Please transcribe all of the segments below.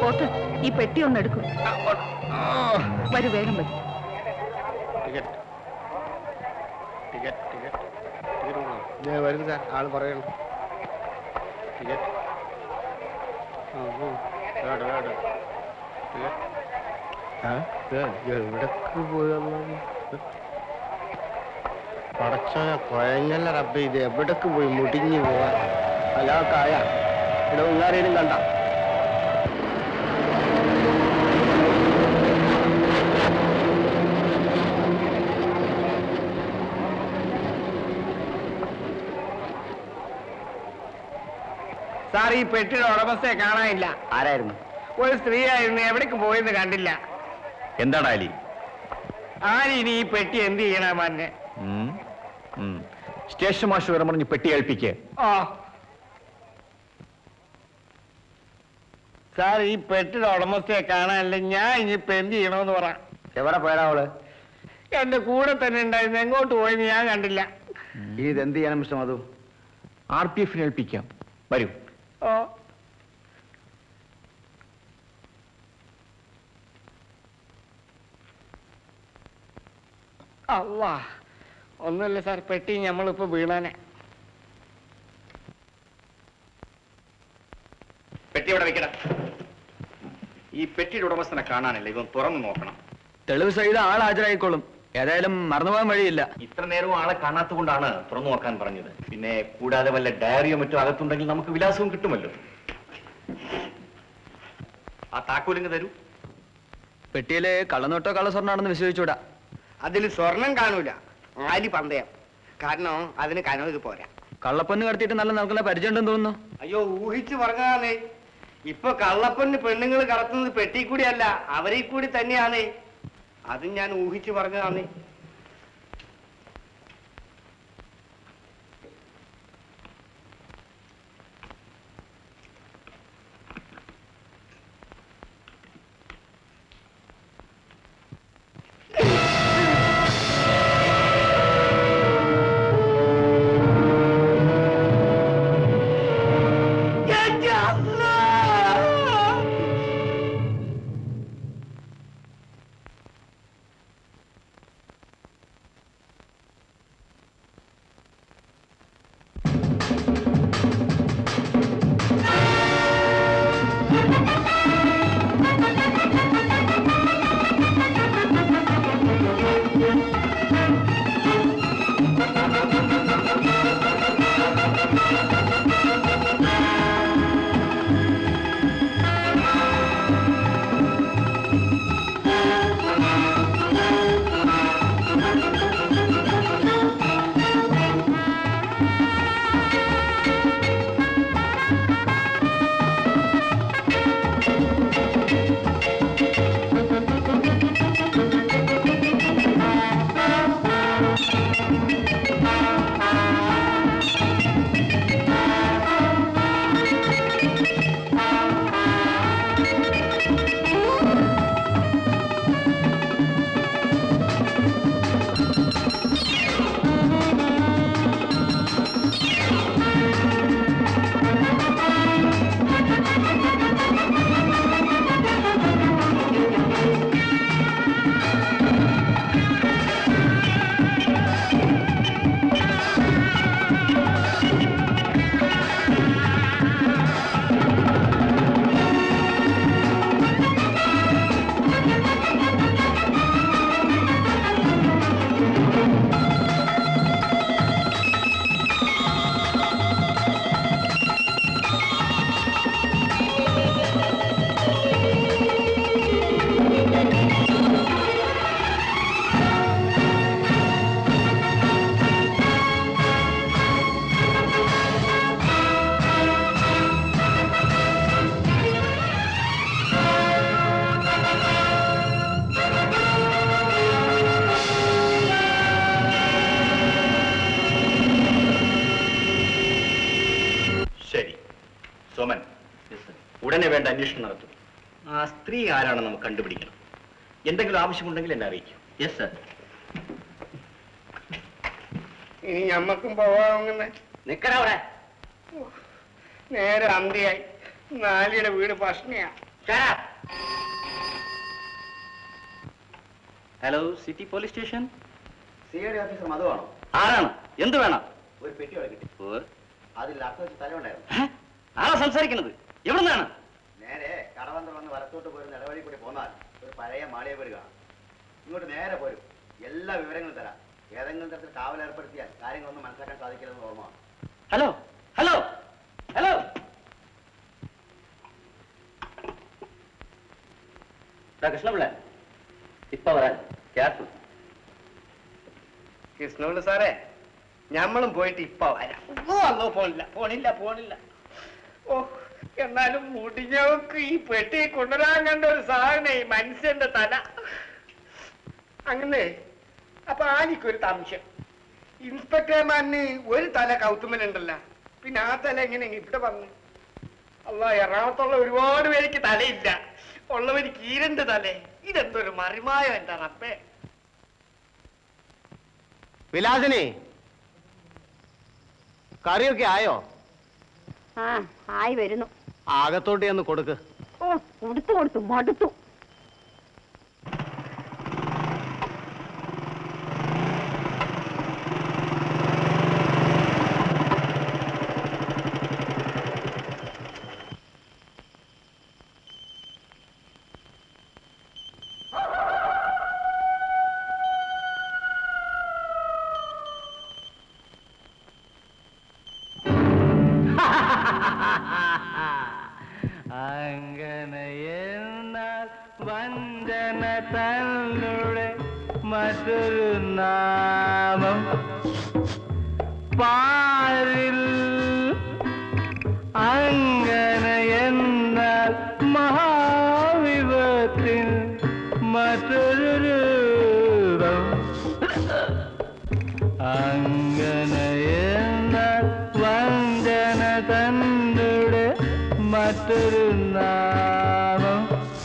പോത്ത് ഈ പെട്ടി ഒന്ന് എടുക്കും വരൂ വേഗം വരും ടിക്കറ്റ് ടിക്കറ്റ് ടിക്കറ്റ് ടിക്കറ്റ് വേണോ ഞാൻ വരുന്നു സാർ ആൾ പറയണം ടിക്കറ്റ് ആ ആ വേണ്ട വേണ്ട ടിക്കറ്റ് ആ എവിടക്ക് പോയി പടച്ചോനെ കുഴഞ്ഞല്ല റബ്ബ് ഇത് എവിടക്ക് പോയി മുടിഞ്ഞു പോവാ അല്ലാക്കായ ഇവിടെ ഉങ്ങാരേലും കണ്ട സാർ ഈ പെട്ടിയുടെ ഉടമസ്ഥയെ കാണാനില്ല ആരായിരുന്നു ഒരു സ്ത്രീ ആയിരുന്നു എവിടേക്ക് പോയെന്ന് കണ്ടില്ല എന്താടാ അലി ആരും ഇനി ഈ പെട്ടി എന്ത് ചെയ്യണം മന്നെ ഉം. ഉം. സ്റ്റേഷൻ മാഷ് വരെ പറഞ്ഞ് പെട്ടി ഏൽപ്പിക്ക് ഓ സാർ ഈ പെട്ടിയുടെ ഉടമസ്ഥയെ കാണാനില്ല ഞാൻ ഇനിയിപ്പോ എന്ത് ചെയ്യണമെന്ന് പറ എവിടെ പോയടാ അവള് എന്റെ കൂടെ തന്നെ ഉണ്ടായിരുന്നു എങ്ങോട്ട് പോയെന്ന് ഞാൻ കണ്ടില്ല ഇനി ഇത് എന്ത് ചെയ്യണം മിസ്റ്റർ മധു ആർ പി എഫിന് ഏൽപ്പിക്കാം വരൂ ഓ അല്ലാ ഒന്നുമില്ല സാർ പെട്ടി നമ്മളിപ്പോ വീണാനെ പെട്ടി അവിടെ വെക്കട ഈ പെട്ടിയുടെ ഉടമസ്ഥനെ കാണാനില്ല ഇവൻ തുറന്നു നോക്കണം തെളിവ് സഹിതം ആൾ ഹാജരായിക്കോളും ഏതായാലും മറന്നുപോകാൻ വഴിയില്ല ഇത്ര നേരവും ആളെ കാണാത്തതുകൊണ്ടാണ് തുറന്നു നോക്കാൻ പറഞ്ഞത് പിന്നെ കൂടാതെ വല്ല ഡയറിയോ മറ്റോ അകത്തുണ്ടെങ്കിൽ നമുക്ക് വിലാസവും കിട്ടുമല്ലോ ആ താക്കോലിങ് തരൂ പെട്ടിയില് കള്ളനോട്ടോ കള്ളസ്വർണ്ണാണെന്ന് വിശ്വസിച്ചൂടാ അതിൽ സ്വർണം കാണൂല ആലി പന്തയം കാരണം അതിന് കനവ് പോരാ കള്ളപ്പൊന്ന് കടത്തിയിട്ട് നല്ല നിൽക്കുന്ന പരിചയമുണ്ടെന്ന് തോന്നുന്നു അയ്യോ ഊഹിച്ചു പറഞ്ഞതാണേ ഇപ്പൊ കള്ളപ്പന് പെണ്ണുങ്ങൾ കടത്തുന്നത് പെട്ടി കൂടിയല്ല അവരെ കൂടി തന്നെയാണേ അതും ഞാൻ ഊഹിച്ചു പറഞ്ഞതാണേ ശരി സോമൻ ഉടനെ വേണ്ട അന്വേഷണം നടത്തും ആ സ്ത്രീ ആരാണെന്ന് നമുക്ക് കണ്ടുപിടിക്കണം എന്തെങ്കിലും ആവശ്യമുണ്ടെങ്കിൽ എന്നെ അറിയിക്കും യെസ് സർ ഇനി ഞമ്മക്കും പോവാങ്ങനെ നിക്കടാ അവിടെ നേരെ അന്തിയായി നാലിയുടെ വീട് പഷ്ണിയാ hello city police station C I D officer മധുവാണോ ആരാണ് എന്ത് വേണം ഒരു പെട്ടി അവിടെ കിട്ടി ഓ, അതിൽ അർത്ഥ വെച്ച് തല ഉണ്ടായിരുന്നു ഹേ? ആരാ സംസാരിക്കുന്നത് എവിടുന്നാണ് നേരെ കടവന്തം വന്ന് വലത്തോട്ട് പോരുന്ന ഇടവഴി കൂടി പോന്നാൽ ഒരു പഴയ മാളിയ വീട് കാണാം ഇങ്ങോട്ട് നേരെ പോരും എല്ലാ വിവരങ്ങളും തരാം ഏതെങ്കിലും തരത്തിൽ കാവൽ ഏർപ്പെടുത്തിയാൽ കാര്യങ്ങളൊന്നും മനസ്സിലാക്കാൻ സാധിക്കില്ലെന്ന് ഓർമ്മ ഹലോ ഹലോ ഹലോ ദാ കൃഷ്ണപിള്ള ഇപ്പൊ വരാൻ ക്യാഷ് കൃഷ്ണപിള്ള സാറേ ഞമ്മളും പോയിട്ട് ഇപ്പൊ വരാം ഓ അല്ലോ പോണില്ല പോണില്ല പോണില്ല ഓ എന്നാലും മുടിഞ്ഞവർക്ക് ഈ പെട്ടി കൊണ്ടുവരാൻ കണ്ട ഒരു സാധനം ഈ മനുഷ്യന്റെ തല അങ്ങനെ അപ്പൊ ആനിക്കൊരു സംശയം ഇൻസ്പെക്ടർമാരിന് ഒരു തല കൗത്തുമ്മലുണ്ടല്ല പിന്നെ ആ തല എങ്ങനെ ഇവിടെ വന്നു അല്ല എറണാകുളത്തുള്ള ഒരുപാട് പേർക്ക് തലയില്ല ഉള്ളവര് കീരണ്ട് തലേ ഇതെന്തൊരു മറിമായോ എന്റെ റബ്ബേ വിലാസിനി കറിയൊക്കെ ആയോ ആ ആയി വരുന്നു ആകത്തോട്ട് ഒന്ന് കൊടുക്ക് ഓ കൊടുത്തു കൊടുത്തു മടുത്തു അങ്ങനെ എന്നാൽ വഞ്ചന തന്നുടെ മറ്റൊരു നാമം പാരിൽ അങ്ങനെ എന്നാൽ മഹാവിപത്തിൽ മറ്റൊരു രൂപം അങ്ങനെ എന്നാൽ വഞ്ചന തന്നുടെ മറ്റൊരു നാമം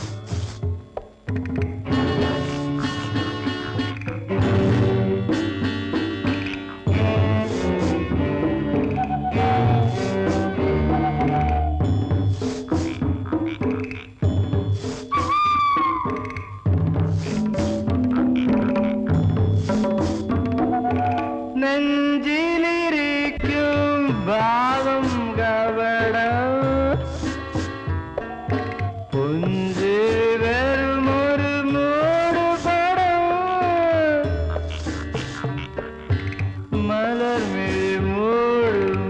നെഞ്ചിലിരിക്കും ഭാവം കവടം പുഞ്ചിരി വരുമൊരു മൂട് പടം മലർമിഴി മൂടും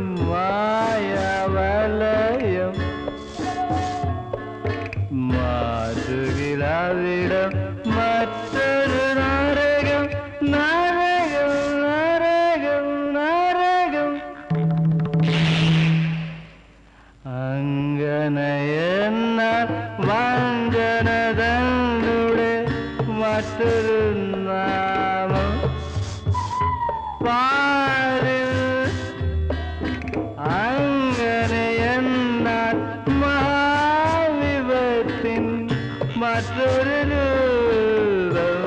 മായവലയം മാറ്റുകിലാവിടം മറ്റൊരു നരകം നരകം നരകം നരകം അങ്ങനെ എന്നാൽ വഞ്ചന തന്നുടെ മറ്റൊരു നാമം പാരിൽ അങ്ങനെ എന്നാൽ മഹാവിപത്തിൻ മറ്റൊരു രൂപം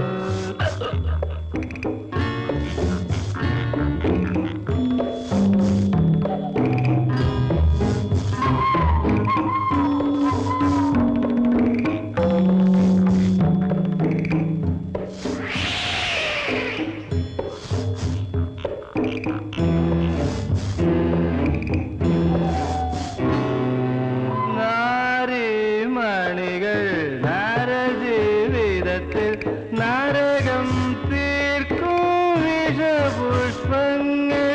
നാരിമണികൾ നരജീവിതത്തിൽ നരകം തീർക്കും വിഷപുഷ്പങ്ങൾ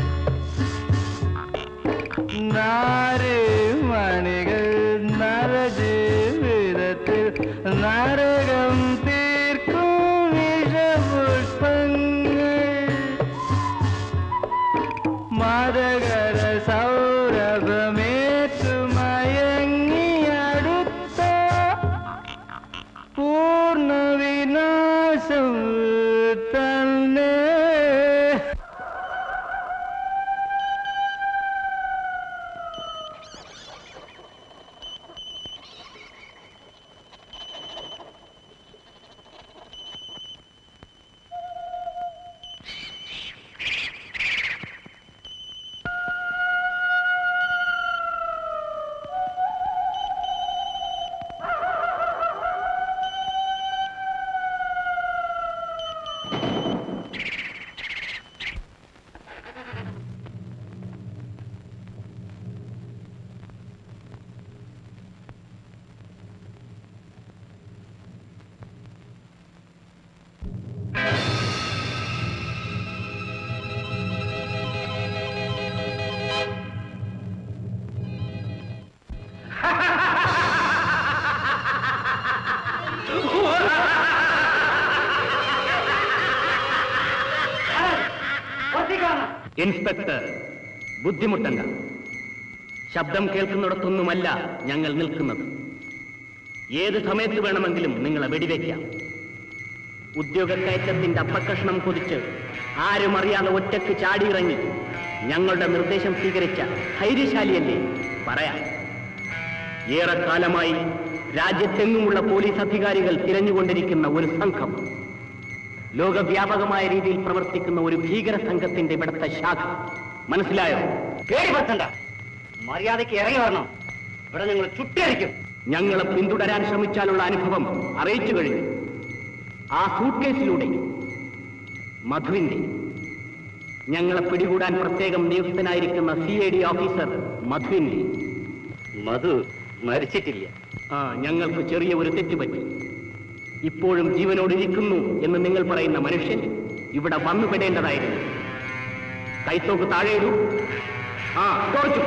നാരിമണികൾ നരജീവിതത്തിൽ നരകം തീർക്കും വിഷപുഷ്പങ്ങൾ മതകര സൗരഭമേറ്റുമയങ്ങിയടുത്ത പൂർണ്ണ വിനാശം തന്നെ ഇൻസ്പെക്ടർ ബുദ്ധിമുട്ടണ്ട ശബ്ദം കേൾക്കുന്നിടത്തൊന്നുമല്ല ഞങ്ങൾ നിൽക്കുന്നത് ഏത് സമയത്ത് വേണമെങ്കിലും നിങ്ങളെ വെടിവെക്കാം ഉദ്യോഗക്കയറ്റത്തിന്റെ അപ്പക്കഷ്ണം കൊതിച്ച് ആരും അറിയാതെ ഒറ്റക്ക് ചാടിയിറങ്ങി ഞങ്ങളുടെ നിർദ്ദേശം സ്വീകരിച്ച ധൈര്യശാലിയല്ലേ പറയാം ഏറെക്കാലമായി രാജ്യത്തെങ്ങുമുള്ള പോലീസ് അധികാരികൾ തിരഞ്ഞുകൊണ്ടിരിക്കുന്ന ഒരു സംഘം ലോകവ്യാപകമായ രീതിയിൽ പ്രവർത്തിക്കുന്ന ഒരു ഭീകര സംഘത്തിന്റെ ഇവിടുത്തെ ശാഖ മനസ്സിലായോ പേടിപ്പെടുത്തണ്ട മര്യാദയ്ക്ക് ഇറങ്ങി വരണം ഇവിടെ ഞങ്ങൾ ചുട്ടിയടിക്കും ഞങ്ങളെ പിന്തുടരാൻ ശ്രമിച്ചാലുള്ള അനുഭവം അറിയിച്ചു കഴിഞ്ഞു ആ സൂട്ട് കേസിലൂടെ മധുവിന്റെ ഞങ്ങളെ പിടികൂടാൻ പ്രത്യേകം നിയുക്തനായിരിക്കുന്ന സി ഐ ഡി ഓഫീസർ മധുവിന്റെ മധു മരിച്ചിട്ടില്ല ആ ഞങ്ങൾക്ക് ചെറിയ ഒരു തെറ്റുപറ്റി ഇപ്പോഴും ജീവനോടിരിക്കുന്നു എന്ന് നിങ്ങൾ പറയുന്ന മനുഷ്യൻ ഇവിടെ വന്നുപെടേണ്ടതായിരുന്നു കൈത്തോക്ക് താഴെയിടൂ ആ തോച്ചു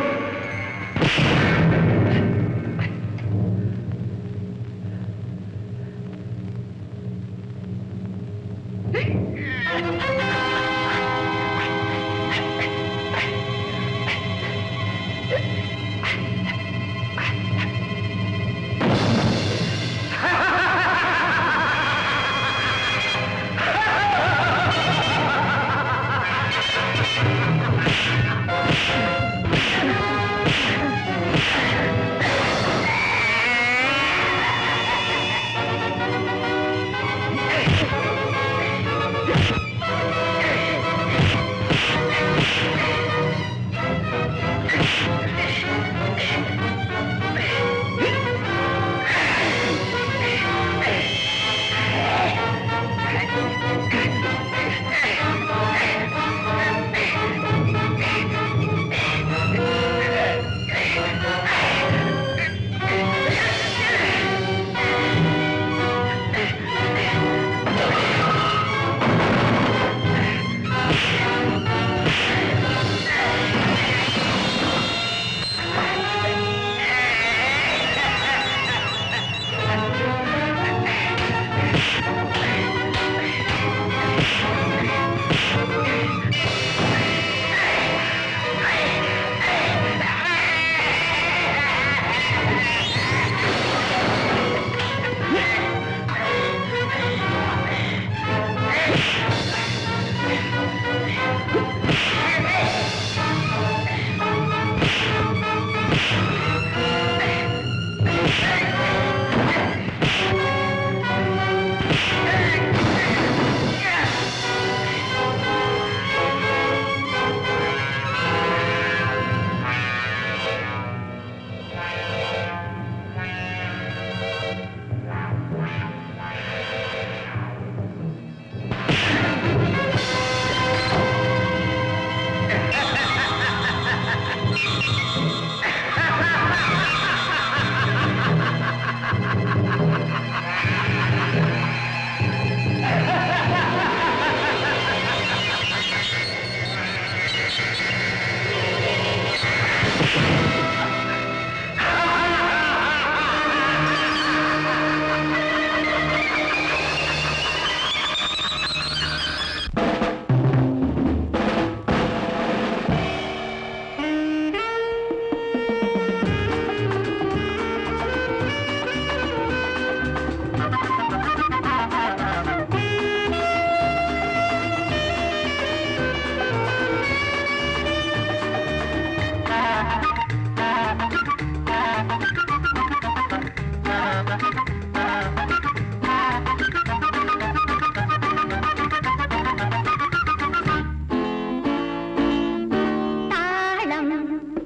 താളം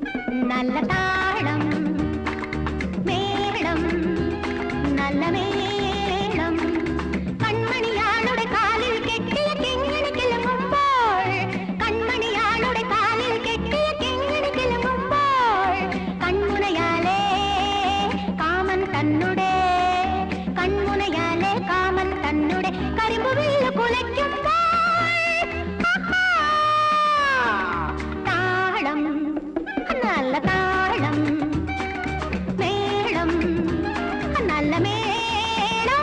നല്ല താളം മേളം നല്ല മേളം കൺമണിയാളുടെ കാലിൽ കെട്ടിയ കിങ്ങിണി കിളങ്ങുമ്പോൾ കൺമണിയാളുടെ കാലിൽ കെട്ടിയ കിങ്ങിണി കിളങ്ങുമ്പോൾ കൺമുനയാലേ കാമൻ തന്നുടെ കൺമുനയാലേ കാമൻ തന്നുടെ കരിമ്പുവില്ല് കുലയ്ക്കുമ്പോൾ താളം നല്ല താളം മേളം നല്ല മേളം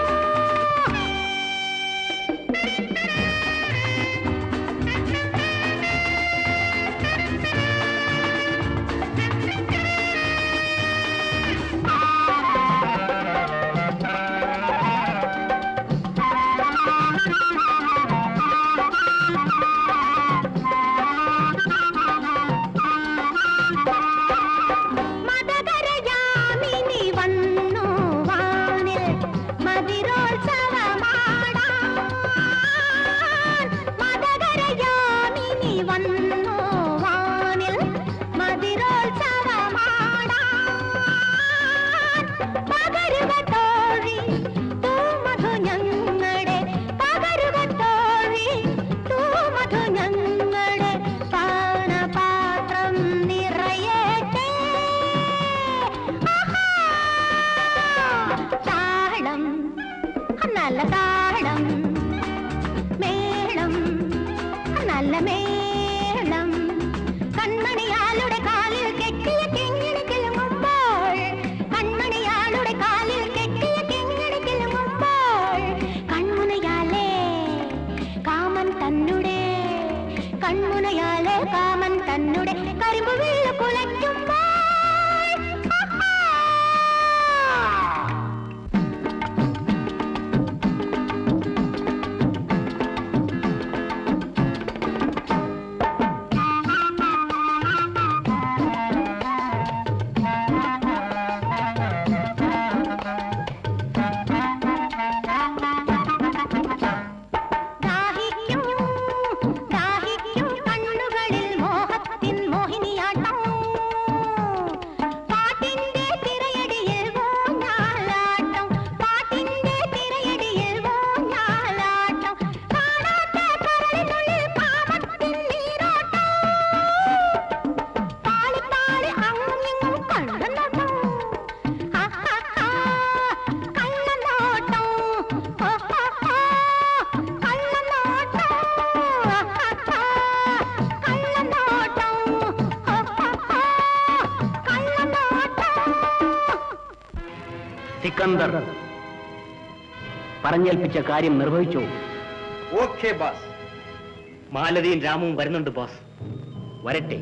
സിക്കന്ദർ പറഞ്ഞേൽപ്പിച്ച കാര്യം നിർവഹിച്ചോ ഓക്കെ ബാസ് മാലതിയും രാമുവും വരുന്നുണ്ട് ബോസ് വരട്ടെ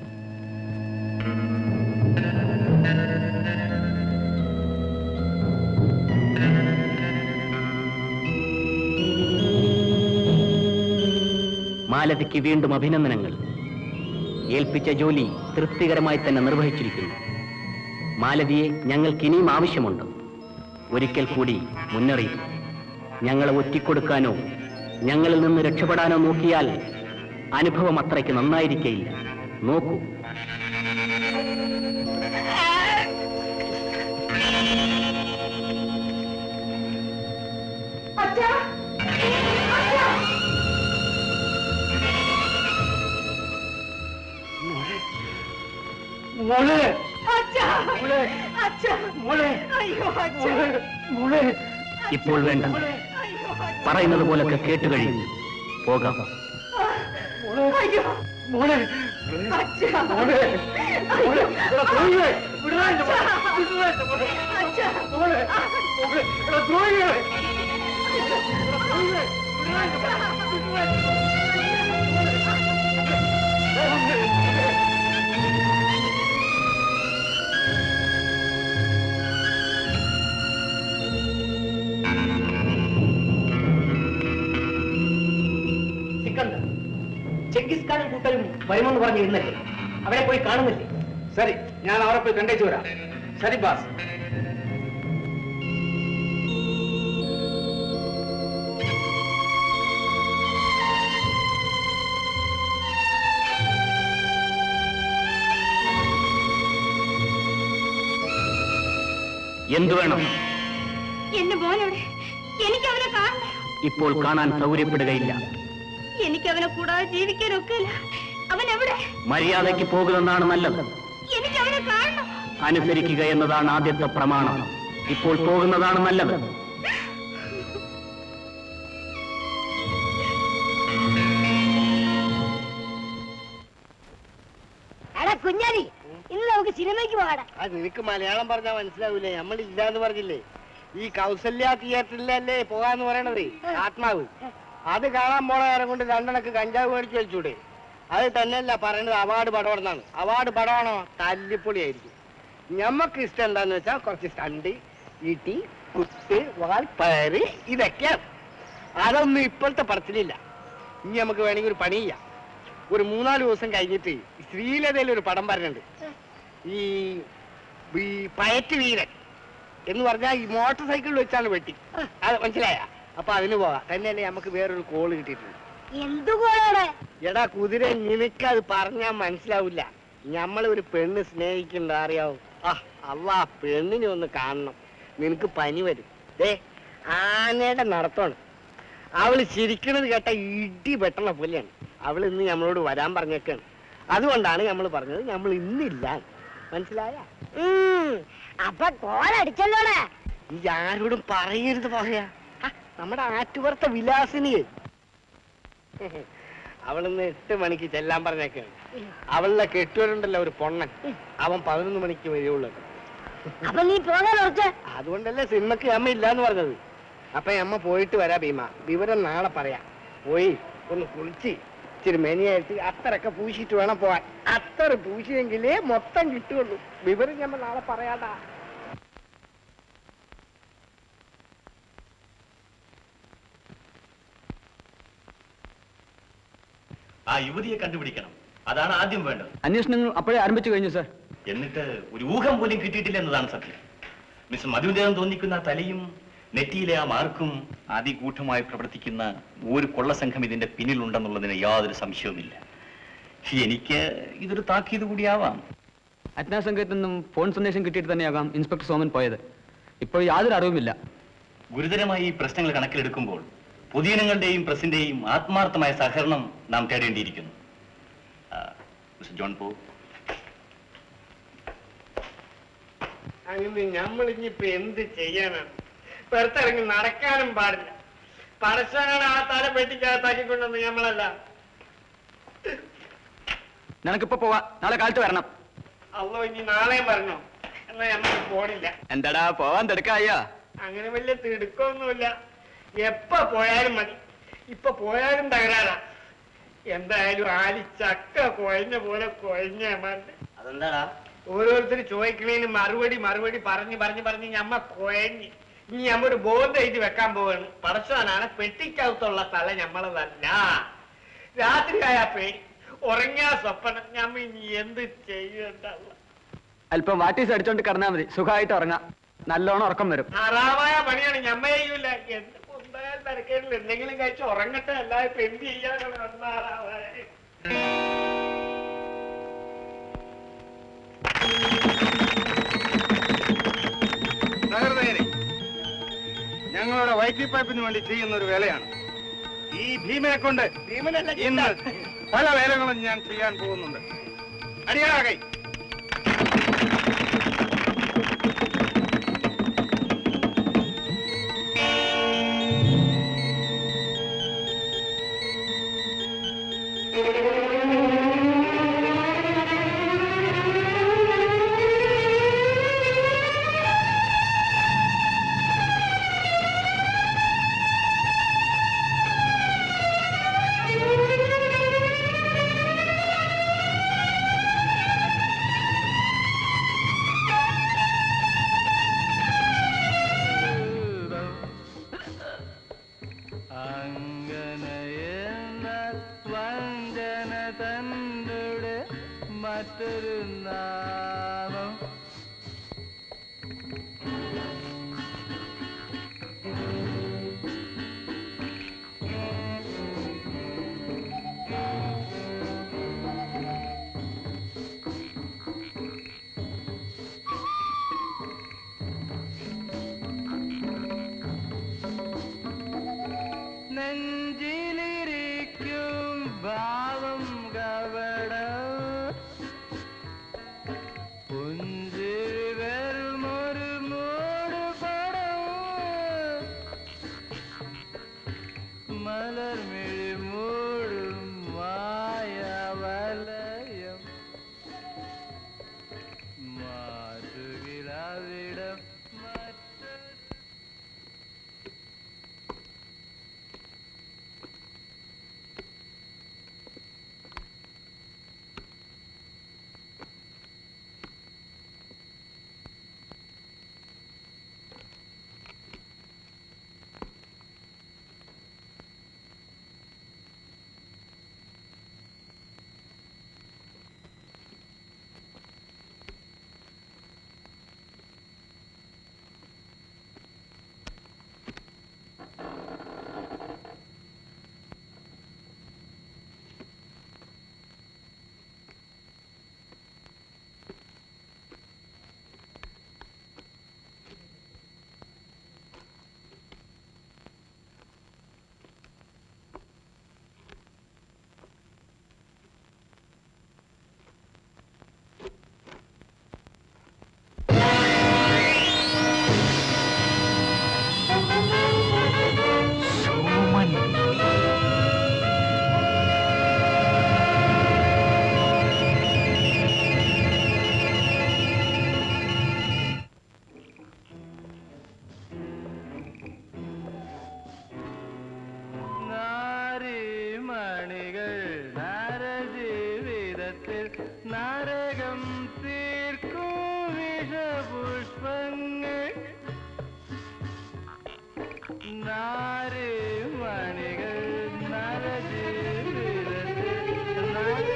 മാലതിക്ക് വീണ്ടും അഭിനന്ദനങ്ങൾ ഏൽപ്പിച്ച ജോലി തൃപ്തികരമായി തന്നെ നിർവഹിച്ചിരിക്കുന്നു മാലതിയെ ഞങ്ങൾക്ക് ഇനിയും ആവശ്യമുണ്ട് ഒരിക്കൽ കൂടി മുന്നറിയിപ്പ് ഞങ്ങളെ ഒറ്റിക്കൊടുക്കാനോ ഞങ്ങളിൽ നിന്ന് രക്ഷപ്പെടാനോ നോക്കിയാൽ അനുഭവം അത്രയ്ക്ക് നന്നായിരിക്കയില്ല നോക്കൂ മോളെ ഇപ്പോൾ വേണ്ട പറയുന്നത് പോലൊക്കെ കേട്ടു കഴിയും പോകാം മോളെ മോളെ മോളെ എടാ ദ്രോഹികളെ വിടാ എന്റെ മോളെ വിടാ എന്റെ മോളെ മോളെ മോളെ എടാ ദ്രോഹികളെ എടാ ദ്രോഹികളെ വിടാ എന്റെ മോളെ വിടാ സിക്കന്ദർ ചെങ്കിസ് ഖാനും കൂട്ടരും വരുമെന്ന് പറഞ്ഞിരുന്നല്ലേ അവരെ പോയി കാണുന്നില്ലേ സരി ഞാൻ അവരെ പോയി കണ്ടേച്ചു വരാം ശരി ബാസ് എന്തു വേണം എന്റെ മോനോട് എനിക്ക് അവനെ കാണണം ഇപ്പോൾ കാണാൻ സൗകര്യപ്പെടുകയില്ല എനിക്ക് അവനെ കൂടാതെ ജീവിക്കാൻ ഒക്കില്ല അവൻ എവിടെ മര്യാദയ്ക്ക് പോകുന്നതാണ് നല്ലത് എനിക്ക് അവനെ കാണണം അനുസരിക്കുക എന്നതാണ് ആദ്യത്തെ പ്രമാണം ഇപ്പോൾ പോകുന്നതാണ് നല്ലത് എടാ കുഞ്ഞാലി ഇന്ന് നമുക്ക് സിനിമയ്ക്ക് പോകാടാ അത് നിനക്ക് മലയാളം പറഞ്ഞാൽ മനസ്സിലാവൂലേ നമ്മൾ ഇല്ലാന്ന് പറഞ്ഞില്ലേ ഈ കൗസല്യ തിയേറ്ററിലല്ലേ പോകാന്ന് പറയണത് ആത്മാവ് അത് കാണാൻ പോണ നേരം കൊണ്ട് രണ്ടെണ്ണക്ക് കഞ്ചാവ് മേടിച്ച് വലിച്ചൂടെ അത് തന്നെയല്ല പറയണത് അവാർഡ് പടമാണെന്നാണ് അവാർഡ് പടമാണോ തല്ലിപ്പൊളിയായിരിക്കും ഞമ്മക്ക് ഇഷ്ടം എന്താന്ന് വെച്ചാൽ കുറച്ച് സ്റ്റണ്ട് ഈട്ടി കുത്ത് വാൽ പയറ് ഇതൊക്കെയാണ് അതൊന്നും ഇപ്പോഴത്തെ പടത്തിലില്ല ഇനി നമുക്ക് വേണമെങ്കിൽ ഒരു പണി ചെയ്യാം ഒരു മൂന്നാല് ദിവസം കഴിഞ്ഞിട്ട് ശ്രീലതയിൽ ഒരു പടം പറഞ്ഞിട്ടുണ്ട് ഈ ഈ പയറ്റ് വീരൻ എന്ന് പറഞ്ഞാൽ ഈ മോട്ടോർ സൈക്കിളിൽ വെച്ചാണ് വെട്ടി അത് മനസ്സിലായ അപ്പൊ അതിന് പോവാം തന്നെയല്ലേ നമുക്ക് വേറൊരു കോള് കിട്ടിയിട്ടുണ്ട് എന്തു കോളോടെ എടാ കുതിര നിനക്ക് അത് പറഞ്ഞാൽ മനസ്സിലാവില്ല ഞമ്മളെ ഒരു പെണ്ണ് സ്നേഹിക്കണ്ട അറിയാവോ ആ അള്ളാ പെണ്ണിനെ ഒന്ന് കാണണം നിനക്ക് പനി വരും ദേ ആനയുടെ നടത്തമാണ് അവള് ചിരിക്കണത് കേട്ട ഇടി വെട്ടണ പോലെയാണ് അവൾ ഇന്ന് നമ്മളോട് വരാൻ പറഞ്ഞേക്കാണ് അതുകൊണ്ടാണ് നമ്മൾ പറഞ്ഞത് നമ്മൾ ഇന്നില്ല മനസ്സിലായ അപ്പൊ കോളടിച്ചല്ലോടാ ഈ ആരോടും പറയരുത് പറയാ നമ്മുടെ ആറ്റുപുറത്തെ വിലാസിനിയെ അവളിന്ന് എട്ട് മണിക്ക് ചെല്ലാൻ പറഞ്ഞേക്കാണ് അവളുടെ കെട്ടുവരുണ്ടല്ലോ ഒരു പൊണ്ണൻ അവൻ പതിനൊന്ന് മണിക്ക് വരികയുള്ളൂ അപ്പൊ നീ പോകാൻ ഉറച്ച അതുകൊണ്ടല്ലേ സിനിമക്ക് അമ്മ ഇല്ലാന്ന് പറഞ്ഞത് അപ്പൊ അമ്മ പോയിട്ട് വരാ ഭീമ വിവരം നാളെ പറയാം പോയി ഒന്ന് കുളിച്ച് ഇച്ചിരി മെനിയായിട്ട് അത്തറൊക്കെ പൂശിയിട്ട് വേണം പോവാൻ അത്തറ പൂശിയെങ്കിലേ മൊത്തം കിട്ടുള്ളൂ വിവരം ഞമ്മ നാളെ പറയാടാ ആ യുവതിയെ കണ്ടുപിടിക്കണം അതാണ് ആദ്യം വേണ്ടത് അന്വേഷണങ്ങൾ അപ്പോഴേ ആരംഭിച്ചു കഴിഞ്ഞു സാർ എന്നിട്ട് ഒരു ഊഹം പോലും കിട്ടിയിട്ടില്ല എന്നതാണ് സത്യം മിസ് മധുവിന്ദേഹം തോന്നിക്കുന്ന ആ തലയും നെറ്റിയിലെ ആ മാർക്കും അതികൂഠമായി പ്രവർത്തിക്കുന്ന ഒരു കൊള്ളസംഘം ഇതിന്റെ പിന്നിലുണ്ടെന്നുള്ളതിന് യാതൊരു സംശയവുമില്ല എനിക്ക് ഇതൊരു താക്കീത് കൂടിയാവാം അജ്ഞാ സംഘത്തിൽ നിന്നും ഫോൺ സന്ദേശം കിട്ടിയിട്ട് തന്നെയാകാം ഇൻസ്പെക്ടർ സോമൻ പോയത് ഇപ്പോൾ യാതൊരു അറിവുമില്ല ഗുരുതരമായി ഈ പ്രശ്നങ്ങൾ കണക്കിലെടുക്കുമ്പോൾ പൊതുജനങ്ങളുടെയും പ്രസിന്റെയും ആത്മാർത്ഥമായ സഹകരണം നാം തേടേണ്ടിയിരിക്കുന്നു ആ, മിസ്റ്റർ ജോൺ പോ അങ്ങനെ നമ്മളിനിയിപ്പോ എന്ത് ചെയ്യാനാണ് പുറത്തിറങ്ങി നടക്കാനും പാടില്ല പടശനാണ് ആ തല പെട്ടിക്കകത്താക്കിക്കൊണ്ടെന്ന് നമ്മളല്ല നിനക്കിപ്പോ പോവാ നാളെ കാലത്ത് വരണം അല്ലോ ഇനി നാളെയും പറഞ്ഞോ എന്നാ നമ്മൾ പോണില്ല എന്താടാ പോവാൻ തിടുക്കായോ അങ്ങനെ വലിയ തിടുക്കമൊന്നുമില്ല എപ്പ പോയാലും മതി ഇപ്പൊ പോയാലും തകരാറാ എന്തായാലും ആലി ചക്ക കുഴഞ്ഞ പോലെ കുഴഞ്ഞ അമ്മാന്റെ അതെന്താടാ ഓരോരുത്തർ ചോദിക്കണേന് മറുപടി മറുപടി പറഞ്ഞ് പറഞ്ഞ് പറഞ്ഞ് ഞമ്മ കുഴഞ്ഞ് ഇനി ഞമ്മ ഒരു ബോർഡ് എഴുതി വെക്കാൻ പോവാണ് പടച്ചവനാണ് പെട്ടിക്കകത്തുള്ള സ്ഥലം ഞമ്മളതല്ല രാത്രിയായ പേടി ഉറങ്ങിയ സ്വപ്നം ഞമ്മ ഇനി എന്ത് ചെയ്യണ്ടല്ല അല്പം വാട്ടീസ് അടിച്ചോണ്ട് കിടന്നാ മതി സുഖമായിട്ട് ഉറങ്ങാം നല്ലോണം ഉറക്കം വരും ഹറാമായ പണിയാണ് ഞമ്മ ചെയ്യൂല എന്ത് കൊണ്ടായാൽ തിരക്കേടില്ല എന്തെങ്കിലും കഴിച്ച് ഉറങ്ങട്ടെ അല്ലാതെ ഇപ്പൊ എന്ത് ചെയ്യാനാണ് ഹറാമായ സഹൃദയനെ ഞങ്ങളുടെ വൈദ്യുതി പൈപ്പിന് വേണ്ടി ചെയ്യുന്ന ഒരു വേലയാണ് ഈ ഭീമനെ കൊണ്ട് ഭീമനല്ല ഇന്ന് പല വേലകളും ഞാൻ ചെയ്യാൻ പോകുന്നുണ്ട് അടിയാ കൈ മറ്റൊരു നാമം നെഞ്ചിലിരിക്കും ഭാവം കവടം പുഞ്ചിരി വെറുമൊരു മൂടുപടം മലർമിഴി മൂടും മായവലയം മാറ്റുകിലാവിടം മറ്റൊരു നാരിമണികൾ നരജീവിതത്തിൽ നരകം തീർക്കും വിഷപുഷ്പങ്ങൾ നാരിമണികൾ നരജീവിതത്തിൽ നര-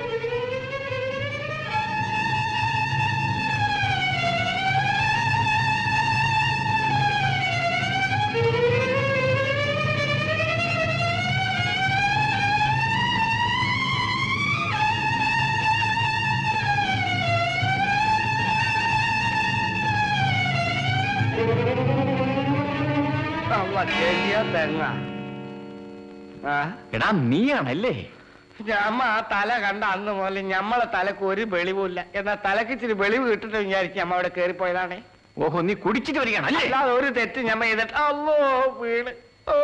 അള്ള ചെടിയ തെങ്ങ ആ എടാ നീയാണല്ലേ ഞമ്മ ആ തല കണ്ട അന്ന് മുതൽ ഞമ്മളെ തലക്ക് ഒരു വെളിവുമില്ല എന്നാ തലക്ക് ഇച്ചിരി വെളിവ് കിട്ടിട്ട് വിചാരിച്ച് ഞമ്മ അവിടെ കയറിപ്പോയതാണേ ഓഹോ നീ കുടിച്ചിട്ട് വരികയാണല്ലേ അല്ലാതെ ഒരു തെറ്റ് ഞമ്മ ചെയ്തിട്ട് അല്ലോ വീണ് ഓ.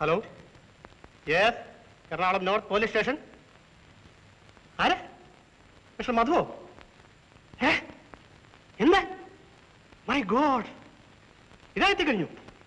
Hello yes Ernakulam north police station ആരെ മിസ്റ്റർ മധുവോ ഏ എന്താ മൈ ഗോഡ് ഇതായെത്തി കഴിഞ്ഞു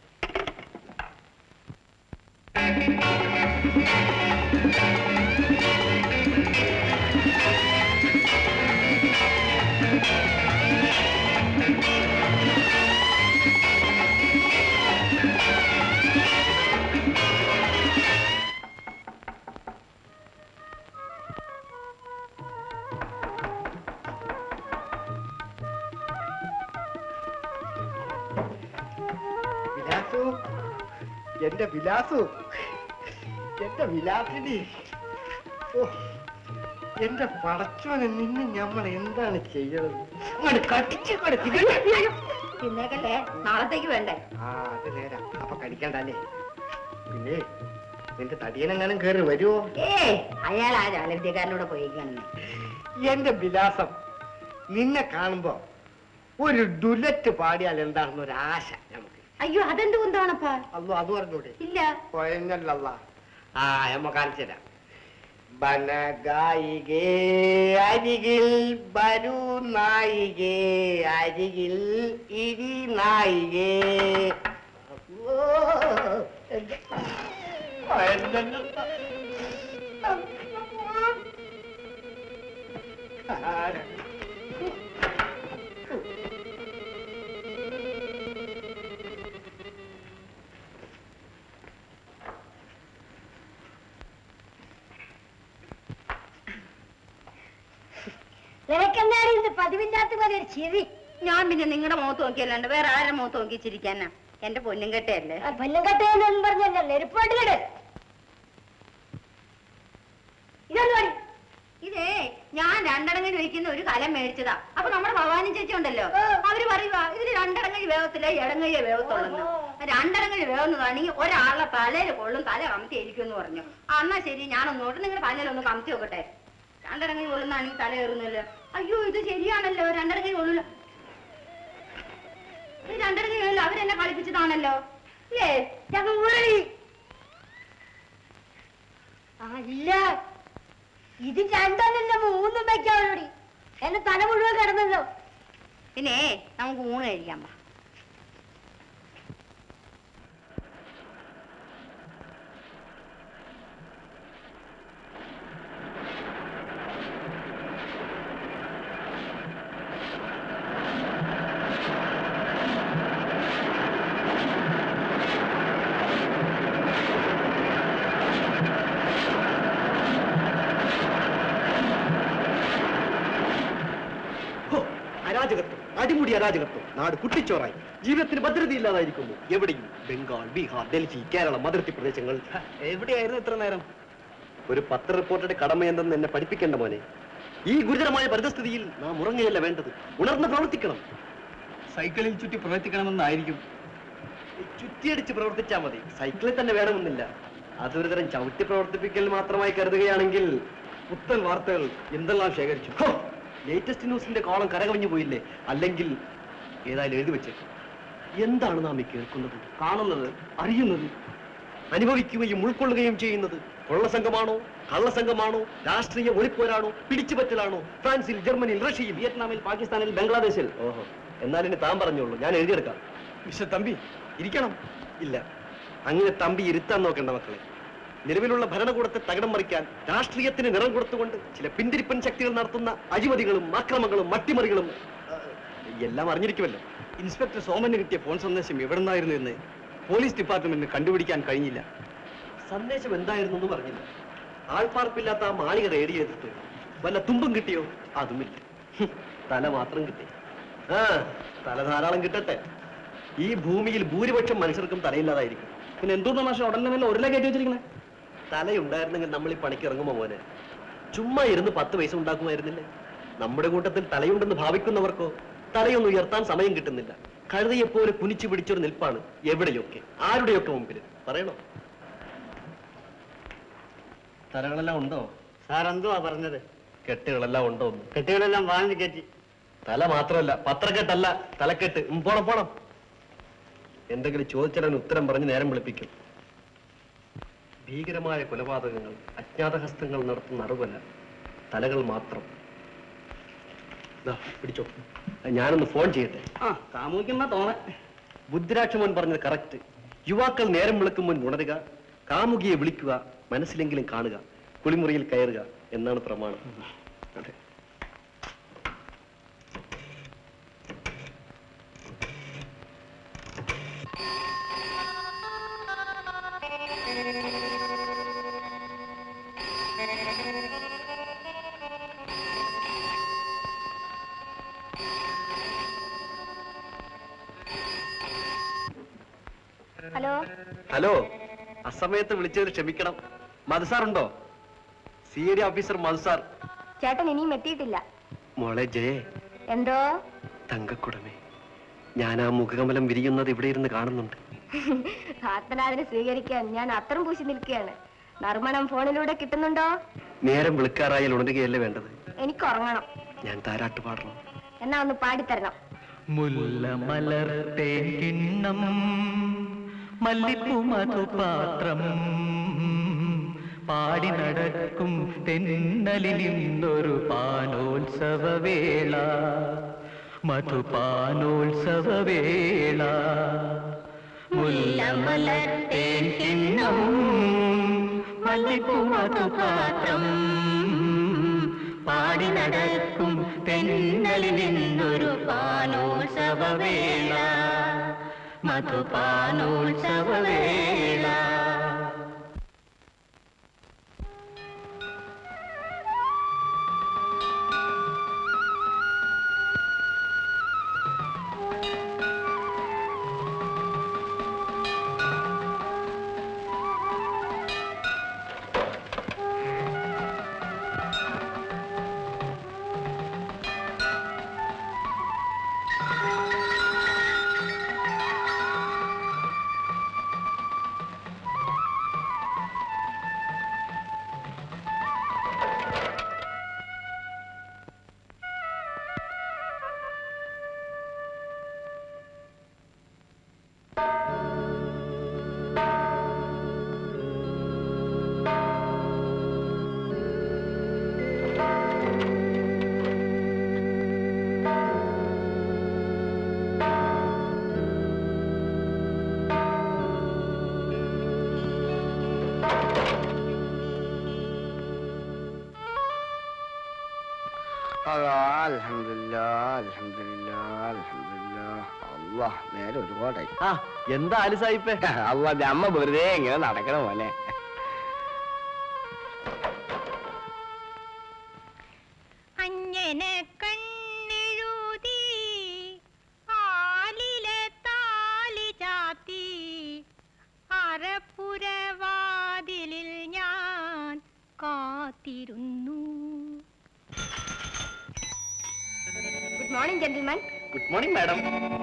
വിലാസു എന്റെ വിലാസു എന്റെ വിലാസിനി ഓ എന്റെ പടച്ചോനെ നിന്നെ നമ്മൾ എന്താണ് ചെയ്യണത് അങ്ങോട്ട് കടിച്ച് കൊടുക്ക്. പിന്നേക്കല്ലേ നാളത്തേക്ക് വേണ്ടേ ആ അത് നേരാ അപ്പൊ കടിക്കണ്ടല്ലേ പിന്നെ നിന്റെ തടിയനെങ്ങാനും കേറി വരുമോ ഏ അയാൾ ആ ജാലവിദ്യക്കാരനോട് പോയിക്കാണെന്ന് എന്റെ വിലാസം നിന്നെ കാണുമ്പോ ഒരു ഡുലറ്റ് പാടിയാൽ എന്താണെന്ന് ഒരു ആശ നമുക്ക് അയ്യോ അതെന്ത് കുന്താണപ്പാ അല്ലോ അത് പറഞ്ഞൂടെ ഇല്ല പോയല്ല ആ നമ്മ കാണിച്ചു തരാം ബനഗായികേ അരികിൽ വരൂ നായികേ അരികിൽ ഇരി നായികേ അല്ലോ, എന്റെ- പോയല്ലോ. ആരാ? നിനക്കെന്താണ് ഇത് പതിവില്ലാത്ത പോലെ ഒരു ചിരി ഞാൻ പിന്നെ നിങ്ങളുടെ മുഖത്ത് നോക്കിയല്ലാണ്ട് വേറെ ആരുടെ മുഖത്ത് നോക്കി ചിരിക്കാനാ എന്റെ പൊന്നും കെട്ടയല്ലേ പൊന്നും കട്ടയെന്നൊന്നും പറഞ്ഞല്ല നെരുപ്പാട്ട് കട ഇതെന്താ ഇതേ ഞാൻ രണ്ടടങ്ങഴി വയ്ക്കുന്ന ഒരു കലം മേടിച്ചതാ അപ്പൊ നമ്മുടെ ഭവാനി ചേച്ചി ഉണ്ടല്ലോ അവര് പറയുക ഇതിന് രണ്ടടങ്ങഴി വേഗത്തില്ല ഇടങ്ങഴിയെ വേഗത്തുള്ളൂ രണ്ടടങ്ങഴി വേഗന്നതാണെങ്കിൽ ഒരാളുടെ തലയിൽ കൊള്ളും തല കമത്തിയിരിക്കും എന്ന് പറഞ്ഞു ആ, എന്നാ ശരി ഞാനൊന്നോട്ട് നിങ്ങളുടെ തലയിലൊന്ന് കമത്തി നോക്കട്ടെ രണ്ടടങ്ങഴി കൊള്ളുന്നതാണെങ്കിൽ തല കയറുന്നല്ലോ അയ്യോ ഇത് ശരിയാണല്ലോ രണ്ടടങ്ങഴി കൊള്ളില്ല ഇത് രണ്ടടങ്ങഴി കൊള്ളില്ല അവരെന്നെ കളിപ്പിച്ചതാണല്ലോ ഇല്ലേ ഞങ്ങൾ ഊഴി അല്ല ഇത് രണ്ടെണ്ണല്ല മൂന്നും വെക്കാവോടി എന്നെ തല മുഴുവൻ കിടന്നല്ലോ പിന്നെ നമുക്ക് ഊണ് കഴിക്കാൻ പാ ഹോ, അരാജകത്വം അടിമുടി അരാജകത്വം നാട് കുട്ടിച്ചോറായി ജീവിതത്തിന് ഭദ്രതയില്ലാതായിരിക്കുന്നു എവിടെയും ബംഗാൾ ബീഹാർ ഡൽഹി കേരളം അതിർത്തി പ്രദേശങ്ങൾ എവിടെയായിരുന്നു ഇത്ര നേരം ഒരു പത്ര റിപ്പോർട്ടറുടെ കടമയെന്തെന്ന് എന്നെ പഠിപ്പിക്കേണ്ട മോനെ ഈ ഗുരുതരമായ പരിതസ്ഥിതിയിൽ നാം ഉറങ്ങുകയല്ല വേണ്ടത് ഉണർന്ന് പ്രവർത്തിക്കണം സൈക്കിളിൽ ചുറ്റി പ്രവർത്തിക്കണമെന്നായിരിക്കും ചുറ്റിയടിച്ച് പ്രവർത്തിച്ചാൽ മതി സൈക്കിളിൽ തന്നെ വേണമെന്നില്ല അതൊരു തരം ചവിട്ടി പ്രവർത്തിപ്പിക്കൽ മാത്രമായി കരുതുകയാണെങ്കിൽ പുത്തൻ വാർത്തകൾ എന്തെല്ലാം ശേഖരിച്ചു ലേറ്റസ്റ്റ് ന്യൂസിന്റെ കോളം കരകവിഞ്ഞു പോയില്ലേ അല്ലെങ്കിൽ ഏതായാലും എഴുതി വെച്ചേ എന്താണ് നാം ഈ കേൾക്കുന്നത് കാണുന്നത് അറിയുന്നത് അനുഭവിക്കുകയും ഉൾക്കൊള്ളുകയും ചെയ്യുന്നത് കൊള്ളസംഘമാണോ കള്ളസംഘമാണോ രാഷ്ട്രീയ ഒളിപ്പോരാണോ പിടിച്ചുപറ്റലാണോ ഫ്രാൻസിൽ ജർമ്മനിയിൽ റഷ്യയിൽ വിയറ്റ്നാമിൽ പാകിസ്ഥാനിൽ ബംഗ്ലാദേശിൽ ഓഹോ എന്നാലിനി താൻ പറഞ്ഞോളൂ ഞാൻ എഴുതിയെടുക്കാം മിസ്റ്റർ തമ്പി ഇരിക്കണം ഇല്ല അങ്ങനെ തമ്പി ഇരുത്താൻ നോക്കണ്ട മക്കളെ നിലവിലുള്ള ഭരണകൂടത്തെ തകിടം മറിക്കാൻ രാഷ്ട്രീയത്തിന് നിറം കൊടുത്തുകൊണ്ട് ചില പിന്തിരിപ്പൻ ശക്തികൾ നടത്തുന്ന അഴിമതികളും അക്രമങ്ങളും മട്ടിമറികളും ആ, എല്ലാം അറിഞ്ഞിരിക്കുമല്ലോ ഇൻസ്പെക്ടർ സോമന് കിട്ടിയ ഫോൺ സന്ദേശം എവിടെ നിന്നായിരുന്നു എന്ന് പോലീസ് ഡിപ്പാർട്ട്മെന്റിന് കണ്ടുപിടിക്കാൻ കഴിഞ്ഞില്ല സന്ദേശം എന്തായിരുന്നു എന്ന് പറഞ്ഞില്ല ആൾപ്പാർപ്പില്ലാത്ത ആ മാളിക റേഡി ചെയ്തിട്ട് വല്ല തുമ്പും കിട്ടിയോ അതുമില്ല ഹും, തല മാത്രം കിട്ടി ആ തല ധാരാളം കിട്ടട്ടെ ഈ ഭൂമിയിൽ ഭൂരിപക്ഷം മനുഷ്യർക്കും തലയില്ലാതായിരിക്കും പിന്നെ എന്തുകൊണ്ടാണ് മാഷെ ഉടനെ മേലെ ഒരു കയറ്റി വെച്ചിരിക്കുന്നത് തലയുണ്ടായിരുന്നെങ്കിൽ നമ്മൾ ഈ പണിക്ക് ഇറങ്ങുമോ മോനെ ചുമ്മാ ഇരുന്ന് പത്ത് പൈസ ഉണ്ടാക്കുമായിരുന്നില്ലേ നമ്മുടെ കൂട്ടത്തിൽ തലയുണ്ടെന്ന് ഭാവിക്കുന്നവർക്കോ തലയൊന്ന് ഉയർത്താൻ സമയം കിട്ടുന്നില്ല കഴുതയെപ്പോലെ കുനിച്ചു പിടിച്ചൊരു നിൽപ്പാണ് എവിടെയൊക്കെ ആരുടെയൊക്കെ മുമ്പിൽ പറയണോ തലകളെല്ലാം ഉണ്ടോ സാറെന്തുവാ പറഞ്ഞത് കെട്ടുകളെല്ലാം ഉണ്ടോ എന്ന് കെട്ടുകളെല്ലാം വാങ്ങി കയറ്റി തല മാത്രമല്ല പത്രക്കെട്ടല്ല തലക്കെട്ട് ഉം, പോണം പോണം എന്തെങ്കിലും ചോദിച്ചാൽ അവന് ഉത്തരം പറഞ്ഞ് നേരം വിളിപ്പിക്കും ഭീകരമായ കൊലപാതകങ്ങൾ അജ്ഞാതഹസ്തങ്ങൾ നടത്തുന്ന അറുകൊല തലകൾ മാത്രം ദാ, പിടിച്ചോ ഞാനൊന്ന് ഫോൺ ചെയ്യട്ടെ ആ കാമുകിക്കുന്ന തോന്നൽ ബുദ്ധിരാക്ഷമോൻ പറഞ്ഞത് കറക്റ്റ് യുവാക്കൾ നേരം വിളക്കുമ്പോൾ ഉണരുക കാമുകിയെ വിളിക്കുക മനസ്സിലെങ്കിലും കാണുക കുളിമുറിയിൽ കയറുക എന്നാണ് പ്രമാണം അതെ. ഹലോ ഹലോ അസമയത്ത് വിളിച്ചതിൽ ക്ഷമിക്കണം മധുസാറുണ്ടോ സി ഐ ഡി ഓഫീസർ മധുസാർ ചേട്ടൻ ഇനിയും എത്തിയിട്ടില്ല മോളെ ജയേ എന്തോ തങ്കക്കുടമേ ഞാൻ ആ മുഖകമലം വിരിയുന്നത് ഇവിടെ ഇരുന്ന് കാണുന്നുണ്ട് ആത്മനാഥനെ സ്വീകരിക്കാൻ ഞാൻ അത്തരം പൂശി നിൽക്കുകയാണ് നർമ്മണം ഫോണിലൂടെ കിട്ടുന്നുണ്ടോ നേരം വിളിക്കാറായാൽ ഉണരുകയല്ലേ വേണ്ടത് എനിക്ക് ഉറങ്ങണം ഞാൻ താരാട്ട് പാടണം എന്നാ ഒന്ന് പാടിത്തരണം മുല്ല മലർത്തേൻ കിണ്ണം മല്ലിപ്പൂ മധുപാത്രം പാടി നടക്കും തെന്നലിൽ ഇന്നൊരു പാനോത്സവവേള മധുപാനോത്സവവേള മുല്ല മലർത്തേൻ കിണ്ണം മല്ലിപ്പൂ മധുപാത്രം പാടി നടക്കും തെന്നലിൽ നിന്നൊരു പാനോത്സവവേള മധുപാനോത്സവവേള നേരെ ഒരുപാടായി ആ എന്താ ആലിസായിപ്പേ അല്ല അമ്മ വെറുതെ ഇങ്ങനെ നടക്കണ പോലെ അഞ്ഞനെ കണ്ണെഴുതി ആലിലെ താലി ചാത്തി അറപ്പുരവാതിലിൽ ഞാൻ കാത്തിരുന്നു good morning gentleman good morning madam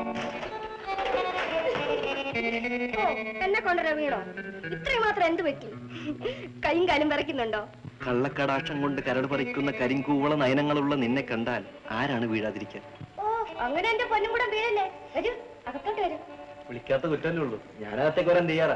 എന്നെ കൊണ്ടുവരാ വീണോ ഇത്രയും മാത്രം എന്ത് പറ്റി കൈയും കാലും വിറയ്ക്കുന്നുണ്ടോ കള്ളക്കടാക്ഷം കൊണ്ട് കരട് പറിക്കുന്ന കരിങ്കൂവള നയനങ്ങളുള്ള നിന്നെ കണ്ടാൽ ആരാണ് വീഴാതിരിക്കാൻ ഓ അങ്ങനെ എന്റെ പൊന്നും കൂടെ വീഴല്ലേ വരൂ അകത്തോട്ട് വരൂ വിളിക്കാത്ത കുറ്റല്ലേ ഉള്ളൂ ഞാനകത്തേക്ക് വരാൻ തയ്യാറാ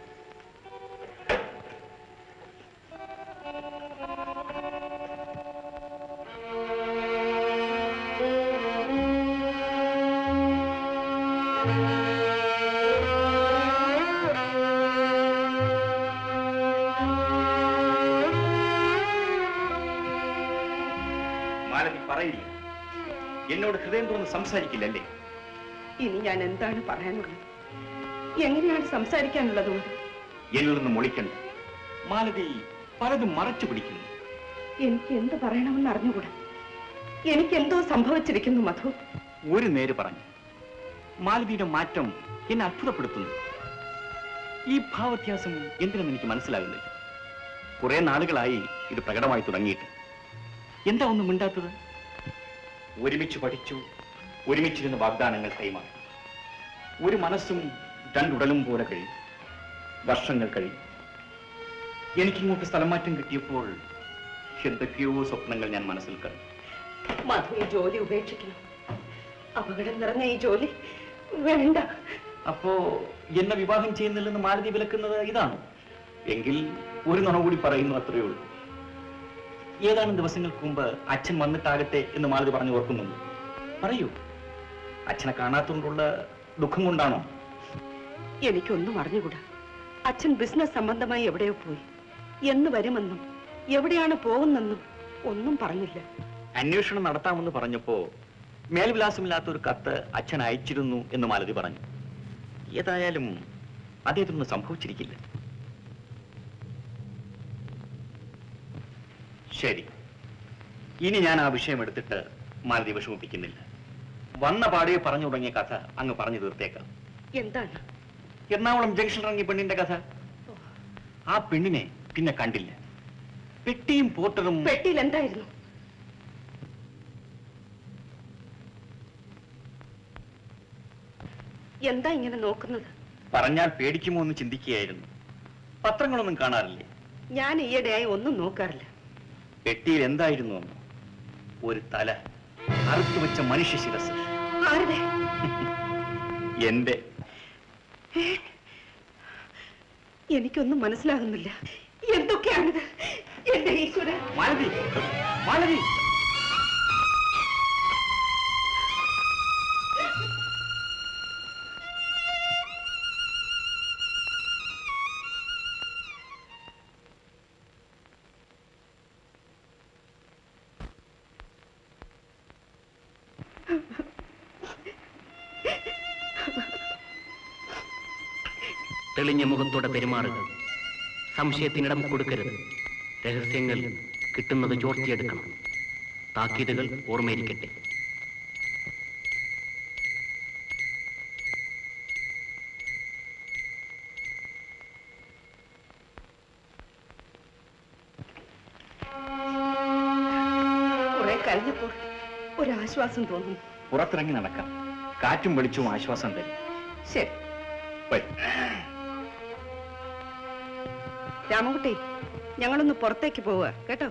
മാലതി പറയില്ല എന്നോട് ഹൃദയം തുറന്ന് സംസാരിക്കില്ലല്ലേ ഇനി ഞാൻ എന്താണ് പറയാനുള്ളത് എങ്ങനെയാണ് സംസാരിക്കാനുള്ളതുകൊണ്ട് എന്നിൽ നിന്ന് മൊളിക്കണ്ട മാലതി പലതും മറച്ചു പിടിക്കുന്നു എനിക്ക് എന്ത് പറയണമെന്ന് അറിഞ്ഞുകൂടാ എനിക്ക് എന്തോ സംഭവിച്ചിരിക്കുന്നു മധു ഒരു നേര് പറഞ്ഞു മാലതിയുടെ മാറ്റം എന്നെ അത്ഭുതപ്പെടുത്തുന്നു ഈ ഭാവവ്യത്യാസം എന്തിനെന്ന് എനിക്ക് മനസ്സിലാകുന്നില്ല കുറെ നാളുകളായി ഇത് പ്രകടമായി തുടങ്ങിയിട്ട് എന്താ ഒന്നും മിണ്ടാത്തത് ഒരുമിച്ച് പഠിച്ചു ഒരുമിച്ചിരുന്ന് വാഗ്ദാനങ്ങൾ കൈമാറി ഒരു മനസ്സും രണ്ടുടലും പോലെ കഴിയും വർഷങ്ങൾ കഴിയും എനിക്കിങ്ങോട്ട് സ്ഥലം മാറ്റം കിട്ടിയപ്പോൾ എന്തൊക്കെയോ സ്വപ്നങ്ങൾ ഞാൻ മനസ്സിൽ കണ്ടു മധു ഈ ജോലി ഉപേക്ഷിക്കണം അപകടം നിറഞ്ഞ ഈ ജോലി വേണ്ട അപ്പോ എന്നെ വിവാഹം ചെയ്യുന്നില്ലെന്ന് മാലതി വിലക്കുന്നത് ഇതാണ് എങ്കിൽ ഒരു നുണ കൂടി പറയുന്നു അത്രയേ ഉള്ളൂ ഏതാനും ദിവസങ്ങൾക്ക് മുമ്പ് അച്ഛൻ വന്നിട്ടാകട്ടെ എന്ന് മാലതി പറഞ്ഞു ഓർക്കുന്നുണ്ട് പറയൂ അച്ഛനെ കാണാത്തോണ്ടുള്ള ദുഃഖം കൊണ്ടാണോ എനിക്കൊന്നും അറിഞ്ഞുകൂടാ അച്ഛൻ ബിസിനസ് സംബന്ധമായി എവിടെയോ പോയി എന്ന് വരുമെന്നും എവിടെയാണ് പോകുന്നെന്നും ഒന്നും പറഞ്ഞില്ല അന്വേഷണം നടത്താമെന്ന് പറഞ്ഞപ്പോ മേൽവിലാസമില്ലാത്ത ഒരു കത്ത് അച്ഛൻ അയച്ചിരുന്നു എന്ന് മാലതി പറഞ്ഞു ഏതായാലും അദ്ദേഹത്തിനൊന്നും സംഭവിച്ചിരിക്കില്ല ശരി ഇനി ഞാൻ ആ വിഷയം എടുത്തിട്ട് മാലതി വിഷമിപ്പിക്കുന്നില്ല വന്ന പാടിയെ പറഞ്ഞു തുടങ്ങിയ കഥ അങ്ങ് പറഞ്ഞു തീർത്തേക്കാം എന്താണ് എറണാകുളം ജംഗ്ഷൻ ഇറങ്ങിയ പെണ്ണിന്റെ കഥ ആ പെണ്ണിനെ പിന്നെ കണ്ടില്ല പെട്ടിയും പോർട്ടറും പെട്ടിയിൽ എന്തായിരുന്നു എന്താ ഇങ്ങനെ നോക്കുന്നത് പറഞ്ഞാൽ പേടിക്കുമോ എന്ന് ചിന്തിക്കുകയായിരുന്നു പത്രങ്ങളൊന്നും കാണാറില്ലേ ഞാൻ ഈയിടെയായി ഒന്നും നോക്കാറില്ല പെട്ടിയിൽ എന്തായിരുന്നു എന്ന് ഒരു തല അറുത്തു വെച്ച മനുഷ്യ ശിരസ് ആരുടെ എന്റെ ഏ? എനിക്കൊന്നും മനസ്സിലാകുന്നില്ല എന്തൊക്കെയാണിത് എന്റെ ഈശ്വര മാലതി മാലതി തെളിഞ്ഞ മുഖത്തോടെ പെരുമാറുക സംശയത്തിനിടം കൊടുക്കരുത് രഹസ്യങ്ങൾ കിട്ടുന്നത് ചോർത്തിയെടുക്കണം താക്കീതുകൾ ഓർമ്മയിരിക്കട്ടെ കുറെ കഴിഞ്ഞപ്പോൾ ഒരാശ്വാസം തോന്നുന്നു പുറത്തിറങ്ങി നടക്കാം കാറ്റും വെളിച്ചവും ആശ്വാസം തരും ശരി വരൂ. രാമകുട്ടി ഞങ്ങളൊന്ന് പുറത്തേക്ക് പോവുക കേട്ടോ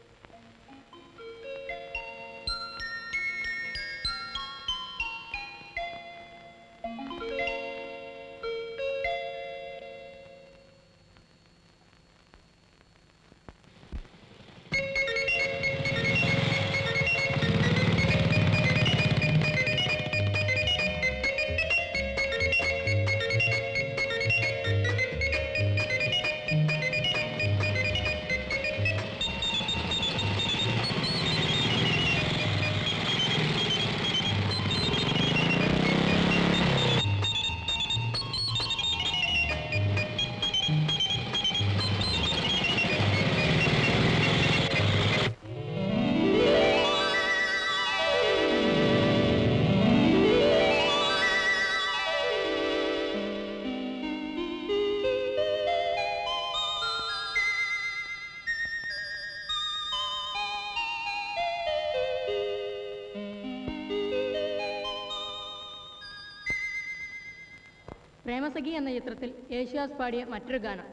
പ്രേമസഖി എന്ന ചിത്രത്തിൽ യേശുദാസ് പാടിയ മറ്റൊരു ഗാനം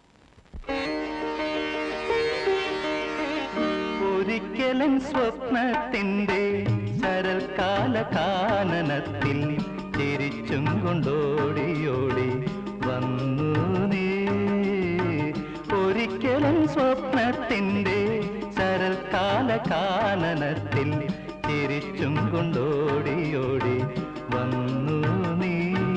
ഒരിക്കലും സ്വപ്നത്തിന്റെ ശരൽക്കാല കാനനത്തിൽ ചിരിച്ചും കൊണ്ടോടിയോടി വന്നു നീ ഒരിക്കലും സ്വപ്നത്തിന്റെ ശരൽക്കാല കാനനത്തിൽ ചിരിച്ചും കൊണ്ടോടിയോടി വന്നു നീ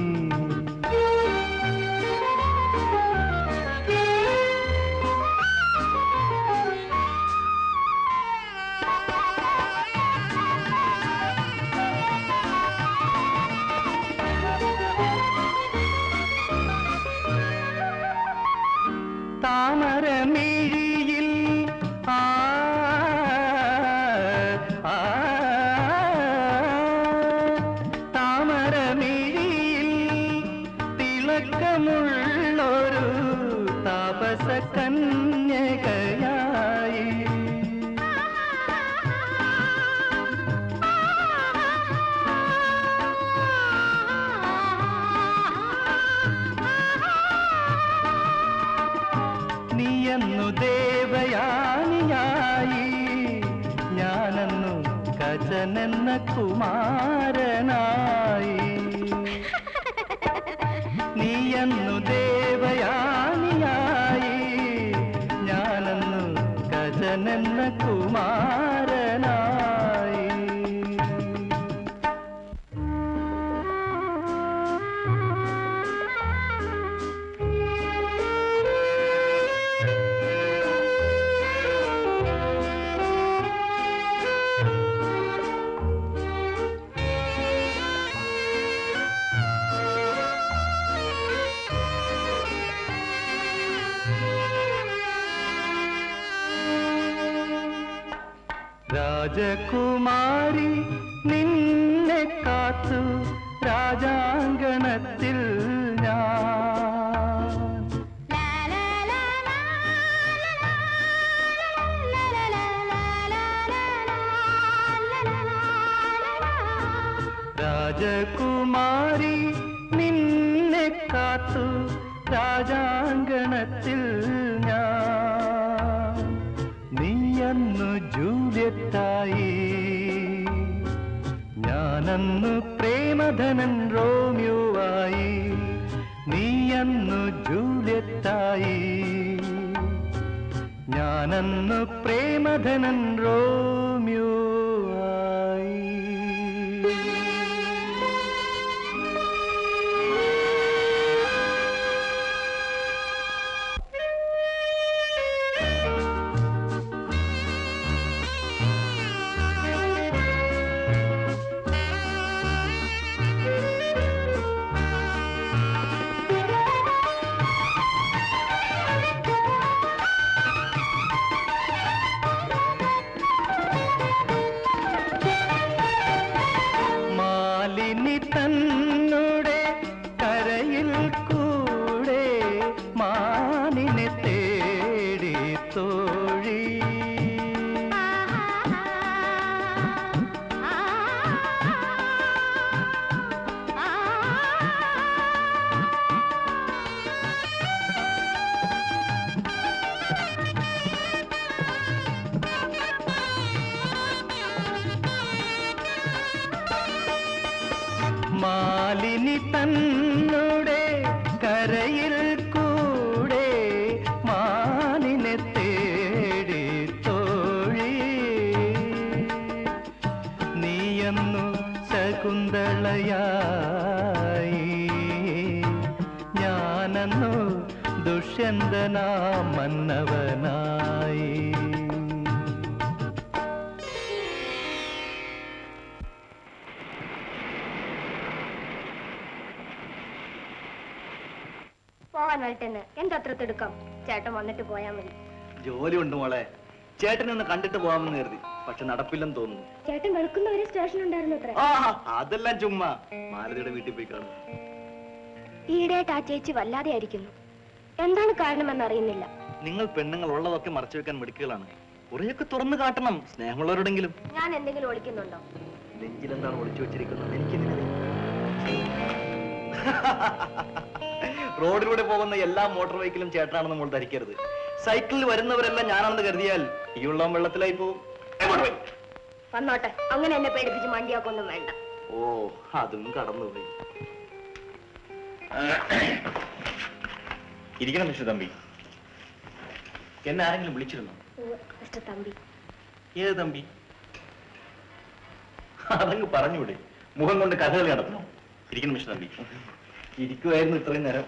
താമരമിഴിയിൽ ആ ആ, താമരമിഴിയിൽ തിളക്കമുള്ളൊരു താപസ കന്യകയായി നീയെന്നു ദേവയാനിയായി ഞാനെന്നു കജനെന്ന കുമാരനായി നീയെന്നു ദേവയാനിയായി രാജകുമാരി നിന്നെ കാത്തു രാജാങ്കണത്തിൽ ഞാൻ രാജകുമാരി നിന്നെ കാത്തു രാജാങ്കണത്തിൽ ഞാൻ നീയന്നു ജൂലിയറ്റായി ഞാനന്നു പ്രേമധനൻ റോമിയോവായി നീയന്നു ജൂലിയറ്റായി ഞാനന്നു പ്രേമധനൻ റോമിയോവായി മാലിനി തന്നുടെ കരയിൽ കൂടെ മാനിനെ തേടി തോഴി മാലിനി തന്നുടെ കരയിൽ കൂടെ മാനിനെ തേടി തോഴി നീയെന്നു ശകുന്തളയായി ഞാനെന്നു ദുഷ്യന്തനാ മന്നവനായി പോവാൻ വരട്ടെന്ന് എന്തത്ര തിടുക്കം ചേട്ടൻ വന്നിട്ട് പോയാ മതി ജോലി ഉണ്ട് മോളെ ചേട്ടനെ ഒന്ന് കണ്ടിട്ട് പോവാമെന്ന് കരുതി പക്ഷെ നടപ്പില്ലെന്ന് തോന്നുന്നു ചേട്ടൻ വെളുക്കുന്നവരെ സ്റ്റേഷൻ ഉണ്ടായിരുന്നു അത്ര ആ അതെല്ലാം ചുമ്മാ മാലതിയുടെ വീട്ടിൽ പോയി കാണും ഈയിടെയായിട്ട് ആ ചേച്ചി വല്ലാതെ ആയിരിക്കുന്നു എന്താണ് കാരണമെന്ന് അറിയുന്നില്ല നിങ്ങൾ പെണ്ണുങ്ങൾ ഉള്ളതൊക്കെ മറച്ചു വെക്കാൻ മിടുക്കുകളാണ് കുറെയൊക്കെ തുറന്നു കാട്ടണം സ്നേഹമുള്ളവരോടെങ്കിലും ഞാൻ എന്തെങ്കിലും ഒളിക്കുന്നുണ്ടോ നെഞ്ചിലെന്താണ് ഒളിച്ചു വെച്ചിരിക്കുന്നത് എനിക്കെങ്ങനെ റോഡിലൂടെ പോകുന്ന എല്ലാ മോട്ടോർ വെഹിക്കിലും ചേട്ടനാണെന്ന് നമ്മൾ ധരിക്കരുത് സൈക്കിളിൽ വരുന്നവരെല്ലാം ഞാനാണെന്ന് കരുതിയാൽ ഈ ഉള്ള വെള്ളത്തിലായി പോകും എങ്ങോട്ട് പോയി വന്നോട്ടെ അങ്ങനെ എന്നെ പേടിപ്പിച്ച് മണ്ടിയാക്കൊന്നും വേണ്ട ഓ അതും കടന്നുപോയി ഇരിക്കണം മിസ്റ്റർ തമ്പി എന്നെ ആരെങ്കിലും വിളിച്ചിരുന്നോ മിസ്റ്റർ തമ്പി ഏത് തമ്പി അതങ്ങ് പറഞ്ഞൂടെ മുഖം കൊണ്ട് കഥകളി നടത്തണോ ഇരിക്കണം മിസ്റ്റർ തമ്പി ഇരിക്കുമായിരുന്നു ഇത്രയും നേരം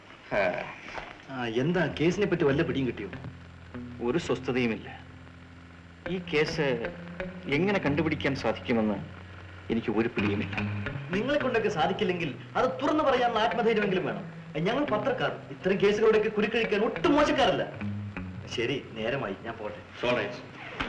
ആ എന്താ കേസിനെ പറ്റി വല്ല പിടിയും കിട്ടിയോ ഒരു സ്വസ്ഥതയുമില്ല ഈ കേസ് എങ്ങനെ കണ്ടുപിടിക്കാൻ സാധിക്കുമെന്ന് എനിക്ക് ഒരു പിടിയുമില്ല നിങ്ങളെ കൊണ്ടൊക്കെ സാധിക്കില്ലെങ്കിൽ അത് തുറന്നു പറയാനുള്ള ആത്മധൈര്യമെങ്കിലും വേണം ഞങ്ങൾ പത്രക്കാർ ഇത്തരം കേസുകളുടെയൊക്കെ കുരുക്കഴിക്കാൻ ഒട്ടും മോശക്കാരല്ല ശരി നേരമായി ഞാൻ പോട്ടെ സോളൈസ്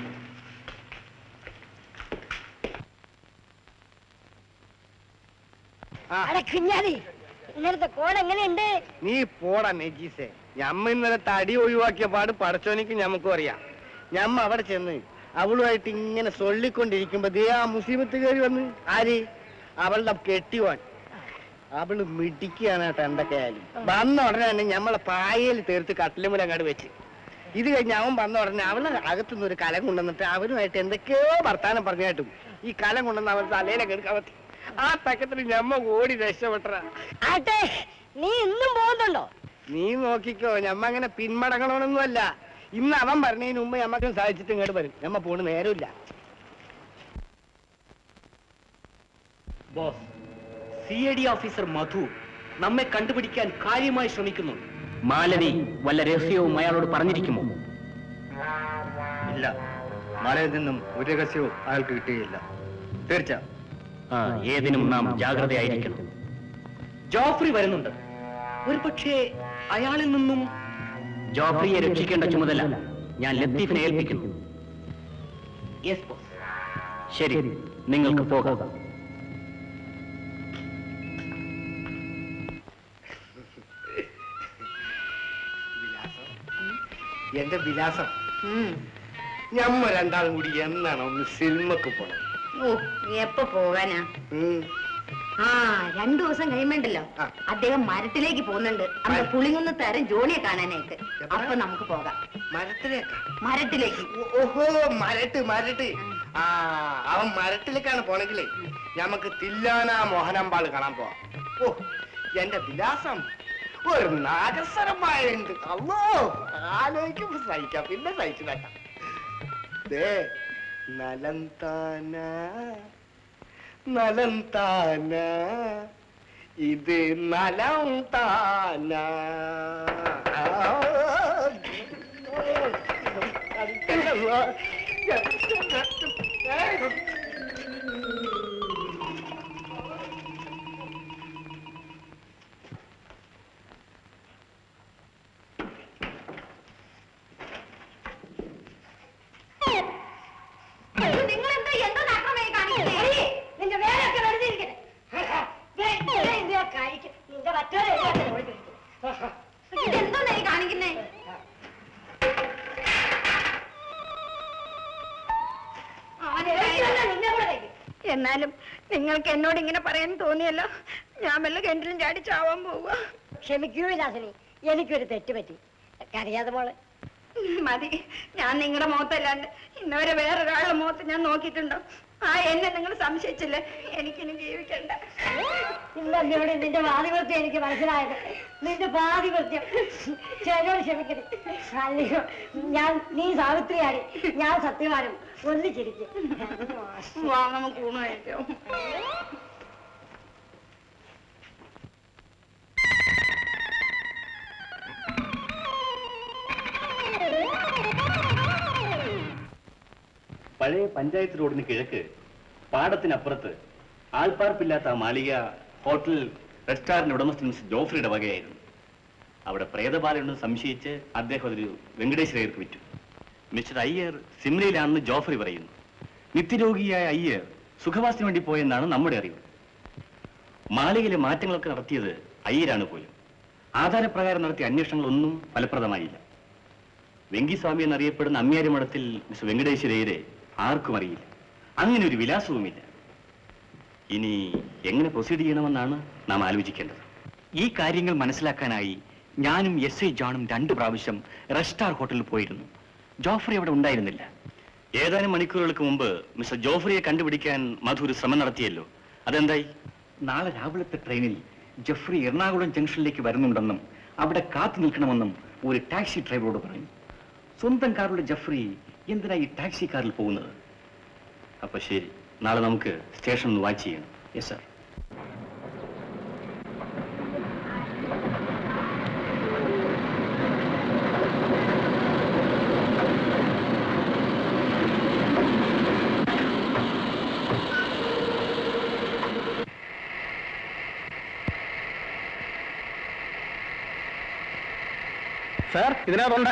അടെ കുഞ്ഞാലി ഇന്നലത്തെ കോൺ എങ്ങനെയുണ്ട് നീ പോടാ നെജീസേ ഞമ്മ ഇന്നലെ തടി ഒഴിവാക്കിയ പാട് പടച്ചോനിക്ക് ഞമ്മക്കും അറിയാം ഞമ്മ അവിടെ ചെന്ന് അവളുമായിട്ട് ഇങ്ങനെ സൊല്ലിക്കൊണ്ടിരിക്കുമ്പോ ദേ ആ മുസീബത്ത് കയറി വന്ന് ആര് അവളുടെ കെട്ടിയോൻ അവള് മിടിക്കുകയാണ് കേട്ടോ എന്തൊക്കെയായാലും വന്ന ഉടനെ തന്നെ ഞമ്മളെ പായയിൽ തീർത്ത് കട്ടിലുമുല അങ്ങോട്ട് വെച്ച് ഇത് കഴിഞ്ഞ് അവൻ വന്ന ഉടനെ അവളെ അകത്തുനിന്ന് ഒരു കലം കൊണ്ടുവന്നിട്ട് അവനുമായിട്ട് എന്തൊക്കെയോ വർത്താനം പറഞ്ഞായിട്ടും ഈ കലം കൊണ്ടുവന്ന് അവൻ തലയിലൊക്കെ എടുക്കാൻ പറ്റി ആ തക്കത്തിൽ ഞമ്മ ഓടി രക്ഷപ്പെട്ട ആട്ടെ നീ ഇന്നും പോകുന്നുണ്ടോ നീ നോക്കിക്കോ ഞമ്മ അങ്ങനെ പിന്മടങ്ങണമെന്നൊന്നുമല്ല ഇന്ന് അവൻ പറഞ്ഞതിന് മുമ്പ് ഞമ്മക്കും സാധിച്ചിട്ട് ഇങ്ങോട്ട് വരും ഞമ്മ പോണ് നേരമില്ല boss C I D officer Madhu നമ്മെ കണ്ടുപിടിക്കാൻ കാര്യമായി ശ്രമിക്കുന്നുണ്ട് മാലതി വല്ല രഹസ്യവും അയാളോട് പറഞ്ഞിരിക്കുമോ ഇല്ല മലയിൽ നിന്നും ഒരു രഹസ്യവും അയാൾക്ക് കിട്ടുകയില്ല തീർച്ച ആ ഏതിനും നാം ജാഗ്രതയായിരിക്കണം ജോഫ്രി വരുന്നുണ്ട് ഒരു പക്ഷേ അയാളിൽ നിന്നും ജോഫ്രിയെ രക്ഷിക്കേണ്ട ചുമതല ഞാൻ ലത്തീഫിനെ ഏൽപ്പിക്കുന്നു യെസ് ബോസ് ശരി നിങ്ങൾക്ക് പോകാം എന്റെ വിലാസം ഞമ്മ രണ്ടാളും കൂടി എന്നാണ് ഒന്ന് സിനിമക്ക് പോണം ഓ എപ്പോ പോകാനാ ആ രണ്ടു ദിവസം കഴിയുമ്പോണ്ടല്ലോ അദ്ദേഹം മരത്തിലേക്ക് പോകുന്നുണ്ട് അവിടെ പുളിങ്ങുന്ന തരം ജോണിയെ കാണാനായിട്ട് അപ്പൊ നമുക്ക് പോകാം മരത്തിലേക്കാ മരത്തിലേക്ക് ഓഹോ മരട്ട് മരട്ട് ആ അവൻ മരട്ടിലേക്കാണ് പോണെങ്കിലേ ഞമ്മക്ക് തില്ലാന മോഹനമ്പാള് കാണാൻ പോവാം ഓ എന്റെ വിലാസം ഒരു നാഗസരമായുണ്ട് അല്ലോ ആലോചിക്കുമ്പോ സഹിക്കാം പിന്നെ സഹിച്ചു കേട്ടാ ദേ നലന്താന നലന്താന ഇത് നലം താന നിങ്ങൾ എന്താ എന്തോ നഷ്ടമായി കാണിക്കുന്നേ നിന്റെ വേലൊക്കെ വെറുതെ ഇരിക്കട്ടെ നിന്റെ മറ്റൊരു ഇതെന്തോന്നാ ഈ കാണിക്കുന്നേ എന്നാലും നിങ്ങൾക്ക് എന്നോട് ഇങ്ങനെ പറയാൻ തോന്നിയല്ലോ ഞാൻ വല്ല കിണറ്റിലും ചാടി ചാവാൻ പോവുക ക്ഷമിക്കൂ വിലാസിനി എനിക്കൊരു തെറ്റ് പറ്റി കരയാതെ മോളെ മതി ഞാൻ നിങ്ങളുടെ മുഖത്തല്ലാണ്ട് ഇന്നവരെ വേറൊരാളുടെ മുഖത്ത് ഞാൻ നോക്കിയിട്ടുണ്ടോ ആ എന്നെ നിങ്ങൾ സംശയിച്ചില്ലേ എനിക്കിനി ജീവിക്കണ്ട ഇന്നല്ലോടെ നിന്റെ പാതിവൃത്യം എനിക്ക് മനസ്സിലായത് നിന്റെ പാതിവൃത്യം ചേരോട് ക്ഷമിക്കണേ അല്ലയോ ഞാൻ നീ സാവിത്രിയാടി ഞാൻ സത്യവാനും ഒന്നിച്ചിരിക്കും വാ നമുക്ക് ഊണ് കഴിക്കാം പഴയ പഞ്ചായത്ത് റോഡിന് കിഴക്ക് പാടത്തിനപ്പുറത്ത് ആൾപ്പാർപ്പില്ലാത്ത ആ മാളിക ഹോട്ടൽ റെസ്റ്റോറന്റ് ഉടമസ്ഥൻ മിസ് ജോഫ്രിയുടെ വകയായിരുന്നു അവിടെ പ്രേതബാലയുണ്ടെന്ന് സംശയിച്ച് അദ്ദേഹം അതൊരു വെങ്കടേശ്വരയ്യർക്ക് വിറ്റു മിസ്റ്റർ അയ്യർ സിംലയിലാണെന്ന് ജോഫ്രി പറയുന്നു നിത്യരോഗിയായ അയ്യർ സുഖവാസത്തിന് വേണ്ടി പോയെന്നാണ് നമ്മുടെ അറിവ് മാളികയിലെ മാറ്റങ്ങളൊക്കെ നടത്തിയത് അയ്യരാണ് പോലും ആധാരപ്രകാരം നടത്തിയ അന്വേഷണങ്ങളൊന്നും ഫലപ്രദമായില്ല വെങ്കിസ്വാമി എന്നറിയപ്പെടുന്ന അമ്മ്യാരി മഠത്തിൽ മിസ് വെങ്കടേശ്വരയ്യരെ ആർക്കും അറിയില്ല അങ്ങനെ ഒരു വിലാസവുമില്ല ഇനി എങ്ങനെ പ്രൊസീഡ് ചെയ്യണമെന്നാണ് നാം ആലോചിക്കേണ്ടത് ഈ കാര്യങ്ങൾ മനസ്സിലാക്കാനായി ഞാനും എസ് ഐ ജോണും രണ്ടു പ്രാവശ്യം റെസ്റ്റാർ ഹോട്ടലിൽ പോയിരുന്നു ജോഫ്രി അവിടെ ഉണ്ടായിരുന്നില്ല ഏതാനും മണിക്കൂറുകൾക്ക് മുമ്പ് മിസ്റ്റർ ജോഫ്രിയെ കണ്ടുപിടിക്കാൻ മധു ഒരു ശ്രമം നടത്തിയല്ലോ അതെന്തായി നാളെ രാവിലത്തെ ട്രെയിനിൽ ജെഫ്രി എറണാകുളം ജംഗ്ഷനിലേക്ക് വരുന്നുണ്ടെന്നും അവിടെ കാത്തു നിൽക്കണമെന്നും ഒരു ടാക്സി ഡ്രൈവറോട് പറഞ്ഞു സ്വന്തം കാറുള്ള ജെഫ്രി എന്തിനാ ഈ ടാക്സി കാറിൽ പോകുന്നത് അപ്പൊ ശരി നാളെ നമുക്ക് സ്റ്റേഷൻ ഒന്ന് വാച്ച് ചെയ്യണം യെസ് സർ സാർ ഇതിനകത്തുണ്ട്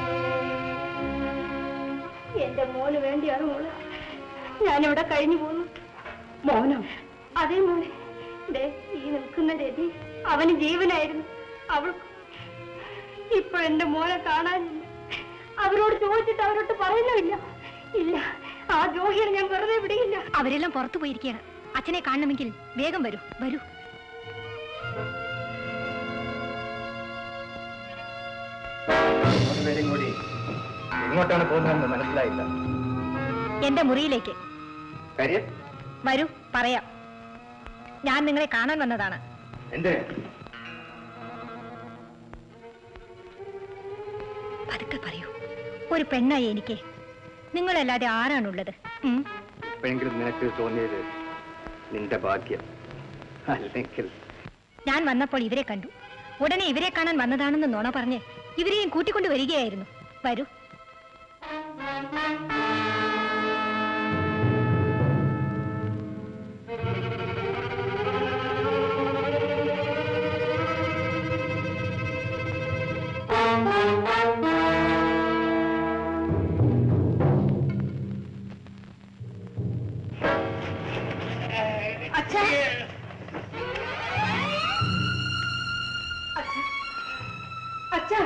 എന്റെ മോന് വേണ്ടിയാണ് മോള് ഞാനിവിടെ കഴിഞ്ഞു പോന്നു മോനോ അതേ മോളെ ദേ ഈ നിൽക്കുന്ന രതി അവന് ജീവനായിരുന്നു അവൾക്ക് ഇപ്പൊ എന്റെ മോനെ കാണാനില്ല അവരോട് ചോദിച്ചിട്ട് അവരോട് പറയുന്നുമില്ല ഇല്ല ആ ജോഹിയെ ഞാൻ വെറുതെ വിടിയില്ല അവരെല്ലാം പുറത്തു പോയിരിക്കുകയാണ് അച്ഛനെ കാണണമെങ്കിൽ വേഗം വരൂ വരൂ പേരും കൂടി എങ്ങോട്ടാണ് പോകുന്നതെന്ന് മനസ്സിലായില്ല എന്റെ മുറിയിലേക്ക് കാര്യം വരൂ പറയാം ഞാൻ നിങ്ങളെ കാണാൻ വന്നതാണ് എന്തിന് പതുക്കെ പറയൂ ഒരു പെണ്ണായി എനിക്ക് നിങ്ങളല്ലാതെ ആരാണുള്ളത് ഉം? ഇപ്പോഴെങ്കിലും നിനക്ക് തോന്നിയത് നിന്റെ ഭാഗ്യം അല്ലെങ്കിൽ ഞാൻ വന്നപ്പോൾ ഇവരെ കണ്ടു ഉടനെ ഇവരെ കാണാൻ വന്നതാണെന്ന് നോണ പറഞ്ഞ് ഇവരെയും കൂട്ടിക്കൊണ്ട് വരികയായിരുന്നു വരൂ അച്ഛാ അച്ഛാ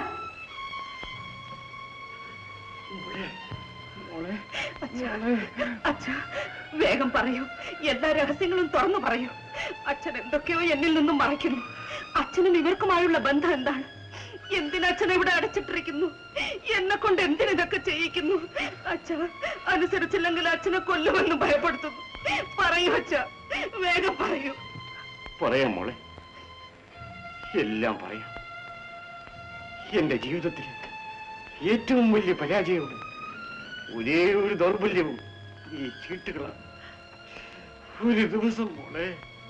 അച്ഛാ അച്ഛാ വേഗം പറയൂ എല്ലാ രഹസ്യങ്ങളും തുറന്നു പറയൂ അച്ഛൻ എന്തൊക്കെയോ എന്നിൽ നിന്നും മറയ്ക്കുന്നു അച്ഛനും ഇവർക്കുമായുള്ള ബന്ധം എന്താണ് എന്തിനച്ഛനെ ഇവിടെ അടച്ചിട്ടിരിക്കുന്നു എന്നെ കൊണ്ട് എന്തിനിതൊക്കെ ചെയ്യിക്കുന്നു അച്ഛ അനുസരിച്ചില്ലെങ്കിൽ അച്ഛനെ കൊല്ലുമെന്ന് ഭയപ്പെടുത്തുന്നു പറയൂ അച്ഛ വേഗം പറയൂ പറയാം മോളെ എല്ലാം പറയാം എന്റെ ജീവിതത്തിൽ ഏറ്റവും വലിയ പരാജയവും ഒരേ ഒരു ദൗർബല്യവും ഈ ചീട്ടുകളാണ് ഒരു ദിവസം മോളെ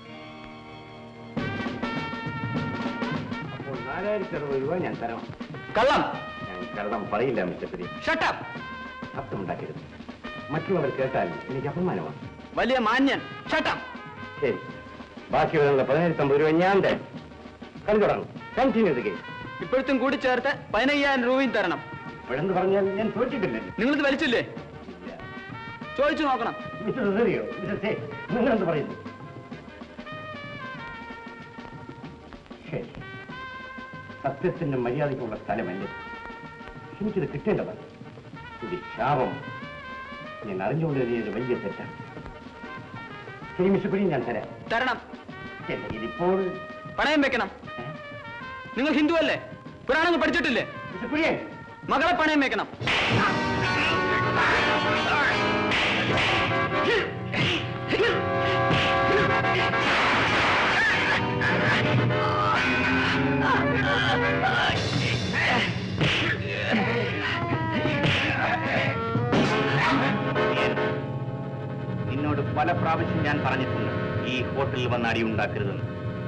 അപ്പോൾ നാലായിരത്തി അറുപത് രൂപ ഞാൻ തരണം കള്ളം ഞാൻ കള്ളം പറയില്ല മിസ്റ്റർ പരി ഷട്ടപ്പ് ശബ്ദമുണ്ടാക്കരുത് മറ്റുള്ളവർ കേട്ടാൽ എനിക്ക് അപമാനമാണ് വലിയ മാന്യൻ ഷട്ടപ്പ് ശരി ബാക്കി വരുന്ന പതിനായിരത്തി അമ്പത് രൂപ ഞാൻ തരാം കളി തുടങ്ങും കണ്ടിന്യൂ ഇത് ഗെയിം ഇപ്പോഴത്തും കൂടി ചേർത്ത് പതിനയ്യായിരം രൂപയും തരണം ഇപ്പോഴെന്ന് പറഞ്ഞാൽ ഞാൻ തോറ്റിട്ടില്ലല്ലോ നിങ്ങളിത് വലിച്ചില്ലേ ചോദിച്ചു നോക്കണം മിസ്റ്റർ സെറിയോ മിസ്റ്റർ സേ നിങ്ങളെന്ത് പറയുന്നു ശരി സത്യത്തിന്റെ മര്യാദയ്ക്കുള്ള സ്ഥലമല്ലേ എനിക്കിത് കിട്ടേണ്ടതാണ് ഇത് ശാപം ഞാൻ അറിഞ്ഞുകൊണ്ട് എഴുതിയത് വലിയ തെറ്റാണ് ശരി മിസ്റ്റർ പിടി ഞാൻ തരാം തരണം ശരി ഇതിപ്പോൾ പണയം വെക്കണം നിങ്ങൾ ഹിന്ദു അല്ലേ പുരാണങ്ങൾ പഠിച്ചിട്ടില്ലേ മിസ്റ്റർ പിടിയേ മകളെ പണയം വെക്കണം നിന്നോട് പല പ്രാവശ്യം ഞാൻ പറഞ്ഞിട്ടുണ്ട് ഈ ഹോട്ടലിൽ വന്ന് അടി ഉണ്ടാക്കരുതെന്ന്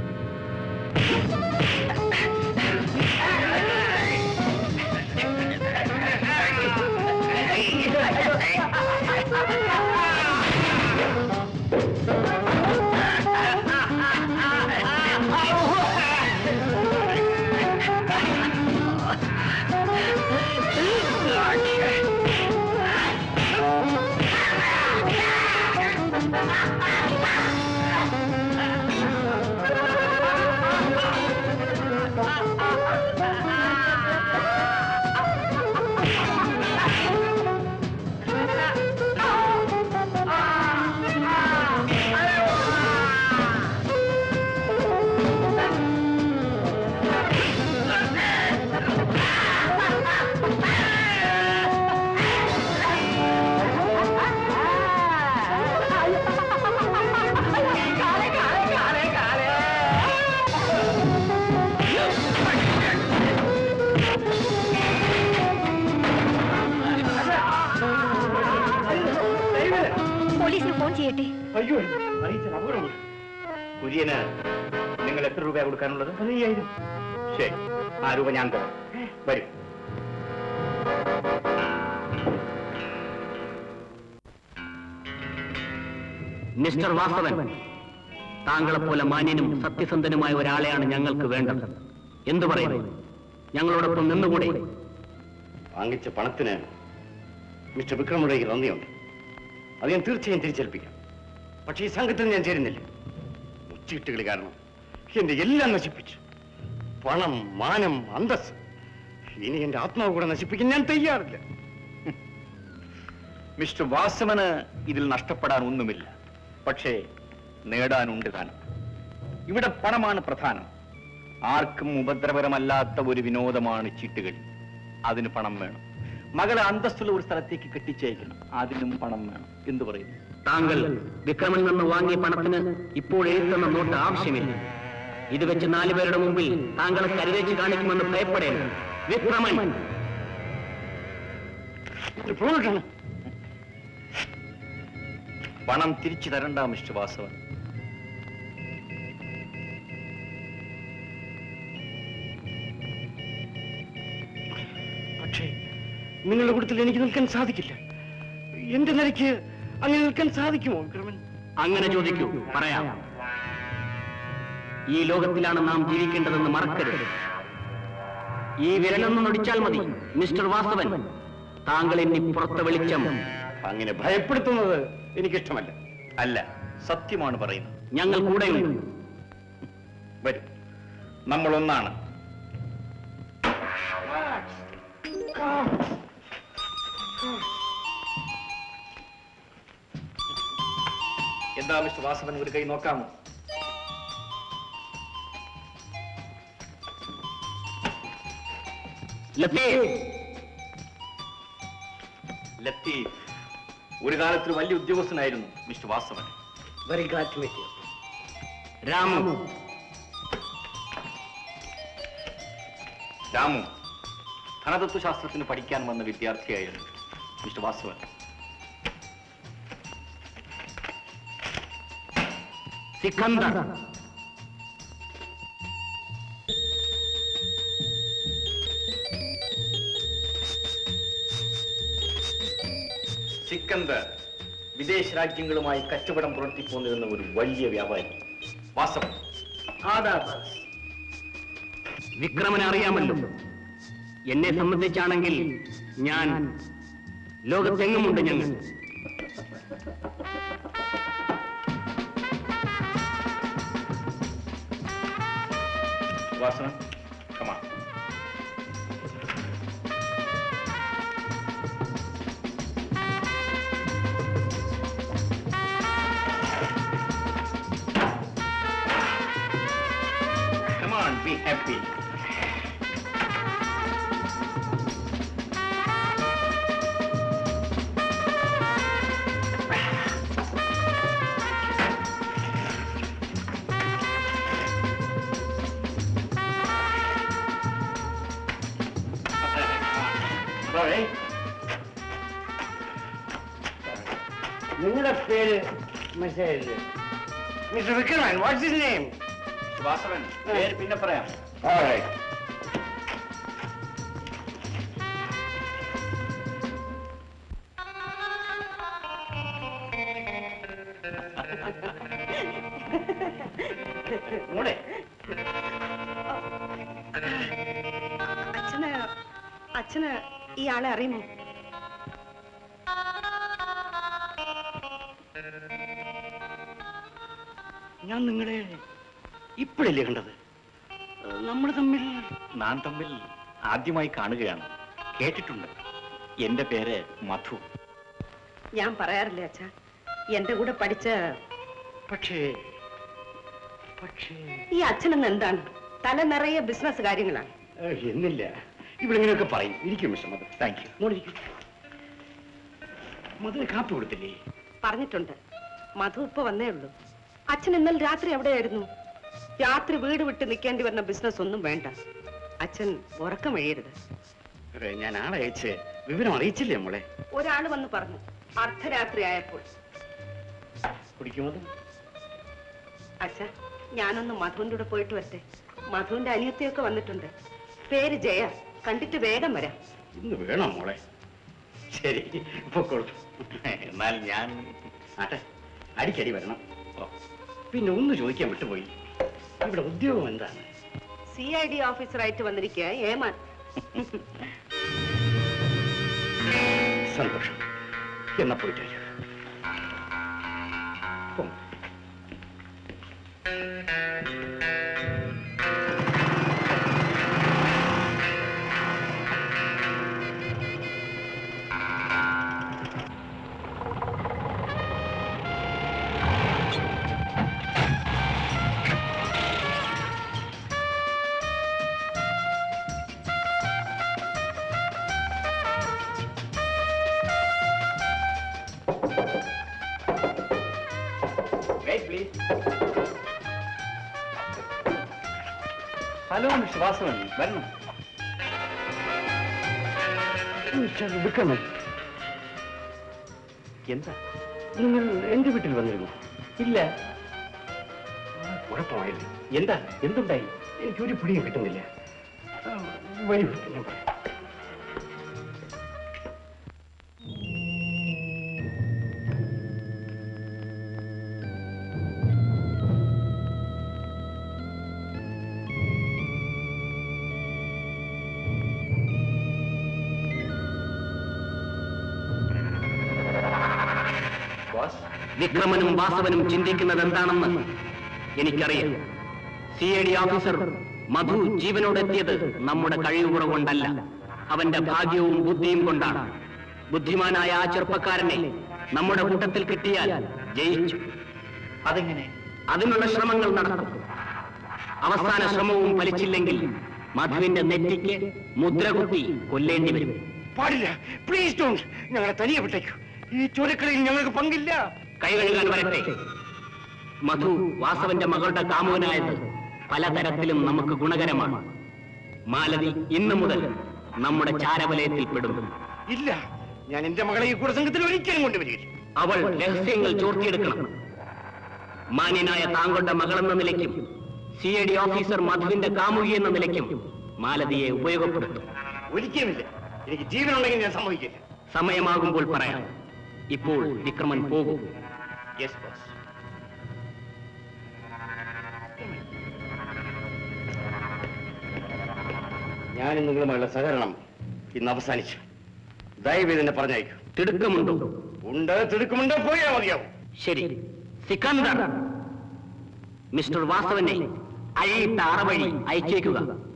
പോലീസിന് ഫോൺ ചെയ്യട്ടെ അയ്യോ അറിയിച്ചാൽ അപകടമാണ് കുര്യന് നിങ്ങൾ എത്ര രൂപ കൊടുക്കാനുള്ളത് പതിനയ്യായിരം ശരി ആ രൂപ ഞാൻ തരാം വരും മിസ്റ്റർ വാസവൻ താങ്കളെപ്പോലെ മാന്യനും സത്യസന്ധനുമായ ഒരാളെയാണ് ഞങ്ങൾക്ക് വേണ്ടത് എന്തു പറയുന്നു ഞങ്ങളോടൊപ്പം നിന്നുകൂടെ വാങ്ങിച്ച പണത്തിന് മിസ്റ്റർ വിക്രമുടെ നന്ദിയുണ്ട് അത് ഞാൻ തീർച്ചയായും തിരിച്ചേൽപ്പിക്കാം പക്ഷേ ഈ സംഘത്തിൽ ഞാൻ ചേരുന്നില്ല ഉച്ചയിട്ടുകളി കാരണം എന്റെ എല്ലാം നശിപ്പിച്ചു പണം മാനം അന്തസ് ഇനി എന്റെ ആത്മാവ് കൂടെ നശിപ്പിക്കാൻ ഞാൻ തയ്യാറില്ല മിസ്റ്റർ വാസവന് ഇതിൽ നഷ്ടപ്പെടാൻ ഒന്നുമില്ല പക്ഷേ നേടാനുണ്ട് താനും ഇവിടെ പണമാണ് പ്രധാനം ആർക്കും ഉപദ്രവകരമല്ലാത്ത ഒരു വിനോദമാണ് ചീട്ടുകളി അതിന് പണം വേണം മകളെ അന്തസ്സുള്ള ഒരു സ്ഥലത്തേക്ക് കെട്ടിച്ചയക്കണം അതിനും പണം വേണം എന്തു പറയുന്നു താങ്കൾ വിക്രമിൽ നിന്ന് വാങ്ങിയ പണത്തിന് ഇപ്പോൾ എഴുതുന്ന നോട്ട് ആവശ്യമില്ല ഇത് വെച്ച് നാലുപേരുടെ മുമ്പിൽ താങ്കളെ കരുതേച്ച് കാണിക്കുമെന്ന് ഭയപ്പെടേണ്ട വിക്രമൻ പണം തിരിച്ചു തരണ്ട മിസ്റ്റർ വാസവൻ പക്ഷേ നിങ്ങളുടെ കൂട്ടത്തിൽ എനിക്ക് നിൽക്കാൻ സാധിക്കില്ല എന്റെ നിലയ്ക്ക് അങ്ങനെ നിൽക്കാൻ സാധിക്കുമോ വിക്രമൻ അങ്ങനെ ചോദിക്കൂ പറയാം ഈ ലോകത്തിലാണ് നാം ജീവിക്കേണ്ടതെന്ന് മറക്കരുത് ഈ വിരലൊന്ന് നൊടിച്ചാൽ മതി മിസ്റ്റർ വാസവൻ താങ്കൾ ഇനി പുറത്തെ വെളിച്ചം അങ്ങനെ ഭയപ്പെടുത്തുന്നത് എനിക്കിഷ്ടമല്ല അല്ല സത്യമാണ് പറയുന്നത് ഞങ്ങൾ കൂടെയുണ്ട് വരും നമ്മൾ ഒന്നാണ് എന്താ മിസ്റ്റർ വാസവൻ ഒരു കൈ നോക്കാമോ ലത്തീഫ് ഒരു കാലത്ത് ഒരു വലിയ ഉദ്യോഗസ്ഥനായിരുന്നു mister Vasavan very glad to meet you Ramu Ramu ധനതത്വശാസ്ത്രത്തിന് പഠിക്കാൻ വന്ന വിദ്യാർത്ഥിയായിരുന്നു മിസ്റ്റർ വാസവൻ സിക്കന്ദർ സിക്കന്ദർ വിദേശ രാജ്യങ്ങളുമായി കച്ചവടം പുലർത്തിപ്പോന്നിരുന്ന ഒരു വലിയ വ്യാപാരി വാസവൻ വിക്രമനെ അറിയാമല്ലോ എന്നെ സംബന്ധിച്ചാണെങ്കിൽ ഞാൻ ലോകത്തെങ്ങുമുണ്ട് ഞങ്ങൾ വാസവൻ കമാ Come on, be happy. Sorry. നിങ്ങളുടെ പേര് മനസ്സിലായില്ലേ mister Vikraman what's his name Vasavan പേര് പിന്നെ പറയാം Alright. മോളെ അച്ഛന് അച്ഛന് ഈ ആളെ അറിയുമോ ഞാൻ നിങ്ങളെ ഇപ്പോഴല്ലേ കണ്ടത് നമ്മൾ തമ്മിൽ നാം തമ്മിൽ ആദ്യമായി കാണുകയാണ് കേട്ടിട്ടുണ്ട് എന്റെ പേര് മധു ഞാൻ പറയാറില്ലേ അച്ഛ എന്റെ കൂടെ പഠിച്ച പക്ഷേ പക്ഷേ ഈ അച്ഛനെന്ന് എന്താണ് തല നിറയെ ബിസിനസ് കാര്യങ്ങളാണ് ഏഹ്, എന്നില്ല ഇവിടെ ഇങ്ങനെയൊക്കെ പറയും ഇരിക്കും മിസ്റ്റർ മധു താങ്ക് യു മോളിരിക്കും മധുര കാപ്പി കൊടുത്തില്ലേ പറഞ്ഞിട്ടുണ്ട് മധു ഇപ്പൊ വന്നേ ഉള്ളൂ അച്ഛൻ ഇന്നലെ രാത്രി എവിടെയായിരുന്നു രാത്രി വീട് വിട്ട് നിൽക്കേണ്ടി വരുന്ന ബിസിനസ് ഒന്നും വേണ്ട അച്ഛൻ ഉറക്കം എഴുതരുത് ഏ, ഞാൻ ആളെ അയച്ച് വിവരം അറിയിച്ചില്ലേ മോളെ ഒരാൾ വന്ന് പറഞ്ഞു അർദ്ധരാത്രി ആയപ്പോൾ കുടിക്കുമത് അച്ഛ ഞാനൊന്ന് മധുവിന്റെ കൂടെ പോയിട്ട് വരട്ടെ മധുവിന്റെ അനിയത്തിയൊക്കെ വന്നിട്ടുണ്ട് പേര് ജയ കണ്ടിട്ട് വേഗം വരാം ഇന്ന് വേണോ മോളെ ശരി പൊക്കോളൂ എന്നാൽ ഞാൻ ആട്ടെ അടിക്കടി വരണം പിന്നെ ഒന്ന് ചോദിക്കാൻ വിട്ടുപോയി ഇവിടെ ഉദ്യോഗം എന്താണ് സി ഐ ഡി ഓഫീസറായിട്ട് വന്നിരിക്കുക ഏമാൻ സന്തോഷം എന്നാ പോയിട്ട് വരൂ. പോ മോളെ. Wait, please. Hello mister Vasavan വരണം മിസ്റ്റർ വിക്രമൻ എന്താ നിങ്ങൾ എന്റെ വീട്ടിൽ വന്നിരുന്നു ഇല്ല കുഴപ്പമായില്ലേ എന്താ എന്തുണ്ടായി എനിക്കൊരു പിടിയും കിട്ടുന്നില്ല ആ, വരൂ ഞാൻ പറയാം വിക്രമനും വാസവനും ചിന്തിക്കുന്നത് എന്താണെന്ന് എനിക്കറിയാം C I D officer Madhu ജീവനോടെത്തിയത് നമ്മുടെ കഴിവുറ കൊണ്ടല്ല അവന്റെ ഭാഗ്യവും ബുദ്ധിയും കൊണ്ടാണ് ബുദ്ധിമാനായ ആ ചെറുപ്പക്കാരനെ നമ്മുടെ കൂട്ടത്തിൽ കിട്ടിയാൽ ജയിച്ചു അതെങ്ങനെ അതിനുള്ള ശ്രമങ്ങൾ നടത്തും അവസാന ശ്രമവും ഫലിച്ചില്ലെങ്കിൽ മധുവിന്റെ നെറ്റിക്ക് മുദ്ര കുത്തി കൊല്ലേണ്ടി വരും പാടില്ല പ്ലീസ് ഡോണ്ട് ഞങ്ങളെ തനിയെ വിട്ടേക്കൂ ഈ ചുരക്കളിയിൽ ഞങ്ങൾക്ക് പങ്കില്ല കൈ കഴുകാൻ വരട്ടെ മധു വാസവന്റെ മകളുടെ കാമുകനായത് പലതരത്തിലും നമുക്ക് ഗുണകരമാണ് മാലതി ഇന്നു മുതൽ നമ്മുടെ ചാരവലയത്തിൽ പെടും ഇല്ല ഞാൻ എന്റെ മകളെ ഈ കൂടസംഘത്തിൽ ഒരിക്കലും കൊണ്ടുവരികയില്ല അവൾ രഹസ്യങ്ങൾ ചോർത്തിയെടുക്കണം മാന്യനായ താങ്കളുടെ മകളെന്ന നിലയ്ക്കും സി ഐ ഡി ഓഫീസർ മധുവിന്റെ കാമുകി എന്ന നിലയ്ക്കും മാലതിയെ ഉപയോഗപ്പെടുത്തും ഒരിക്കലുമില്ല എനിക്ക് ജീവനുണ്ടെങ്കിൽ ഞാൻ സമ്മതിക്കില്ല സമയമാകുമ്പോൾ പറയാം ഇപ്പോൾ വിക്രമൻ പോകും യെസ് ബോസ് ഞാനും നിങ്ങളുമായുള്ള സഹകരണം ഇന്ന് അവസാനിച്ചു ദയവേദന എന്നെ പറഞ്ഞയക്കൂ തിടുക്കമുണ്ടോ ഉണ്ട് തിടുക്കമുണ്ട് പോയാ മതിയാവും ശരി സിക്കന്ദർ മിസ്റ്റർ വാസവനെ അഴിയിട്ട അറവഴി അയച്ചേക്കുക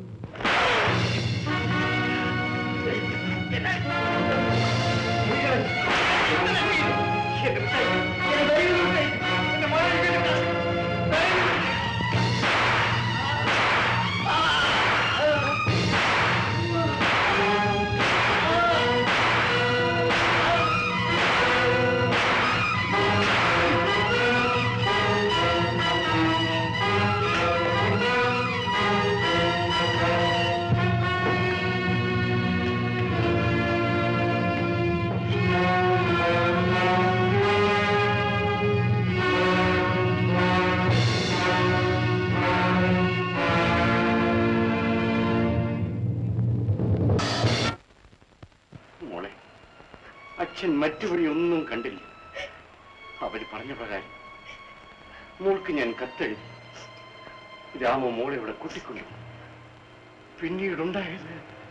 മോളെ അച്ഛൻ മറ്റുവഴി ഒന്നും കണ്ടില്ല അവര് പറഞ്ഞ പ്രകാരം മോൾക്ക് ഞാൻ കത്തെഴുതി രാമ മോളെ ഇവിടെ കൂട്ടിക്കൊണ്ടു പിന്നീടുണ്ടായത്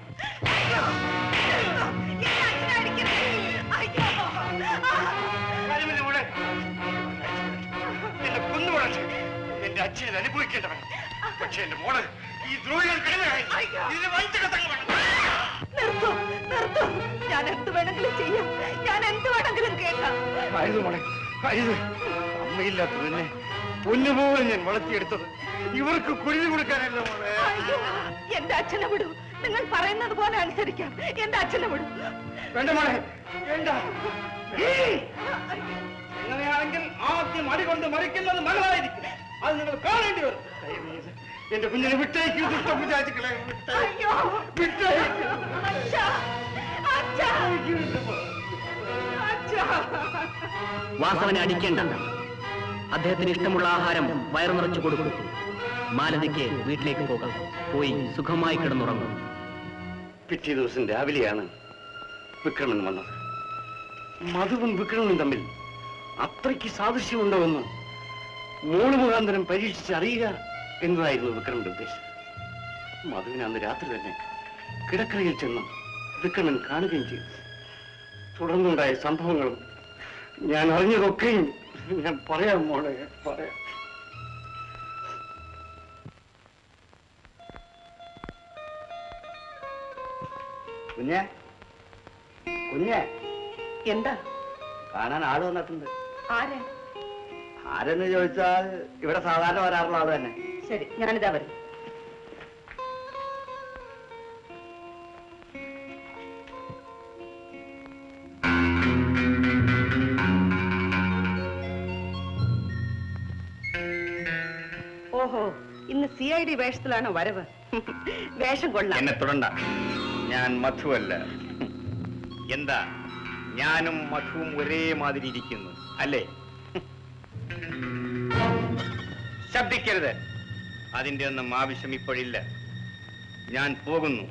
കാര്യമില്ല മോളെ. എന്നെ കൊന്നുകൂടാ. എന്റെ അച്ഛനെ അനുഭവിക്കേണ്ടവൻ പക്ഷെ എന്റെ മോള് ഈ ദ്രോഹികൾ കിടന്നായി ഇതിന് വഞ്ചകത്തങ്ങൾ നിർത്തൂ നിർത്തൂ ഞാൻ എന്ത് വേണമെങ്കിലും ചെയ്യാം ഞാൻ എന്ത് വേണമെങ്കിലും കേൾക്കാം അരുത് മോളെ അരുത് അമ്മയില്ലാത്ത തന്നെ പൊന്നുപോലെ ഞാൻ വളർത്തിയെടുത്തത് ഇവർക്ക് കുരുതി കൊടുക്കാനല്ല മോളെ അയ്യോ എന്റെ അച്ഛനെ വിടൂ നിങ്ങൾ പറയുന്നത് പോലെ അനുസരിക്കാം എന്റെ അച്ഛനെ വിടൂ വേണ്ട മോളെ വേണ്ട അങ്ങനെയാണെങ്കിൽ ആദ്യം അടികൊണ്ട് മരിക്കുന്നത് മകളായിരിക്കും അത് നിങ്ങൾ കാണേണ്ടി വരും ദയവേത് എന്റെ കുഞ്ഞിനെ വിട്ടേക്ക് ദുഷ്ടപിശാചുക്കളെ അയ്യോ വിട്ടേക്ക് അച്ഛാ അച്ഛാ അച്ഛാ വാസവനെ അടിക്കേണ്ട അദ്ദേഹത്തിന് ഇഷ്ടമുള്ള ആഹാരം വയറു നിറച്ചു കൊടുക്കും മാലതിക്ക് വീട്ടിലേക്ക് പോകാം പോയി സുഖമായി കിടന്നുറങ്ങും പിറ്റേ ദിവസം രാവിലെയാണ് വിക്രമൻ വന്നത് മധുവും വിക്രമനും തമ്മിൽ അത്രയ്ക്ക് സാദൃശ്യമുണ്ടോ എന്ന് മൂന്ന് മുഖാന്തരം പരീക്ഷിച്ച് അറിയുക എന്നതായിരുന്നു വിക്രമന്റെ ഉദ്ദേശം മധുവിന് അന്ന് രാത്രി തന്നെ കിടക്കറയിൽ ചെന്ന് വിക്രമൻ കാണുകയും ചെയ്തു തുടർന്നുണ്ടായ സംഭവങ്ങളും ഞാൻ അറിഞ്ഞതൊക്കെയും ഞാൻ പറയാം മോളെ പറയാം കുഞ്ഞെ കുഞ്ഞെ എന്താ കാണാൻ ആള് വന്നിട്ടുണ്ട് ആരാ ആരെന്ന് ചോദിച്ചാൽ ഇവിടെ സാധാരണ വരാറുള്ള ആള് തന്നെ ശരി ഞാനിതാ വരും ഓഹോ ഇന്ന് സി ഐ ഡി വേഷത്തിലാണ് വരവ് വേഷം കൊള്ളാം എന്നെ തുടണ്ട ഞാൻ മധുവല്ല എന്താ ഞാനും മധുവും ഒരേ മാതിരി ഇരിക്കുന്നു അല്ലേ ശബ്ദിക്കരുത് അതിന്റെ ഒന്നും ആവശ്യം ഇപ്പോഴില്ല ഞാൻ പോകുന്നു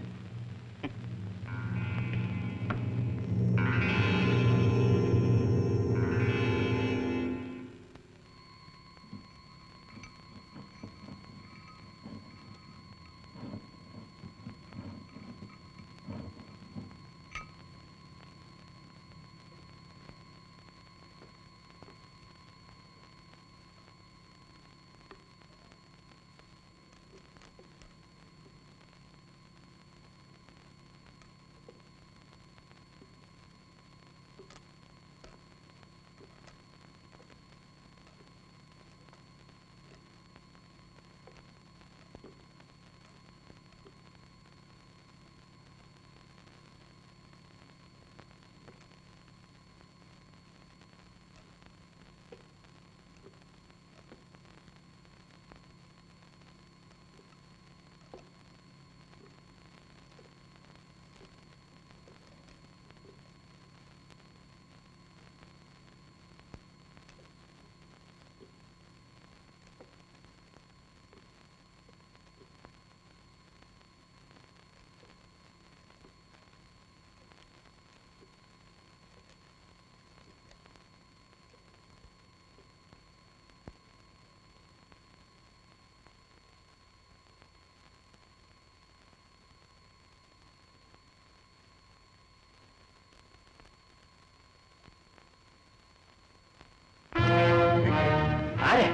ആരെ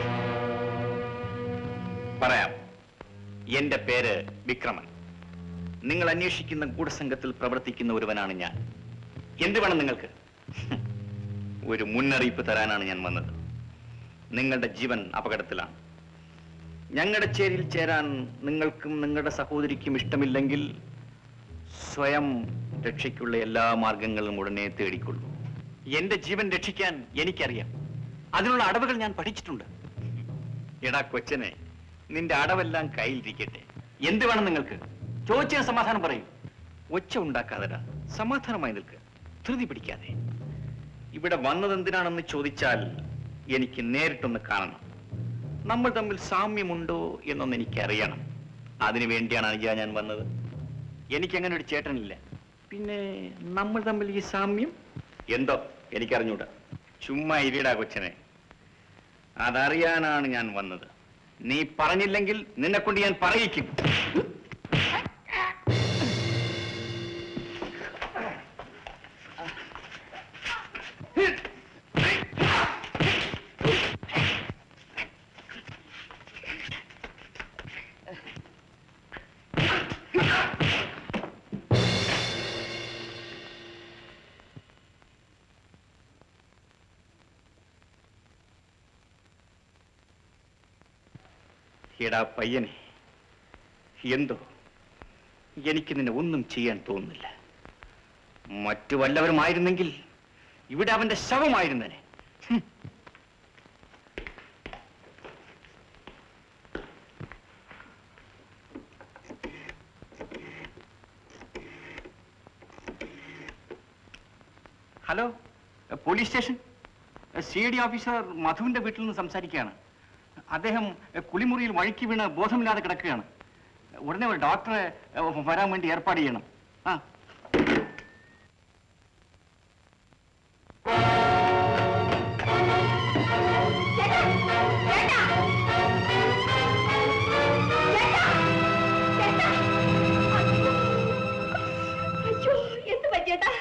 പറയാം എന്റെ പേര് വിക്രമൻ നിങ്ങൾ അന്വേഷിക്കുന്ന ഗൂഢസംഘത്തിൽ പ്രവർത്തിക്കുന്ന ഒരുവനാണ് ഞാൻ എന്ത് വേണം നിങ്ങൾക്ക് ഒരു മുന്നറിയിപ്പ് തരാനാണ് ഞാൻ വന്നത് നിങ്ങളുടെ ജീവൻ അപകടത്തിലാണ് ഞങ്ങളുടെ ചേരിയിൽ ചേരാൻ നിങ്ങൾക്കും നിങ്ങളുടെ സഹോദരിക്കും ഇഷ്ടമില്ലെങ്കിൽ സ്വയം രക്ഷയ്ക്കുള്ള എല്ലാ മാർഗങ്ങളും ഉടനെ തേടിക്കൊള്ളൂ എന്റെ ജീവൻ രക്ഷിക്കാൻ എനിക്കറിയാം അതിനുള്ള അടവുകൾ ഞാൻ പഠിച്ചിട്ടുണ്ട് എടാ കൊച്ചനെ നിന്റെ അടവെല്ലാം കയ്യിലിരിക്കട്ടെ എന്ത് വേണം നിങ്ങൾക്ക് ചോദിച്ചതിന് സമാധാനം പറയൂ ഒച്ച ഉണ്ടാക്കാതെടാ സമാധാനമായി നിൽക്ക് ധൃതി പിടിക്കാതെ ഇവിടെ വന്നത് എന്തിനാണെന്ന് ചോദിച്ചാൽ എനിക്ക് നേരിട്ടൊന്ന് കാണണം നമ്മൾ തമ്മിൽ സാമ്യമുണ്ടോ എന്നൊന്ന് എനിക്ക് അറിയണം അതിനു വേണ്ടിയാണ് അനുജ ഞാൻ വന്നത് എനിക്ക് അങ്ങനെ ഒരു ചേട്ടനില്ല പിന്നെ നമ്മൾ തമ്മിൽ ഈ സാമ്യം എന്തോ എനിക്കറിഞ്ഞൂടാ ചുമ്മാ ഇരിടാ കൊച്ചനെ അതറിയാനാണ് ഞാൻ വന്നത് നീ പറഞ്ഞില്ലെങ്കിൽ നിന്നെ കൊണ്ട് ഞാൻ പറയിക്കും എടാ പയ്യനെ എന്തോ എനിക്ക് നിന്നെ ഒന്നും ചെയ്യാൻ തോന്നുന്നില്ല മറ്റു വല്ലവരുമായിരുന്നെങ്കിൽ ഇവിടെ അവന്റെ ശവമായിരുന്നേനെ ഹും. Hello police station C D officer മധുവിന്റെ വീട്ടിൽ നിന്ന് സംസാരിക്കുകയാണ് അദ്ദേഹം കുളിമുറിയിൽ വഴുക്കി വീണ് ബോധമില്ലാതെ കിടക്കുകയാണ് ഉടനെ ഒരു ഡോക്ടറെ ഏഹ്, വരാൻ വേണ്ടി ഏർപ്പാട് ചെയ്യണം ആ അയ്യോ എന്ത് പറ്റിയേട്ടാ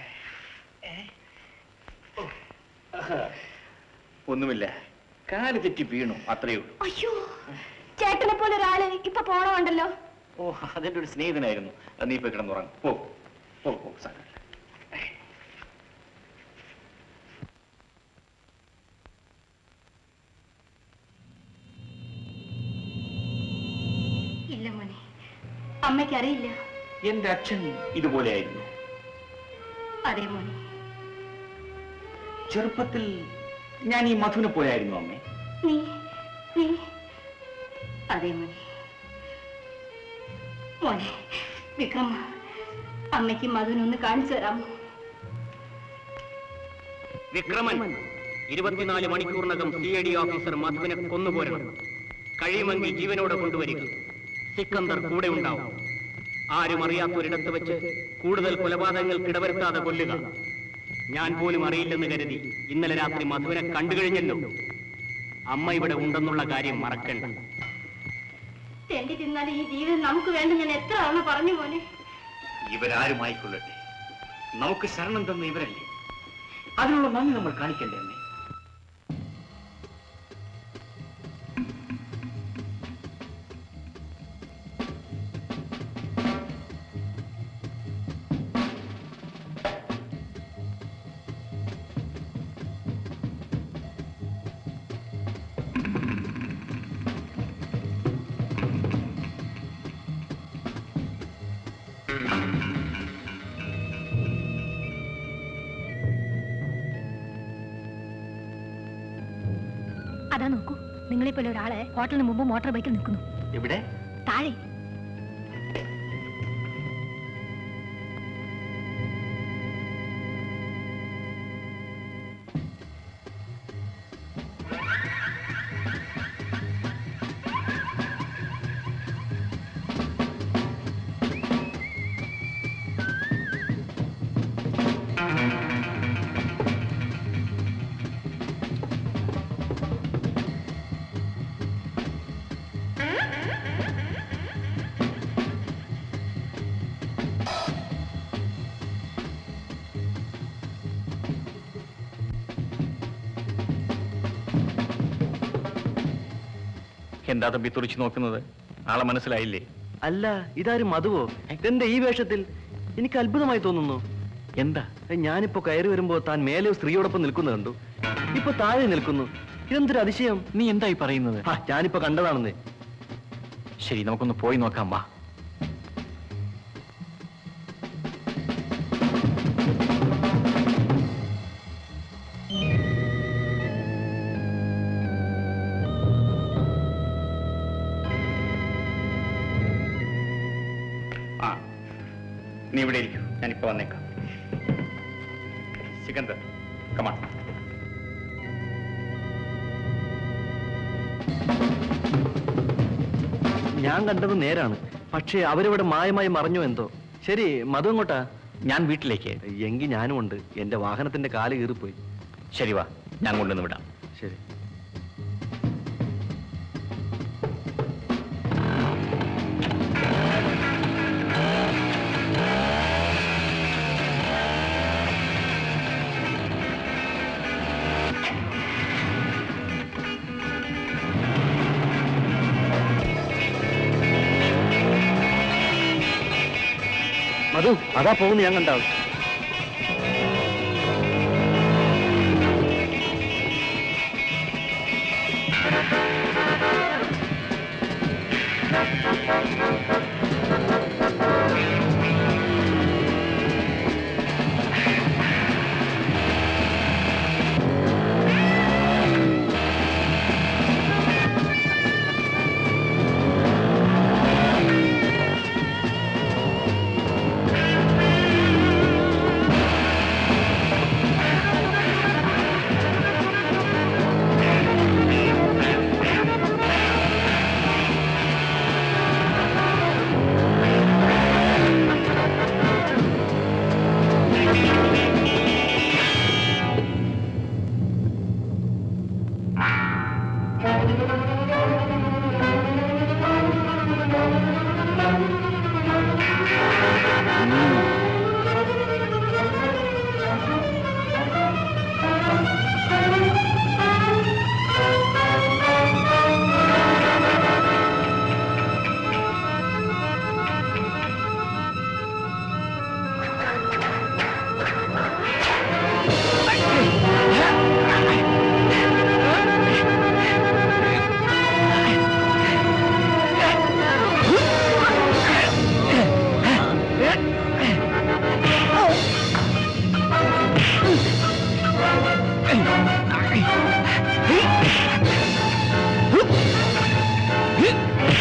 ഒന്നുമില്ല കാല് തെറ്റി വീണു അത്രയേ ഉള്ളൂ അയ്യോ ചേട്ടനെ പോലെ ഒരാള് ഇപ്പൊ പോണമുണ്ടല്ലോ ഓ അതിന്റെ ഒരു സ്നേഹിതനായിരുന്നു നീ പോയി കിടന്നുറങ്ങും പോ ഓ ഓ സാരമില്ല ഇല്ല മോനെ അമ്മയ്ക്ക് അറിയില്ല എന്റെ അച്ഛൻ ഇതുപോലെയായിരുന്നു അതെ മോനെ ചെറുപ്പത്തിൽ ഞാൻ ഈ മധുവിനെ പോയായിരുന്നു അമ്മേ നീ നീ അതെ മോനെ മോനെ വിക്രമ അമ്മയ്ക്ക് മധുനൊന്ന് കാണിച്ചു തരാമോ വിക്രമൻ ഇരുപത്തിനാല് മണിക്കൂറിനകം സി ഐ ഡി ഓഫീസർ മധുവിനെ കൊന്നുപോരണം കഴിയുമെങ്കിൽ ജീവനോടെ കൊണ്ടുവരിക സിക്കന്ദർ കൂടെ ഉണ്ടാവും ആരും അറിയാത്തൊരിടത്ത് വെച്ച് കൂടുതൽ കൊലപാതകങ്ങൾക്ക് ഇടവരുത്താതെ കൊല്ലുക ഞാൻ പോലും അറിയില്ലെന്ന് കരുതി ഇന്നലെ രാത്രി മധുവിനെ കണ്ടു കഴിഞ്ഞല്ലോ അമ്മ ഇവിടെ ഉണ്ടെന്നുള്ള കാര്യം മറക്കണ്ട തെണ്ടി തിന്നാൽ ഈ ജീവിതം നമുക്ക് വേണ്ട ഞാൻ എത്ര തവണ പറഞ്ഞു മോനെ ഇവരാരുമായിക്കൊള്ളട്ടെ നമുക്ക് ശരണം തന്ന ഇവരല്ലേ അതിനുള്ള നന്ദി നമ്മൾ കാണിക്കണ്ടേ അമ്മേ അതാ നോക്കൂ നിങ്ങളെ പോലെ ഒരാള് ഹോട്ടലിന് മുമ്പ് മോട്ടോർ ബൈക്കിൽ നിൽക്കുന്നു എവിടെ താഴെ എന്താ തമ്പി തുറിച്ചു നോക്കുന്നത് ആളെ മനസ്സിലായില്ലേ അല്ല ഇതാരും മധുവോ ഇതെന്താ ഈ വേഷത്തിൽ എനിക്ക് അത്ഭുതമായി തോന്നുന്നു എന്താ ഞാനിപ്പോ കയറി വരുമ്പോ താൻ മേലെ ഒരു സ്ത്രീയോടൊപ്പം നിൽക്കുന്നു കണ്ടു ഇപ്പൊ താഴെ നിൽക്കുന്നു ഇതെന്തൊരു അതിശയം നീ എന്തായി പറയുന്നത് ആ ഞാനിപ്പോ കണ്ടതാണെന്ന് ശരി നമുക്കൊന്ന് പോയി നോക്കാം വാ ആ നീ ഇവിടെ ഇരിക്കൂ ഞാനിപ്പോ വന്നേക്കാം സിക്കന്ദർ കമാ ഞാൻ കണ്ടത് നേരാണ് പക്ഷേ അവരിവിടെ മായമായി മറഞ്ഞോ എന്തോ ശരി മധു എങ്ങോട്ടാ ഞാൻ വീട്ടിലേക്ക് എങ്കിൽ ഞാനും ഉണ്ട് എന്റെ വാഹനത്തിന്റെ കാല് കീറിപ്പോയി ശരി വാ ഞാൻ കൊണ്ടുവന്ന് വിടാം ശരി മധു അതാ പോകുന്നു ഞാൻ കണ്ടാവും ആ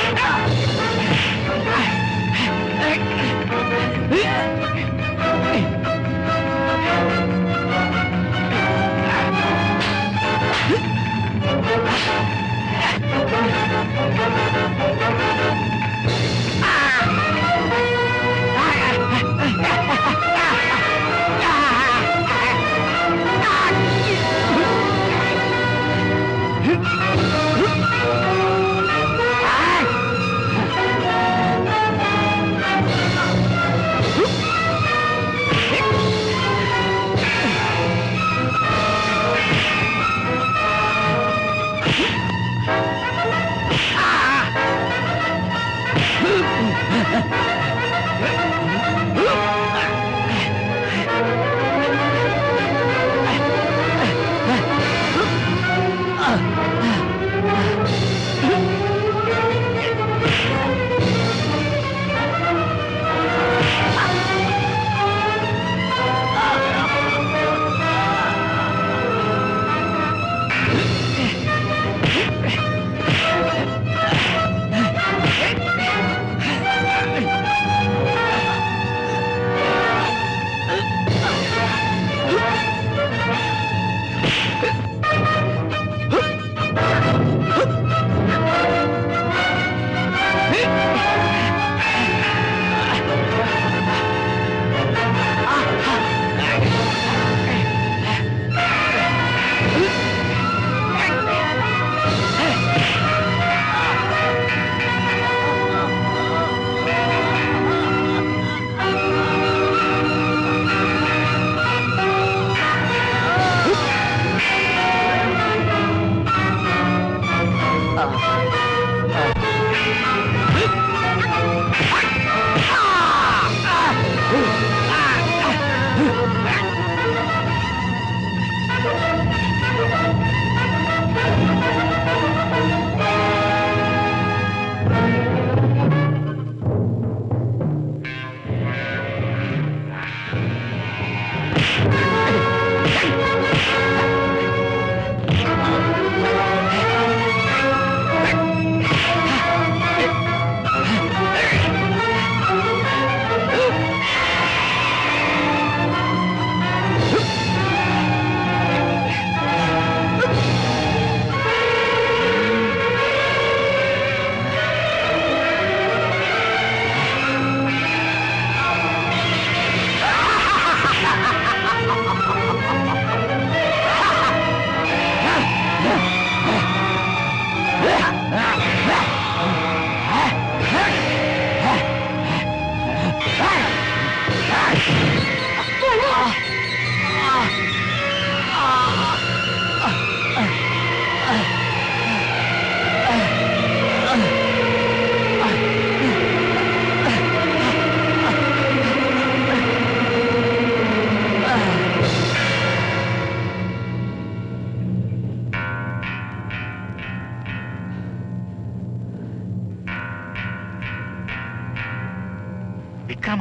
വിക്രമ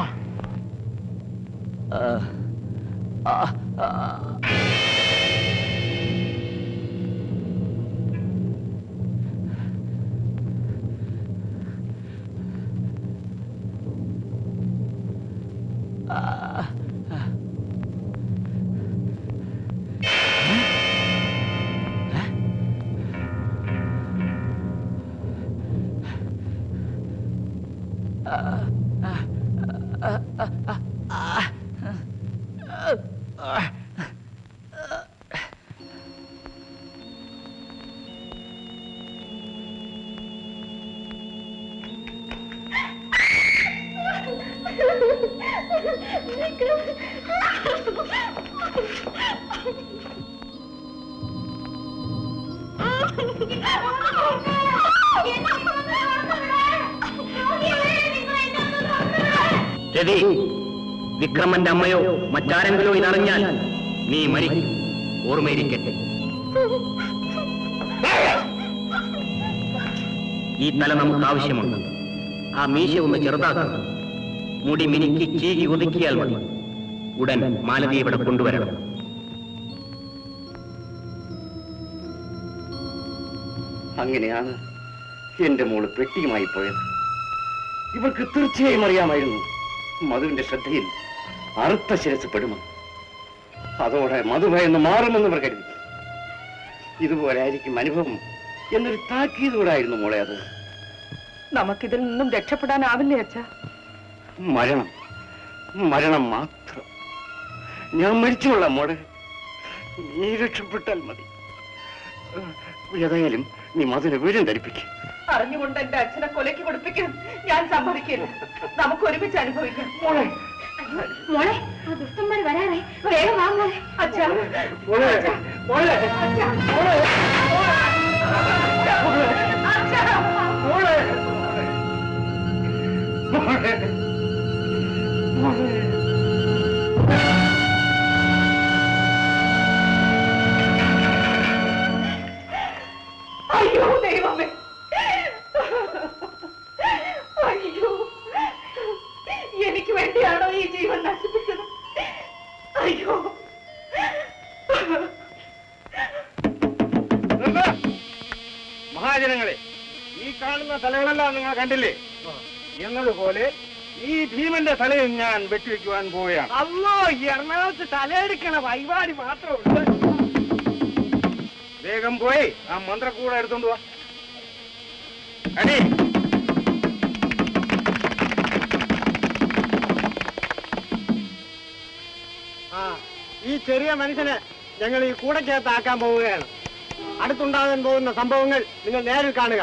രതി വിക്രമന്റെ അമ്മയോ മറ്റാരെങ്കിലോ ഇതറിഞ്ഞാൽ നീ മരിക്കും ഓർമ്മയിരിക്കട്ടെ ഈ തല നമുക്ക് ആവശ്യമുണ്ട് ആ മീശ ഒന്ന് ചെറുതാക്കുക മുടി മിനുക്കി ചീകി ഒതുക്കിയാൽ മതി ഉടൻ മാലതി ഇവിടെ കൊണ്ടുവരണം അങ്ങനെയാണ് എന്റെ മോള് പെട്ടിയുമായി പോയത് ഇവൾക്ക് തീർച്ചയായും അറിയാമായിരുന്നു മധുവിന്റെ ശ്രദ്ധയിൽ അറുത്ത ശിരസ് പെടുമെന്ന് അതോടെ മധു ഭയന്ന് മാറുമെന്ന് ഇവർ കരുതി ഇതുപോലെ ആയിരിക്കും അനുഭവം എന്നൊരു താക്കീതോടായിരുന്നു മോളെ അത് നമുക്കിതിൽ നിന്നും രക്ഷപ്പെടാനാവില്ലേ അച്ഛ മരണം മരണം മാത്രം ഞാൻ മരിച്ചുകൊള്ളാം മോളെ നീ രക്ഷപ്പെട്ടാൽ മതി ഏതായാലും നീ മധുവിനെ വീടും ധരിപ്പിക്കും അറിഞ്ഞുകൊണ്ട് എന്റെ അച്ഛനെ കൊലയ്ക്ക് കൊടുപ്പിക്കാൻ ഞാൻ സമ്മതിക്കില്ല നമുക്ക് ഒരുമിച്ച് അനുഭവിക്കാം മോളെ ആ ദുഷ്ടന്മാർ വരാറേ വേഗം വാ മോളെ അച്ഛാ മോളെ മോളെ മോളെ അയ്യോ ദൈവമേ അയ്യോ എനിക്ക് വേണ്ടിയാണോ ഈ ജീവൻ നശിപ്പിച്ചത് അയ്യോ മഹാജനങ്ങളെ ഈ കാണുന്ന തലകളെല്ലാം നിങ്ങൾ കണ്ടില്ലേ എന്നതുപോലെ ഈ ഭീമന്റെ തലയിൽ ഞാൻ വെട്ടിവെക്കുവാൻ പോവുകയാണ് അല്ലോ എറണാകുളത്ത് തലയെടുക്കണ പരിപാടി മാത്രമുണ്ട് വേഗം പോയി ആ മന്ത്രക്കൂട എടുത്തോണ്ട് വാ അടി ആ ഈ ചെറിയ മനുഷ്യനെ ഞങ്ങൾ ഈ കൂടക്കകത്ത് ആക്കാൻ പോവുകയാണ് അടുത്തുണ്ടാകാൻ പോകുന്ന സംഭവങ്ങൾ നിങ്ങൾ നേരിൽ കാണുക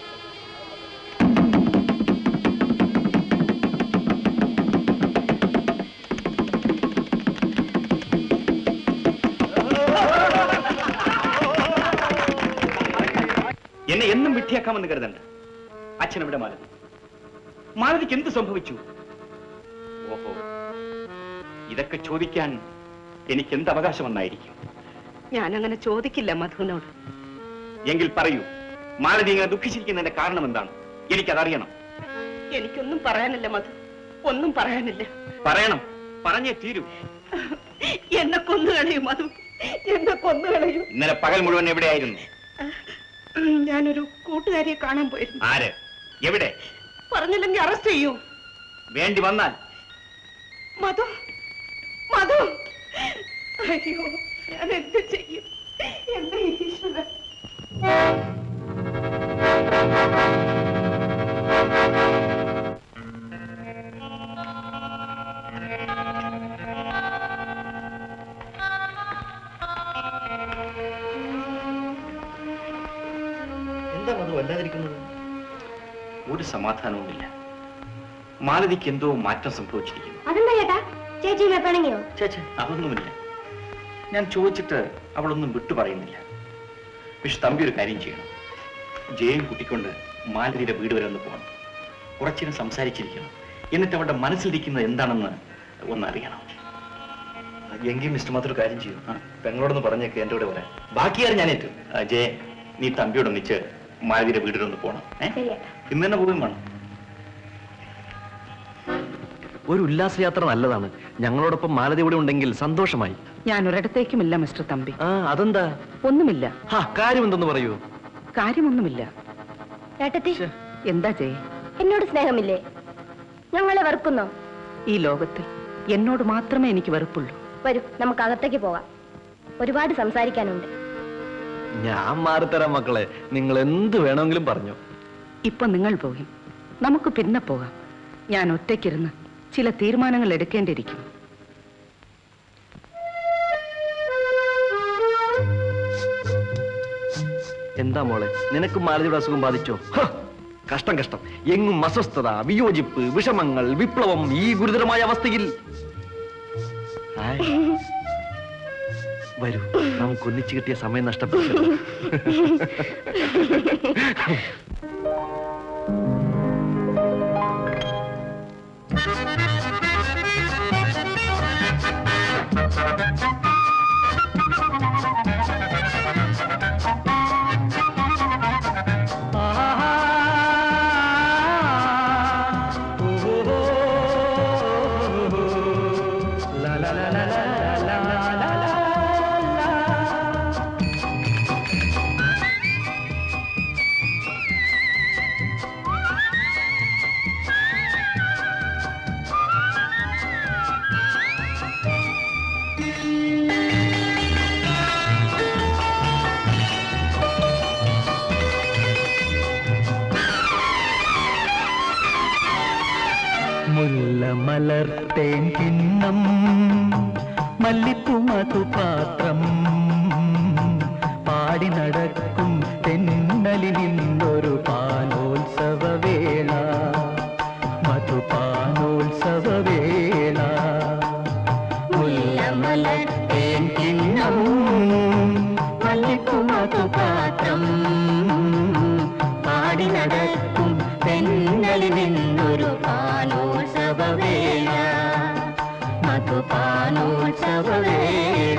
എന്നെ എന്നും വിട്ടിയാക്കാമെന്ന് കരുതണ്ട അച്ഛൻ എവിടെ മാലതി മാലതിക്ക് എന്ത് സംഭവിച്ചു ഓഹോ ഇതൊക്കെ ചോദിക്കാൻ എനിക്ക് എന്ത് അവകാശമെന്നായിരിക്കും ഞാൻ അങ്ങനെ ചോദിക്കില്ല മധുവിനോട് എങ്കിൽ പറയൂ മാലതി ഇങ്ങനെ ദുഃഖിച്ചിരിക്കുന്നതിന്റെ കാരണം എന്താണ് എനിക്കതറിയണം എനിക്കൊന്നും പറയാനില്ല മധു ഒന്നും പറയാനില്ല പറയണം പറഞ്ഞേ തീരൂ എന്നെ കൊന്നുകളയും മധു എന്നെ കൊന്നുകളയും ഇന്നലെ പകൽ മുഴുവൻ എവിടെയായിരുന്നു ഞാനൊരു കൂട്ടുകാരിയെ കാണാൻ പോയിരുന്നു ആര് എവിടെ പറഞ്ഞില്ലെങ്കിൽ അറസ്റ്റ് ചെയ്യൂ വേണ്ടി വന്നാൽ മധു മധു അയ്യോ ഞാൻ എന്ത് ചെയ്യും എന്റെ ഈശ്വരൻ എന്താ മധു വല്ലാതിരിക്കുന്നത് ഒരു സമാധാനവുമില്ല മാലതിക്ക് എന്തോ മാറ്റം സംഭവിച്ചിരിക്കുന്നു അതെന്താ ചേട്ടാ ചേച്ചി പിണങ്ങിയോ ചേച്ചേ അതൊന്നുമില്ല ഞാൻ ചോദിച്ചിട്ട് അവളൊന്നും വിട്ടു പറയുന്നില്ല പക്ഷെ തമ്പി ഒരു കാര്യം ചെയ്യണം ജയം കൂട്ടിക്കൊണ്ട് മാലതിയുടെ വീട് വരെ ഒന്ന് പോകണം കുറച്ചിനും സംസാരിച്ചിരിക്കണം എന്നിട്ട് അവളുടെ മനസ്സിലിരിക്കുന്നത് എന്താണെന്ന് ഒന്ന് അറിയണം എങ്കിൽ മിസ്റ്റർ മാത്രം ഒരു കാര്യം ചെയ്യും പെങ്ങളോടൊന്ന് പറഞ്ഞേക്ക് എൻ്റെ കൂടെ വരാൻ ബാക്കി കാര്യം ഞാൻ ഏറ്റു ജയ നീ തമ്പിയോടൊന്നിച്ച് മാലതിയുടെ വീടിലൊന്ന് പോകണം ഏ ഇന്ന് തന്നെ പോവുകയും വേണം ഒരു ഉല്ലാസയാത്ര നല്ലതാണ് ഞങ്ങളോടൊപ്പം മാലതി ഇവിടെ ഉണ്ടെങ്കിൽ സന്തോഷമായി ഞാൻ ഒരിടത്തേക്കുമില്ല മിസ്റ്റർ തമ്പി ആ അതെന്താ ഒന്നുമില്ല ഹാ കാര്യം എന്തെന്ന് പറയൂ കാര്യമൊന്നുമില്ല ഏട്ടത്തി എന്താ ചെയ്യ എന്നോട് സ്നേഹമില്ലേ ഞങ്ങളെ വെറുക്കുന്നോ ഈ ലോകത്തിൽ എന്നോട് മാത്രമേ എനിക്ക് വെറുപ്പുള്ളൂ വരൂ നമുക്ക് അകത്തേക്ക് പോകാം ഒരുപാട് സംസാരിക്കാനുണ്ട് ഞാൻ മാറിത്തരാം മക്കളെ നിങ്ങൾ എന്ത് വേണമെങ്കിലും പറഞ്ഞു ഇപ്പൊ നിങ്ങൾ പോകും നമുക്ക് പിന്നെ പോകാം ഞാൻ ഒറ്റയ്ക്കിരുന്ന് ചില തീരുമാനങ്ങൾ എടുക്കേണ്ടിയിരിക്കും എന്താ മോളെ നിനക്ക് മാലതിയുടെ അസുഖം ബാധിച്ചോ ഹ! കഷ്ടം കഷ്ടം എങ്ങും അസ്വസ്ഥത വിയോജിപ്പ് വിഷമങ്ങൾ വിപ്ലവം ഈ ഗുരുതരമായ അവസ്ഥയിൽ ഹായ്. വരൂ നമുക്ക് ഒന്നിച്ചു കിട്ടിയ സമയം നഷ്ടപ്പെട്ടു മുല്ല മലർത്തേൻ കിണ്ണം മല്ലിപ്പൂ മധുപാത്രം പാടി നടക്കും തെന്നലിൽ നിന്നൊരു പാനോത്സവ വേള മധുപാനോത്സവ വേള മുല്ല മലർത്തേൻ കിണ്ണം മല്ലിപ്പൂ മധുപാത്രം പാടി നടക്കും തെന്നലിൽ നിന്നൊരു പാനോത്സവ വേള മധുപാനോത്സവ വേള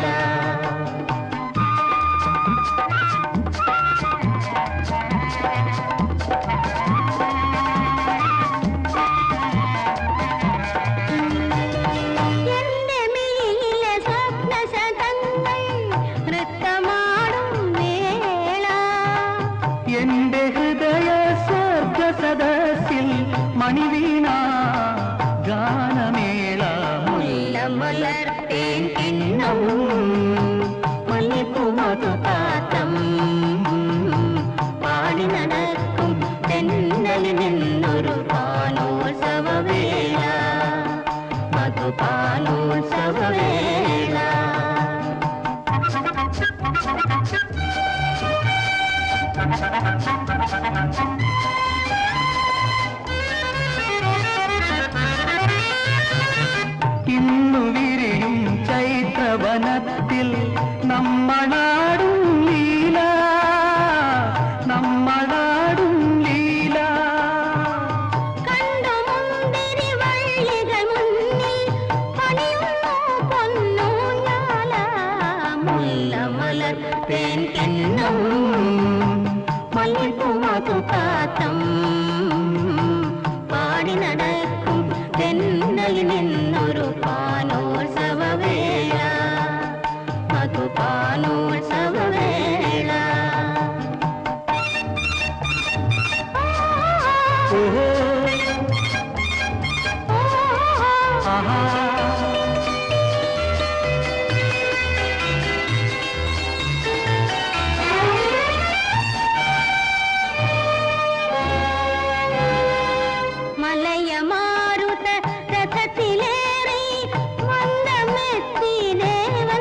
എന്റെ മിഴിയിലെ സ്വപ്നശതങ്ങൾ നൃത്തമാടും വേള എന്റെ ഹൃദയ സ്വർഗ സദസ്സിൽ മണിവീണ ഗാനമേള മുല്ല മലർത്തേൻ കിണ്ണം മല്ലിപ്പൂ മധുപാത്രം പാടി നടക്കും തെന്നലിൽ നിന്നൊരു പാനോത്സവ വേള മധുപാനോത്സവ വേള ഇന്നു വിരിയും ചൈത്രവനത്തിൽ നമ്മളാടും ലീല നമ്മളാടും ലീല കണ്ടു മുന്തിരി വള്ളികൾ മുന്നിൽ പണിയുന്നു പൊന്നൂഞ്ഞാല മുല്ല മലർത്തേൻ കിണ്ണം മല്ലിപ്പൂ മധുപാത്രം പാടി നടക്കും തെന്നലിൽ നിന്നൊരു പാനോത്സവ വേള മധുപാനോത്സവ വേള ഓഹോ ആഹാ മലയമാരുത രഥത്തിലേറി മന്ദമെത്തി ദേവൻ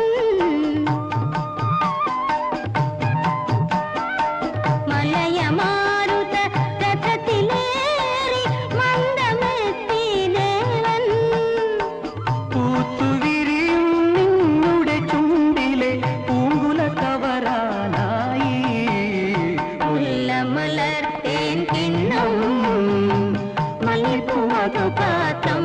മലയമാരുത രഥത്തിലേറി മന്ദമെത്തി ദേവൻ പൂത്തുവിരിയും നിന്നുടെ ചുണ്ടിലെ പൂങ്കുല കവരാനായി മുല്ലമലർത്തേൻ കിണ്ണം മല്ലിപ്പൂ മധുപാത്രം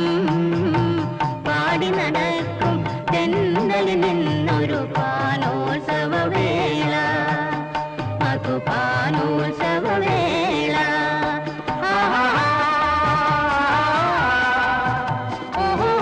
പാടി നടക്കും തെന്നലിൽ നിന്നൊരു പാനോത്സവ വേള മധുപാനോത്സവ വേള ആഹാ. ഓഹോ.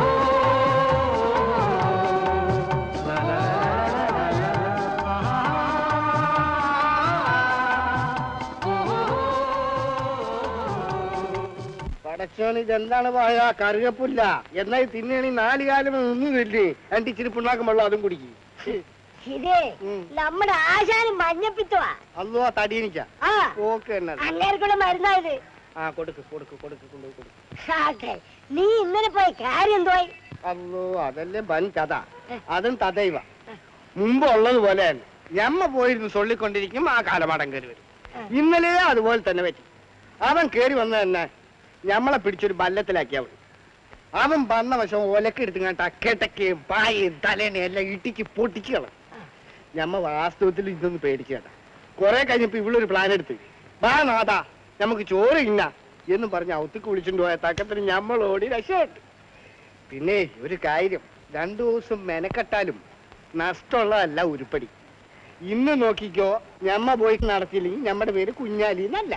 പടച്ചോന് ഇതെന്താണ് പോയ കറുകപ്പില്ല എന്നാ തിന്നണി നാല് കാലം നിന്നില്ലേ എന്റെ ഇച്ചിരി പിണ്ണാക്കും വെള്ളം അതും കുടിക്കും ഇതേ നമ്മുടെ ആശാനും മഞ്ഞപ്പിത്തുവാ അല്ലോ തടിയനിക്ക ആ ഓക്കെ എന്നാ അങ്ങേർക്കുള്ള മരുന്നായത് ആ കൊടുക്ക് കൊടുക്ക് കൊടുക്ക് കൊണ്ടുപോയി കൊടുക്ക് ആട്ടെ നീ ഇന്നലെ പോയി കാര്യം എന്തോയി അല്ലോ അതല്ലേ ബൻ കഥ അതും തദൈവ മുമ്പ് ഉള്ളതുപോലെ തന്നെ ഞമ്മ പോയിരുന്നു ചൊല്ലിക്കൊണ്ടിരിക്കും ആ കാലമാടം കയറി വരും ഇന്നലെ അതുപോലെ തന്നെ പറ്റി അവൻ കയറി വന്ന തന്നെ ഞമ്മളെ പിടിച്ചൊരു ബല്ലത്തിലാക്കിയാ മതി അവൻ വന്ന വശം ഒലക്കെടുത്ത് ടക്കേട്ടക്കയും പായയും തലേനെ എല്ലാം ഇട്ടിക്ക് പൊട്ടിച്ച് കളയും ഞമ്മ വാസ്തവത്തിൽ ഇതൊന്ന് പേടിച്ചു കേട്ടാ കുറെ കഴിഞ്ഞപ്പോ ഇവളൊരു പ്ലാൻ എടുത്ത് വാ നാഥാ നമുക്ക് ചോറ് ഇന്ന എന്ന് പറഞ്ഞ് ഔത്തിക്ക് വിളിച്ചിട്ട് പോയ തക്കത്തിന് ഞമ്മളോടി രക്ഷപ്പെട്ടു പിന്നെ ഒരു കാര്യം രണ്ടു ദിവസം മെനക്കെട്ടാലും നഷ്ടമുള്ളതല്ല ഉരുപ്പടി ഇന്ന് നോക്കിക്കോ ഞമ്മ പോയി നടത്തിയില്ലെങ്കിൽ ഞമ്മടെ പേര് കുഞ്ഞാലി എന്നല്ല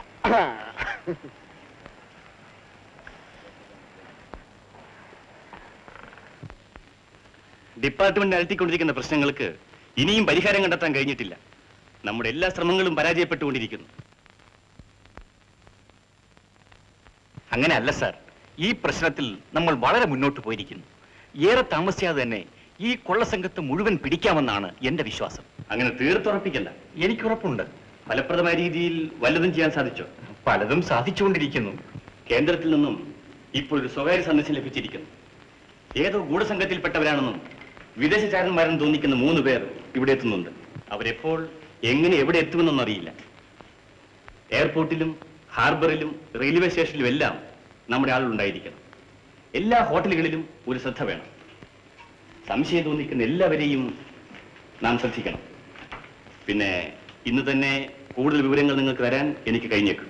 ഡിപ്പാർട്ട്മെന്റ് അലട്ടിക്കൊണ്ടിരിക്കുന്ന പ്രശ്നങ്ങൾക്ക് ഇനിയും പരിഹാരം കണ്ടെത്താൻ കഴിഞ്ഞിട്ടില്ല നമ്മുടെ എല്ലാ ശ്രമങ്ങളും പരാജയപ്പെട്ടുകൊണ്ടിരിക്കുന്നു അങ്ങനെ അല്ല സാർ ഈ പ്രശ്നത്തിൽ നമ്മൾ വളരെ മുന്നോട്ട് പോയിരിക്കുന്നു ഏറെ താമസിയാതെ തന്നെ ഈ കൊള്ളസംഘത്തെ മുഴുവൻ പിടിക്കാമെന്നാണ് എന്റെ വിശ്വാസം അങ്ങനെ തീർത്തുറപ്പിക്കണ്ട എനിക്കുറപ്പുണ്ട് ഫലപ്രദമായ രീതിയിൽ വല്ലതും ചെയ്യാൻ സാധിച്ചോ പലതും സാധിച്ചുകൊണ്ടിരിക്കുന്നു കേന്ദ്രത്തിൽ നിന്നും ഇപ്പോൾ ഒരു സ്വകാര്യ സന്ദേശം ലഭിച്ചിരിക്കുന്നു ഏതോ ഗൂഢസംഘത്തിൽപ്പെട്ടവരാണെന്നും വിദേശചാരന്മാരെന്ന് തോന്നിക്കുന്ന മൂന്ന് പേർ ഇവിടെ എത്തുന്നുണ്ട് അവരെപ്പോൾ എങ്ങനെ എവിടെ എത്തുമെന്നൊന്നും അറിയില്ല എയർപോർട്ടിലും ഹാർബറിലും റെയിൽവേ സ്റ്റേഷനിലും എല്ലാം നമ്മുടെ ആളുണ്ടായിരിക്കണം എല്ലാ ഹോട്ടലുകളിലും ഒരു ശ്രദ്ധ വേണം സംശയം തോന്നിക്കുന്ന എല്ലാവരെയും നാം ശ്രദ്ധിക്കണം പിന്നെ ഇന്ന് തന്നെ കൂടുതൽ വിവരങ്ങൾ നിങ്ങൾക്ക് തരാൻ എനിക്ക് കഴിഞ്ഞേക്കും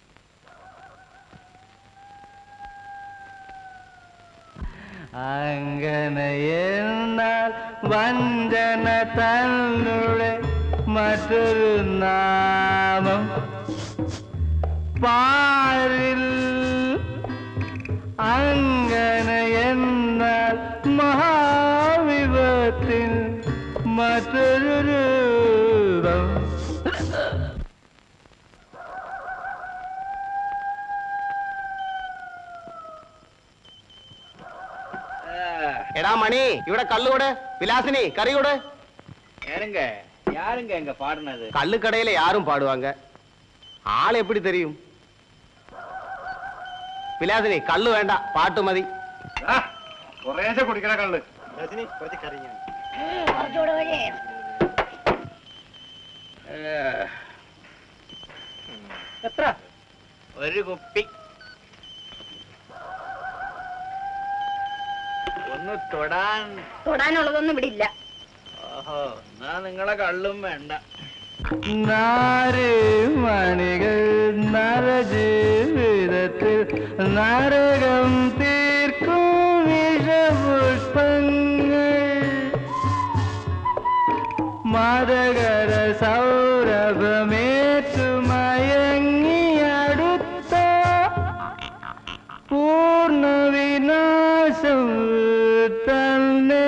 അങ്ങനെ എന്നാൽ വഞ്ചന തന്നുടെ മറ്റൊരു നാമം പാരിൽ അങ്ങനെ എന്നാൽ മഹാവിപത്തിൽ മറ്റൊരു രൂപം എടാ മണി ഇവിടെ കള്ളുകൂടെ വിലാസിനി കറികൂടെ யாருங்க யாருங்க எங்க பாடுனது கள்ளுக்கடையில யாரும் பாடுவாங்க ஆள் எப்படி தெரியும் വിലാസിനി കള്ളു വേണ്ട പാട്ട് മതി കുറേശ്ശെ കുടിക്കണ കള്ള് എത്ര ഒരു കുപ്പി ഒന്ന് തൊടാൻ തൊടാനുള്ളതൊന്നും ഇവിടെ ഇല്ല ഓഹോ എന്നാ നിങ്ങളെ കള്ളും വേണ്ട നാല് മണികൾ നരജീവിതത്തിൽ നരകം തീർക്കും വിഷപുഷ്പങ്ങൾ മതകര സൗരഭമേറ്റുമയങ്ങിയടുത്ത പൂർണ്ണ വിനാശം തന്നെ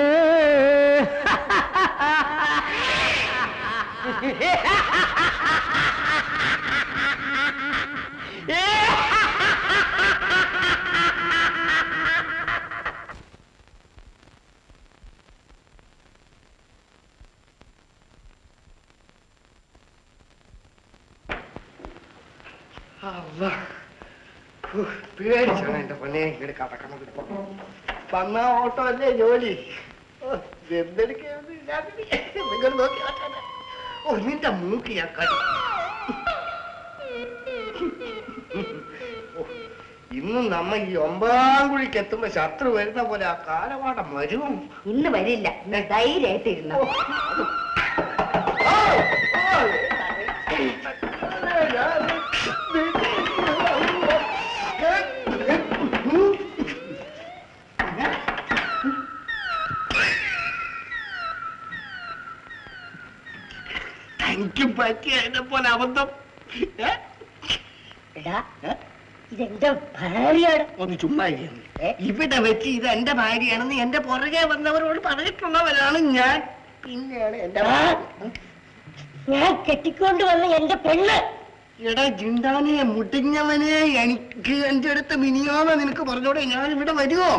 പേടിച്ചാണ് എന്റെ പൊന്നെ ഇങ്ങോട്ട് കടക്കണത് ഇപ്പൊ വന്ന ഓട്ടോ അല്ലേ ജോലി ഓ, എന്തെടുക്കാന്ന് ഞാൻ നിങ്ങൾ നോക്കി നടക്കാനാ. ഓ നിന്റെ മൂക്ക് ഞാൻ കടി ഓ, ഇന്നും നമ്മ ഈ ഒമ്പതാം കുഴിക്ക് എത്തുമ്പോ ശത്രു വരുന്ന പോലെ ആ കാലപാടം വരും ഇന്ന് വരില്ല നീ ധൈര്യമായിട്ടിരുന്നു എനിക്ക് പറ്റിയ എന്നെ പോലെ അബദ്ധം ഏ? എടാ ഇതെന്റെ ഭാര്യയാണ് ഒന്ന് ചുമ്മാ ഇരിക്കുന്നു. ഇവിടെ വെച്ച് ഇത് എന്റെ ഭാര്യയാണെന്ന് എന്റെ പുറകെ വന്നവരോട് പറഞ്ഞിട്ടുള്ളവരാണ് ഞാൻ പിന്നെയാണ് എന്റെ ഞാൻ കെട്ടിക്കൊണ്ട് വന്ന എന്റെ പെണ്ണ് എടാ ജിണ്ടാനെ മുട്ടിഞ്ഞവനെ എനിക്ക് എന്റെ അടുത്ത് മിനിയാന്ന് നിനക്ക് പറഞ്ഞോടെ ഞാൻ ഇവിടെ വരുമോ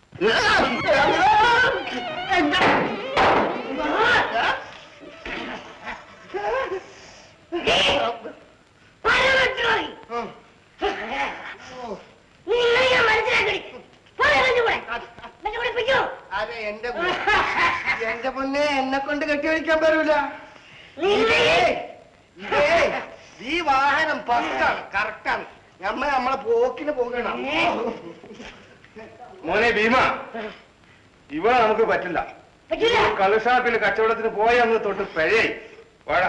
നിന്നെ ഞാൻ മനസ്സിലാക്കി പോരെ എന്റെ കൂടെ എന്റെ കൂടെ പിടിക്കോ അതെ എന്റെ കു- എന്റെ പൊന്നെ എന്നെ കൊണ്ട് കെട്ടിയടിക്കാൻ പറ്റൂല ഇതേ ഈ വാഹനം പക്കാണ് കറക്റ്റാണ് നമ്മ നമ്മളെ പോക്കിന് പോകണം മോനെ ഭീമ ഇവ നമുക്ക് പറ്റില്ല കളുഷാപ്പിൽ കച്ചവടത്തിന് പോയ അന്ന് തൊട്ട് പിഴയായി വാടാ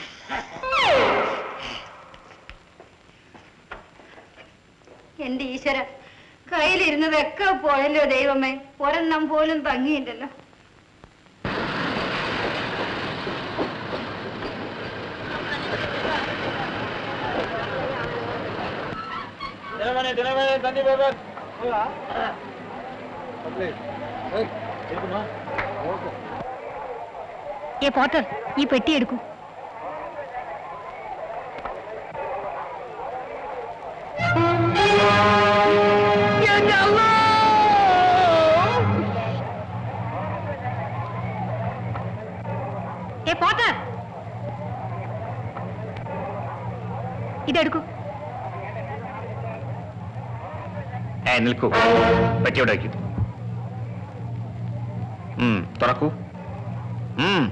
എന്റെ ഈശ്വര കയ്യിലിരുന്നതൊക്കെ പോയല്ലോ ദൈവമേ ഒരെണ്ണം പോലും തങ്ങിയില്ലല്ലോ ഏ പോട്ടർ ഈ പെട്ടി എടുക്കൂ ഏ പോട്ടർ ഇതെടുക്കൂ ഏ നിൽക്കൂ പറ്റിയോടെ വയ്ക്കൂ ഉം, തുറക്കൂ ഉം.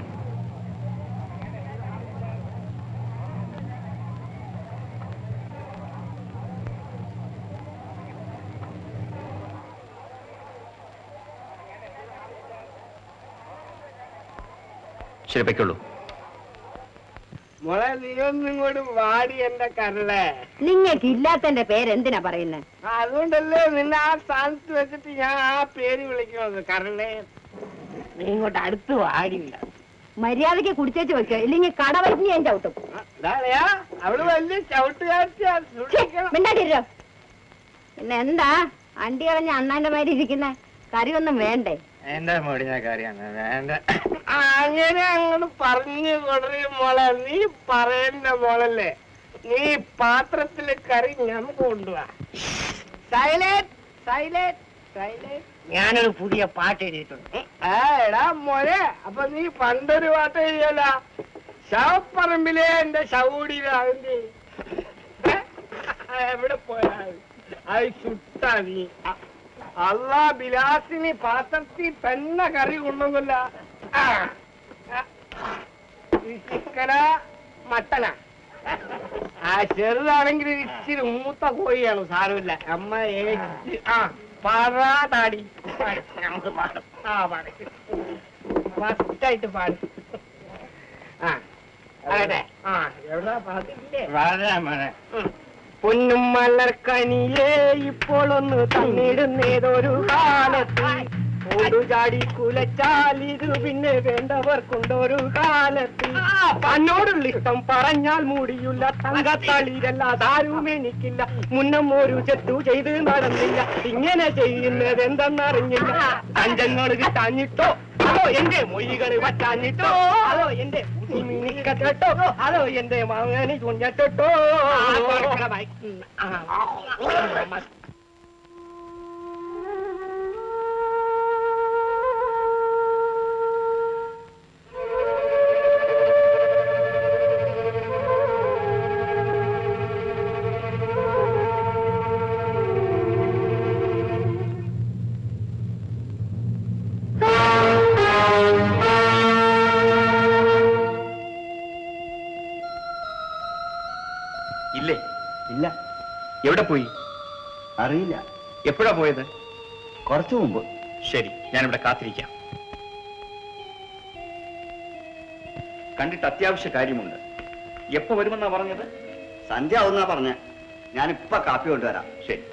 ശരി പൊയ്ക്കോളൂ മോളെ നീ ഒന്നും ഇങ്ങോട്ട് വാടി എന്റെ കരളെ നിങ്ങൾക്ക് ഇല്ലാത്തന്റെ പേര് എന്തിനാ പറയുന്നത് അതുകൊണ്ടല്ലേ നിന്നെ ആ സ്ഥാനത്ത് വെച്ചിട്ട് ഞാൻ ആ പേര് വിളിക്കുന്നത് കരളെ നീ ഇങ്ങോട്ട് അടുത്ത് വാടില്ല മര്യാദയ്ക്ക് കുടിച്ചേച്ച് വെക്കുക ഇല്ലെങ്കിൽ കടവരിഞ്ഞ് ഞാൻ ചവിട്ടും ഇതാളെയാ അവള് വലിയ ചവിട്ടുകാഴ്ച മിണ്ടാട്ടിരോ പിന്നെ എന്താ അണ്ടി കളഞ്ഞ അണ്ണാന്റെ മാതിരി ഇരിക്കുന്ന കറിയൊന്നും വേണ്ടേ എന്റെ മുടിഞ്ഞ കാര്യമാണ് വേണ്ട അങ്ങനെ അങ്ങോട്ട് പറഞ്ഞു കൊടറി മോളെ നീ പറയണ്ട മോളല്ലേ നീ പാത്രത്തില് കറി നമുക്ക് കൊണ്ടുപോവാ സൈലന്റ് സൈലന്റ് സൈലന്റ് ഞാനൊരു പുതിയ പാട്ട് എഴുതിയിട്ടുണ്ട് ആ എടാ മോനെ അപ്പൊ നീ പണ്ടൊരു പാട്ട് എഴുതിയല്ല ശവപ്പറമ്പിലെ എന്റെ ശവൂടിയിലാകുന്നേ എവിടെ പോയാ അത് ചുട്ടാ നീ അ- അല്ലാ ബിലാസിനി പാത്രത്തിൽ തന്നെ കറി കൊണ്ടുവന്നില്ല ആ. ആ. ഈ ചിക്കന മട്ടന ആ ചെറുതാണെങ്കിൽ ഇച്ചിരി മൂത്ത കോഴിയാണ് സാരമില്ല അമ്മ ഏറ്റ് ആ പാടാ താടി പാട്. നമുക്ക് പാടും ആ പാട് ഫസ്റ്റായിട്ട് പാട് ആ അതെ ആ എവിടാ പാട്ടില്ലേ ഉം. പൊന്നും മലർക്കനിയേ ഇപ്പോൾ ഒന്ന് തന്നിടുന്നേതൊരു കാലത്ത് ഓടുചാടി കുലച്ചാൽ ഇത് പിന്നെ വേണ്ടവർക്കുണ്ടൊരു കാലത്ത് തന്നോടുള്ള ഇഷ്ടം പറഞ്ഞാൽ മൂടിയില്ല തങ്കത്തളിരല്ലാതെ ആരും എനിക്കില്ല മുന്നം ഒരു ചെത്തു ചെയ്ത് നടന്നില്ല ഇങ്ങനെ ചെയ്യുന്നത് എന്തെന്നറിഞ്ഞില്ല തഞ്ചങ്ങൾ കിട്ടാഞ്ഞിട്ടോ അതോ എന്റെ മൊഴികൾ വറ്റാഞ്ഞിട്ടോ അതോ എന്റെ മിനിക്കട്ടോ അതോ എന്റെ മകന് കുഞ്ഞട്ടോ ഇല്ലേ ഇല്ല എവിടെ പോയി അറിയില്ല എപ്പോഴാ പോയത് കുറച്ചു മുമ്പ് ശരി ഞാനിവിടെ കാത്തിരിക്കാം കണ്ടിട്ട് അത്യാവശ്യ കാര്യമുണ്ട് എപ്പോ വരുമെന്നാ പറഞ്ഞത് സന്ധ്യ ആവുന്നാ പറഞ്ഞ ഞാനിപ്പൊ കാപ്പി കൊണ്ടുവരാം ശരി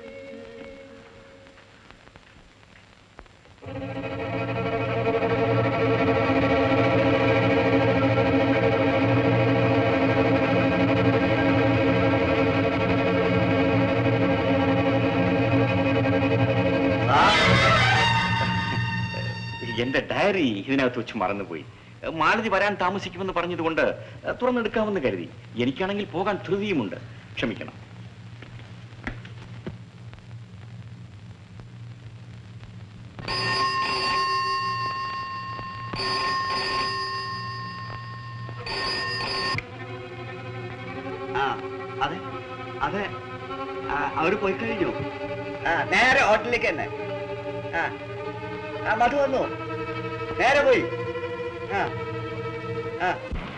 എന്റെ ഡയറി ഇതിനകത്ത് വെച്ച് മറന്നുപോയി മാലതി വരാൻ താമസിക്കുമെന്ന് പറഞ്ഞതുകൊണ്ട് തുറന്നെടുക്കാമെന്ന് കരുതി എനിക്കാണെങ്കിൽ പോകാൻ ധൃതിയുമുണ്ട് ക്ഷമിക്കണം ആ അതെ അതെ ആ, അവര് പോയി കഴിഞ്ഞു ആ നേരെ ഹോട്ടലിലേക്ക് തന്നെ ആ ആ മധു വന്നു നേരെ പോയി ആ ആ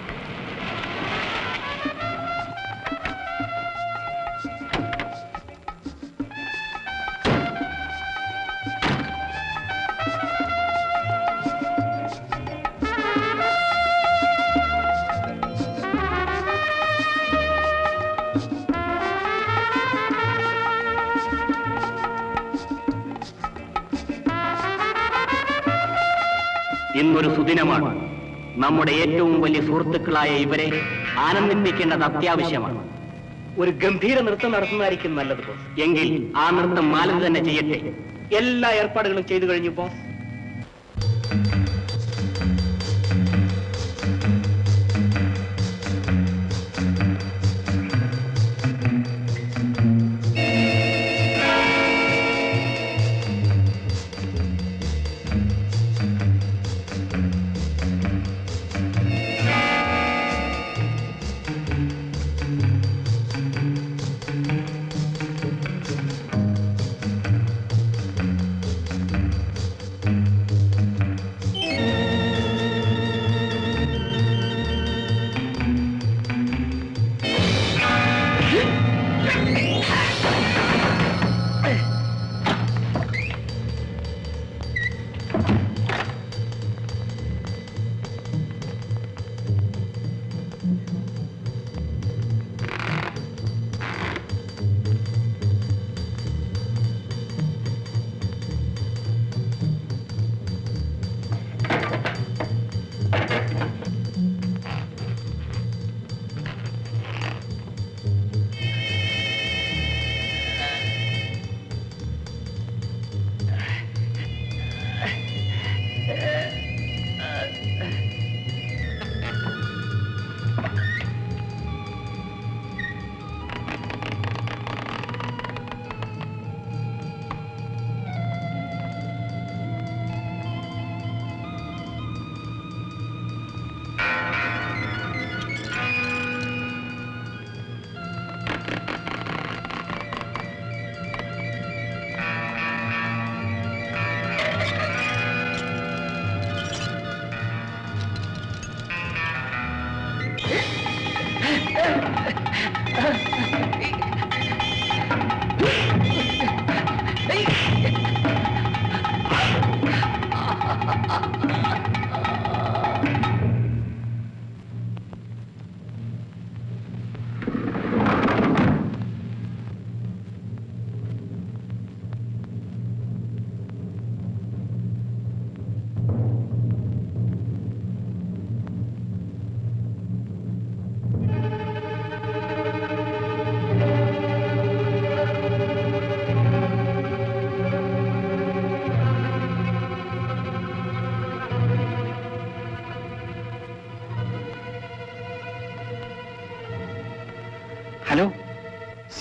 ഇന്നൊരു സുദിനമാണ് നമ്മുടെ ഏറ്റവും വലിയ സുഹൃത്തുക്കളായ ഇവരെ ആനന്ദിപ്പിക്കേണ്ടത് അത്യാവശ്യമാണ് ഒരു ഗംഭീര നൃത്തം നടത്തുന്നതായിരിക്കും നല്ലത് ബോസ് എങ്കിൽ ആ നൃത്തം മാലതി തന്നെ ചെയ്യട്ടെ എല്ലാ ഏർപ്പാടുകളും ചെയ്തു കഴിഞ്ഞു boss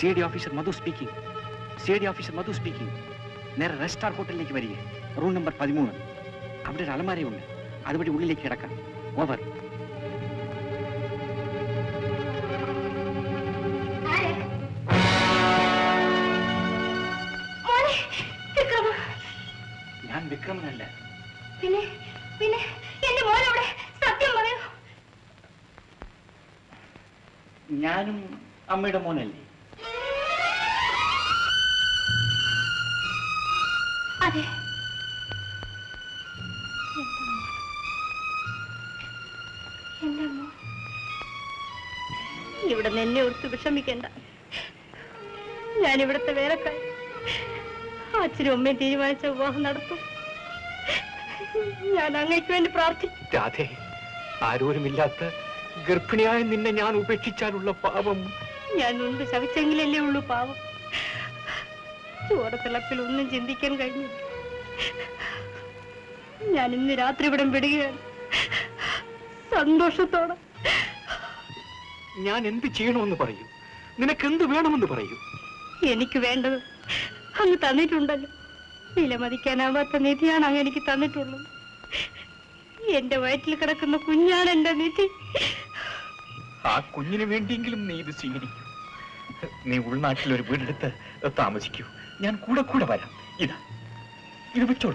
C D officer Madhu speaking C D officer Madhu speaking നേരെ റെസ്റ്റാർ ഹോട്ടലിലേക്ക് വരിക റൂം നമ്പർ പതിമൂന്ന് അവിടെ ഒരു അലമാരയുണ്ട് അതുവഴി ഉള്ളിലേക്ക് കിടക്കാം ഓവർ മോനെ വിക്രമ ഞാൻ വിക്രമനല്ല പിന്നെ പിന്നെ എന്റെ മോനവിടെ സത്യം പറയൂ ഞാനും അമ്മയുടെ മോനല്ലേ അതെ എന്റെ മോൻ ഇവിടെ നിന്ന് എന്നെ ഓർത്ത് വിഷമിക്കണ്ട ഞാൻ ഇവിടുത്തെ വേലക്കാരി അച്ഛനും അമ്മയും തീരുമാനിച്ച വിവാഹം നടത്തും ഞാൻ അങ്ങയ്ക്ക് വേണ്ടി പ്രാർത്ഥിക്കും രാധേ ആരോരുമില്ലാത്ത ഗർഭിണിയായ നിന്നെ ഞാൻ ഉപേക്ഷിച്ചാലുള്ള പാപം ഞാൻ മുൻപ് ശവിച്ചെങ്കിലല്ലേ ഉള്ളൂ പാവം ചോരത്തിളപ്പിൽ ഒന്നും ചിന്തിക്കാൻ കഴിഞ്ഞില്ല ഞാൻ ഇന്ന് രാത്രി ഇവിടെ വിടുകയാണ് സന്തോഷത്തോടെ ഞാൻ എന്ത് ചെയ്യണമെന്ന് പറയൂ നിനക്ക് എന്ത് വേണമെന്ന് പറയൂ എനിക്ക് വേണ്ടത് അങ്ങ് തന്നിട്ടുണ്ടല്ലോ വിലമതിക്കാനാവാത്ത നിധിയാണ് അങ്ങ് എനിക്ക് തന്നിട്ടുള്ളത് എന്റെ വയറ്റിൽ കിടക്കുന്ന കുഞ്ഞാണ് എന്റെ നിധി ആ കുഞ്ഞിന് വേണ്ടിയെങ്കിലും നീ ഇത് സ്വീകരിക്കൂ നീ ഉൾനാട്ടിൽ ഒരു വീടെടുത്ത് താമസിക്കൂ ഞാൻ കൂടെ കൂടെ വരാം ഇതാ ഇത് വെച്ചോളൂ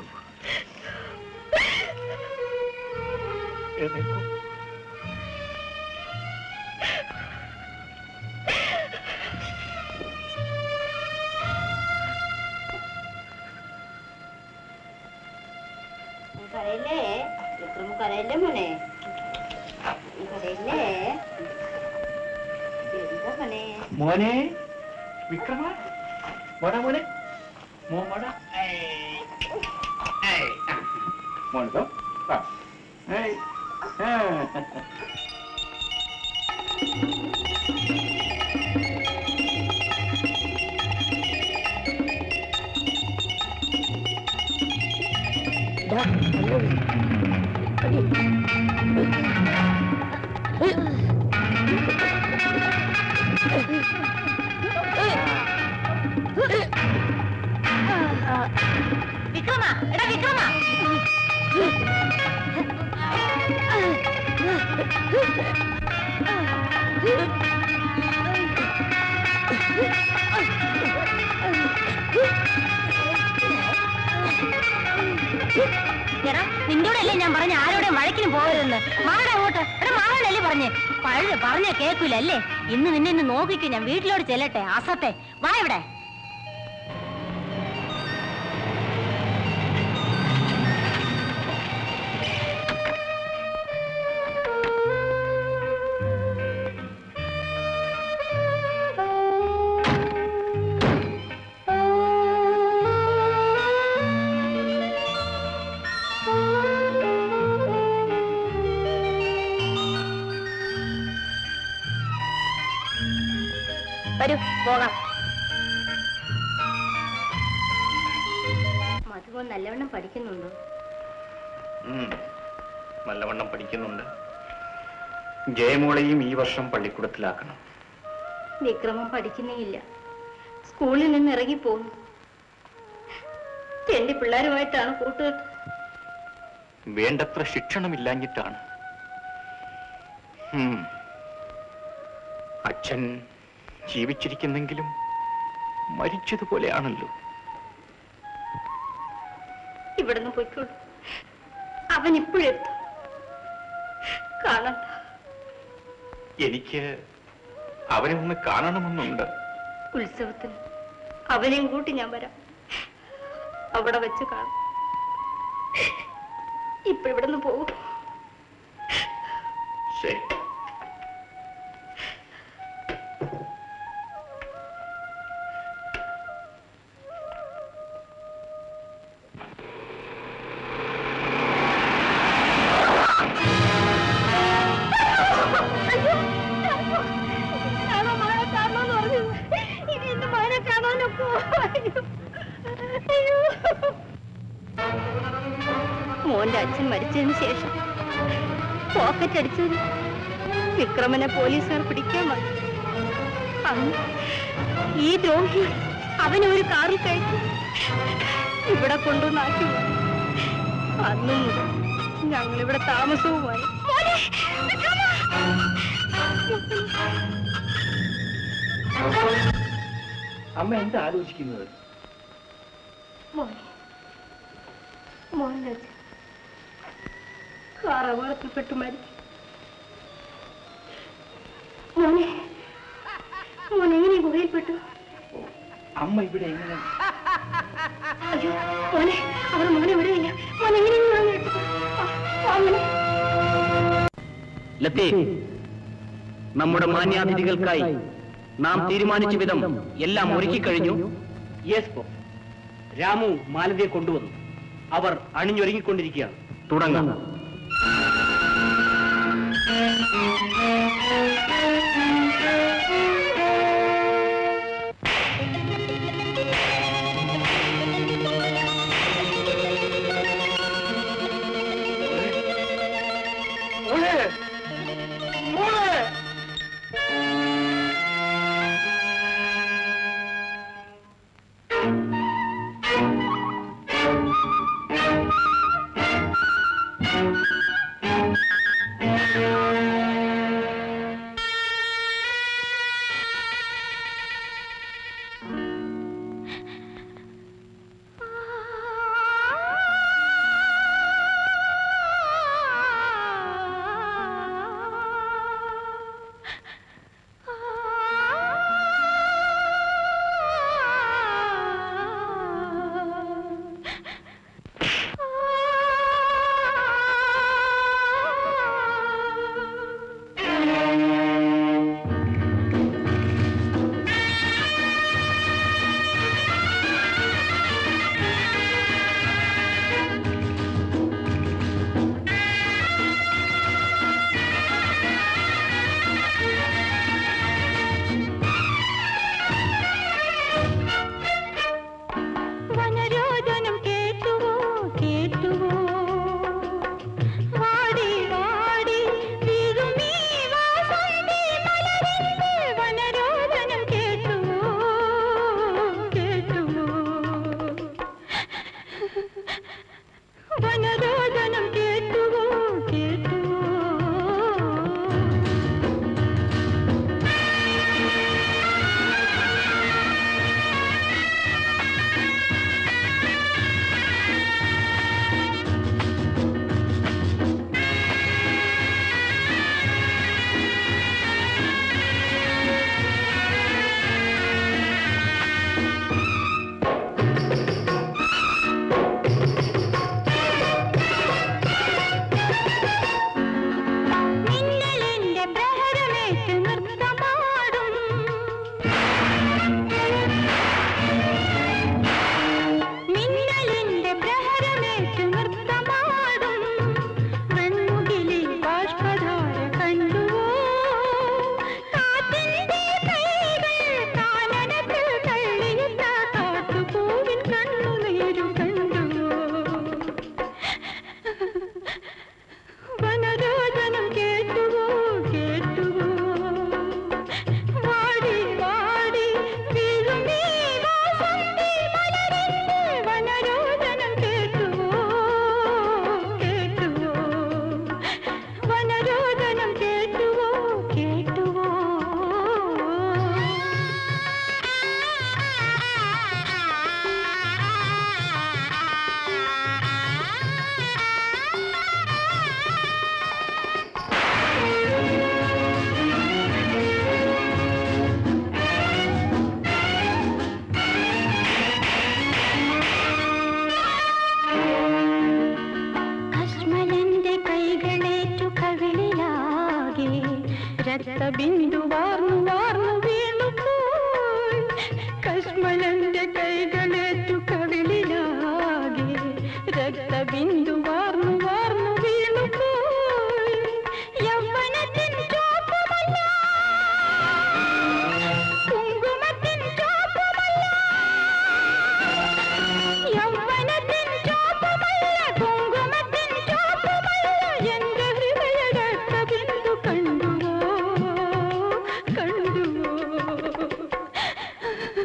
എഴുന്നേൽക്കൂ. കരയില്ലേ വിക്രം കരയില്ലേ മോനെ കരയില്ലേ എന്താ മോനെ മോനെ വിക്രമ മോടാ മോനെ മോ മോടാ മോനോ ഏയ് ആ വിക്രമ എടാ വിക്രമ എടാ നിന്നോടല്ലേ ഞാൻ പറഞ്ഞ ആരോടെ വഴക്കിന് പോകരുതെന്ന് മാറ അങ്ങോട്ട് എടാ മാറാനല്ലേ പറഞ്ഞേ പഴയ പറഞ്ഞ കേൾക്കൂല അല്ലേ ഇന്ന് നിന്നെ ഇന്ന് നോക്കിക്കോ ഞാൻ വീട്ടിലോട്ട് ചെല്ലട്ടെ അസത്തെ വാ ഇവിടെ വരൂ പോകാം മധുവൻ നല്ലവണ്ണം പഠിക്കുന്നുണ്ടോ ഉം. നല്ലവണ്ണം പഠിക്കുന്നുണ്ട് ജയമോളെയും ഈ വർഷം പള്ളിക്കൂടത്തിലാക്കണം വിക്രമം പഠിക്കുന്നേയില്ല സ്കൂളിൽ നിന്ന് ഇറങ്ങിപ്പോന്നു എന്റെ പിള്ളേരുമായിട്ടാണ് കൂട്ടുകെട്ട് വേണ്ടത്ര ശിക്ഷണമില്ലാഞ്ഞിട്ടാണ് ഉം. അച്ഛൻ ജീവിച്ചിരിക്കുന്നെങ്കിലും മരിച്ചതുപോലെയാണല്ലോ ഇവിടുന്ന് പോയിക്കോളൂ അവൻ ഇപ്പോഴെത്തും കാണണ്ട എനിക്ക് അവനെ ഒന്ന് കാണണമെന്നുണ്ട് ഉത്സവത്തിന് അവനെയും കൂട്ടി ഞാൻ വരാം അവിടെ വെച്ച് കാണാം ഇപ്പൊ ഇവിടുന്ന് പോകും ശരി ഞാനോ മകനെ കാണണമെന്ന് പറഞ്ഞു ഇനി എന്റെ മകനെ കാണാനൊക്കെ അയ്യോ മോന്റെ അച്ഛൻ മരിച്ചതിന് ശേഷം പോക്കറ്റ് അടിച്ചതിന് വിക്രമനെ പോലീസുകാർ പിടിക്കാൻ വന്നു അന്ന് ഈ ദ്രോഹി അവനെ ഒരു കാറിൽ കയറ്റി ഇവിടെ കൊണ്ടുവന്നാക്കി അന്നു മുതൽ ഞങ്ങളിവിടെ താമസവുമായി അമ്മ എന്താ ആലോചിക്കുന്നത് മോനെ മോനെ കാർ അപകടത്തിൽപ്പെട്ടു മരിച്ചു മോനെ മോനെ എങ്ങനെ ഗുഹയിൽപ്പെട്ടു അമ്മ ഇവിടെ എങ്ങനെ അയ്യോ മോനെ അവർ മോനെ വിടുകയില്ല മോനെ എങ്ങനെയെങ്കിലും വാങ്ങി എടുത്തു മോനെ ലത്തേ നമ്മുടെ മാന്യാതിഥികൾക്കായി നാം തീരുമാനിച്ച വിധം എല്ലാം ഒരുക്കി കഴിഞ്ഞു യെസ് ബോസ് രാമു മാലതിയെ കൊണ്ടുവന്നു അവർ അണിഞ്ഞൊരുങ്ങിക്കൊണ്ടിരിക്കുകയാണ് തുടങ്ങാം മോളെ മോളെ വനരോദനം കേട്ടുവോ കേട്ടുവോ വാടി വാടി വീഴുമീ വാസന്തി മലരിന്റെ വനരോദനം കേട്ടുവോ കേട്ടുവോ വനരോദനം കേട്ടുവോ കേട്ടുവോ മിന്നലിന്റെ പ്രഹരമേറ്റ് നൃത്തമാടും മിന്നലിന്റെ പ്രഹരമേറ്റ് നൃത്തമാടും വെൺമുകിലിൽ ബാഷ്പധാര കണ്ടുവോ കാറ്റിന്റെ കൈകൾ കാനനത്തിൽ തള്ളിയിട്ട കാട്ടുപൂവിൻ കണ്ണുനീരു കണ്ടുവോ വനരോദനം കേട്ടുവോ കേട്ടുവോ വാടി വാടി വീഴുമീ വാസന്തി മലരിന്റെ വനരോദനം കേട്ടുവോ കേട്ടുവോ വനരോദനം കേട്ടുവോ കേട്ടുവോ കശ്മലന്റെ കൈകളേറ്റു കവിളിലാകെ രക്തബിന്ദു വാർന്നു വാർന്നു വീണുപോയി കശ്മലന്റെ കൈകളേറ്റു കവിളിലാകെ രക്തബിന്ദു വാർന്നു വാർന്നു വീണുപോയി യൗവനത്തിൻ ചോപ്പുമല്ല കുങ്കുമത്തിൻ ചോപ്പുമല്ല യൗവനത്തിൻ ചോപ്പുമല്ല കുങ്കുമത്തിൻ ചോപ്പുമല്ല എന്റെ ഹൃദയ രക്തബിന്ദു കണ്ടുവോ കണ്ടുവോ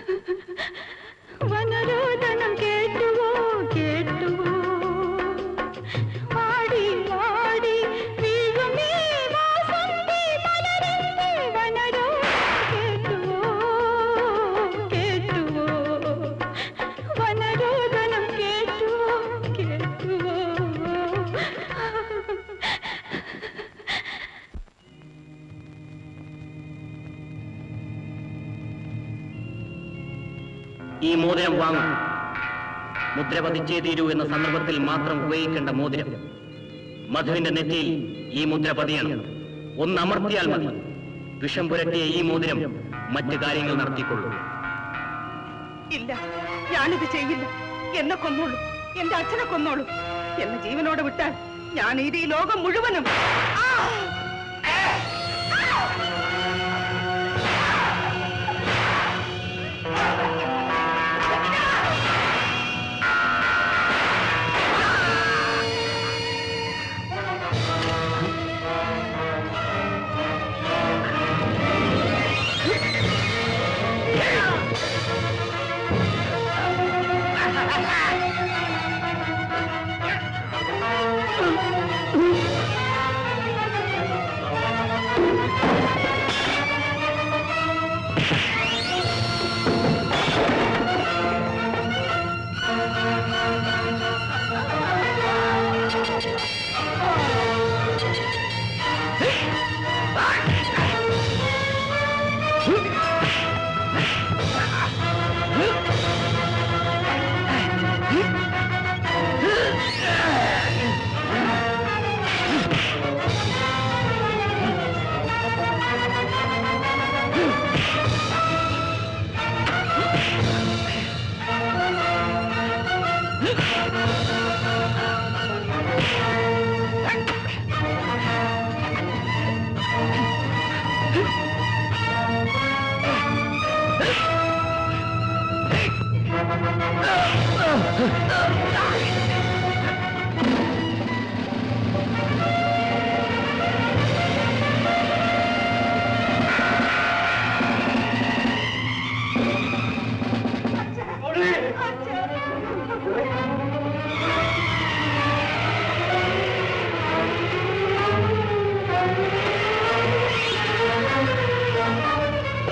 വാങ്ങും മുദ്ര പതിച്ചേ തീരൂ എന്ന സന്ദർഭത്തിൽ മാത്രം ഉപയോഗിക്കേണ്ട മോതിരം മധുവിന്റെ നെറ്റിയിൽ ഈ മുദ്ര പതിയണം ഒന്ന് അമർത്തിയാൽ മതി വിഷം പുരട്ടിയ ഈ മോതിരം മറ്റു കാര്യങ്ങൾ നടത്തിക്കൊള്ളൂ ഇല്ല ഞാനിത് ചെയ്യില്ല എന്നെ കൊന്നോളൂ എന്റെ അച്ഛനെ കൊന്നോളൂ എന്നെ ജീവനോടെ വിട്ടാൽ ഞാൻ ഇത് ഈ ലോകം മുഴുവനും ആ!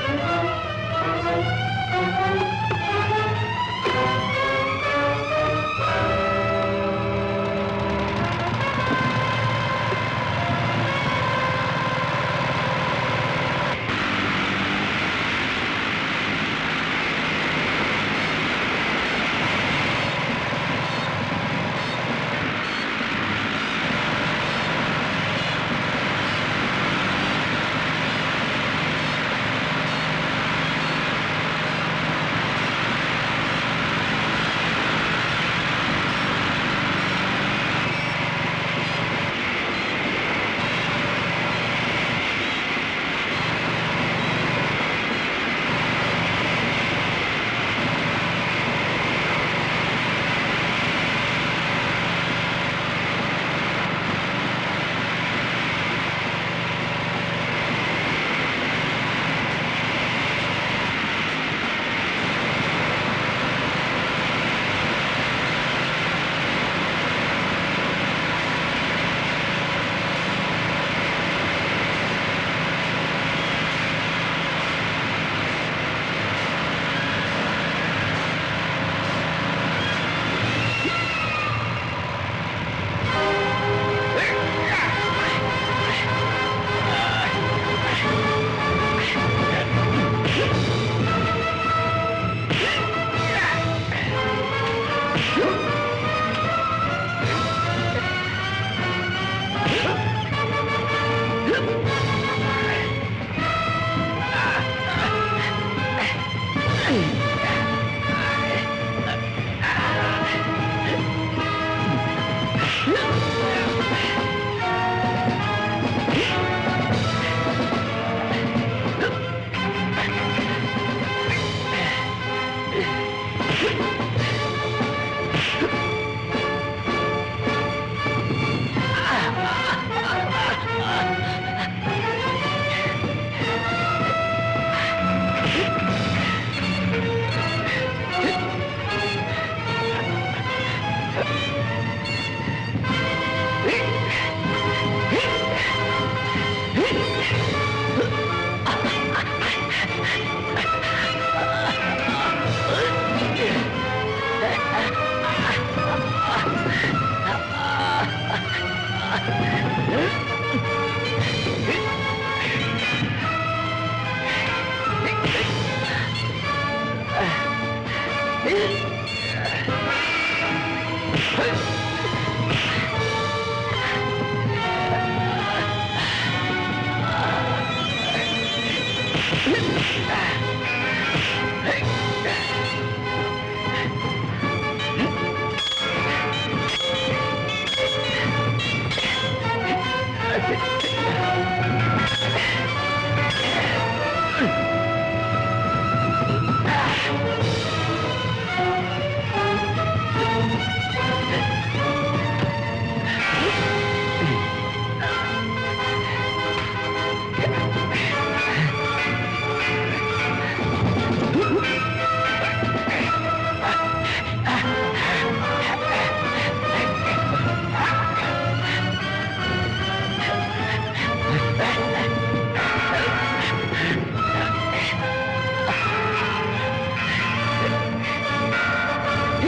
ആ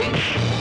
ആ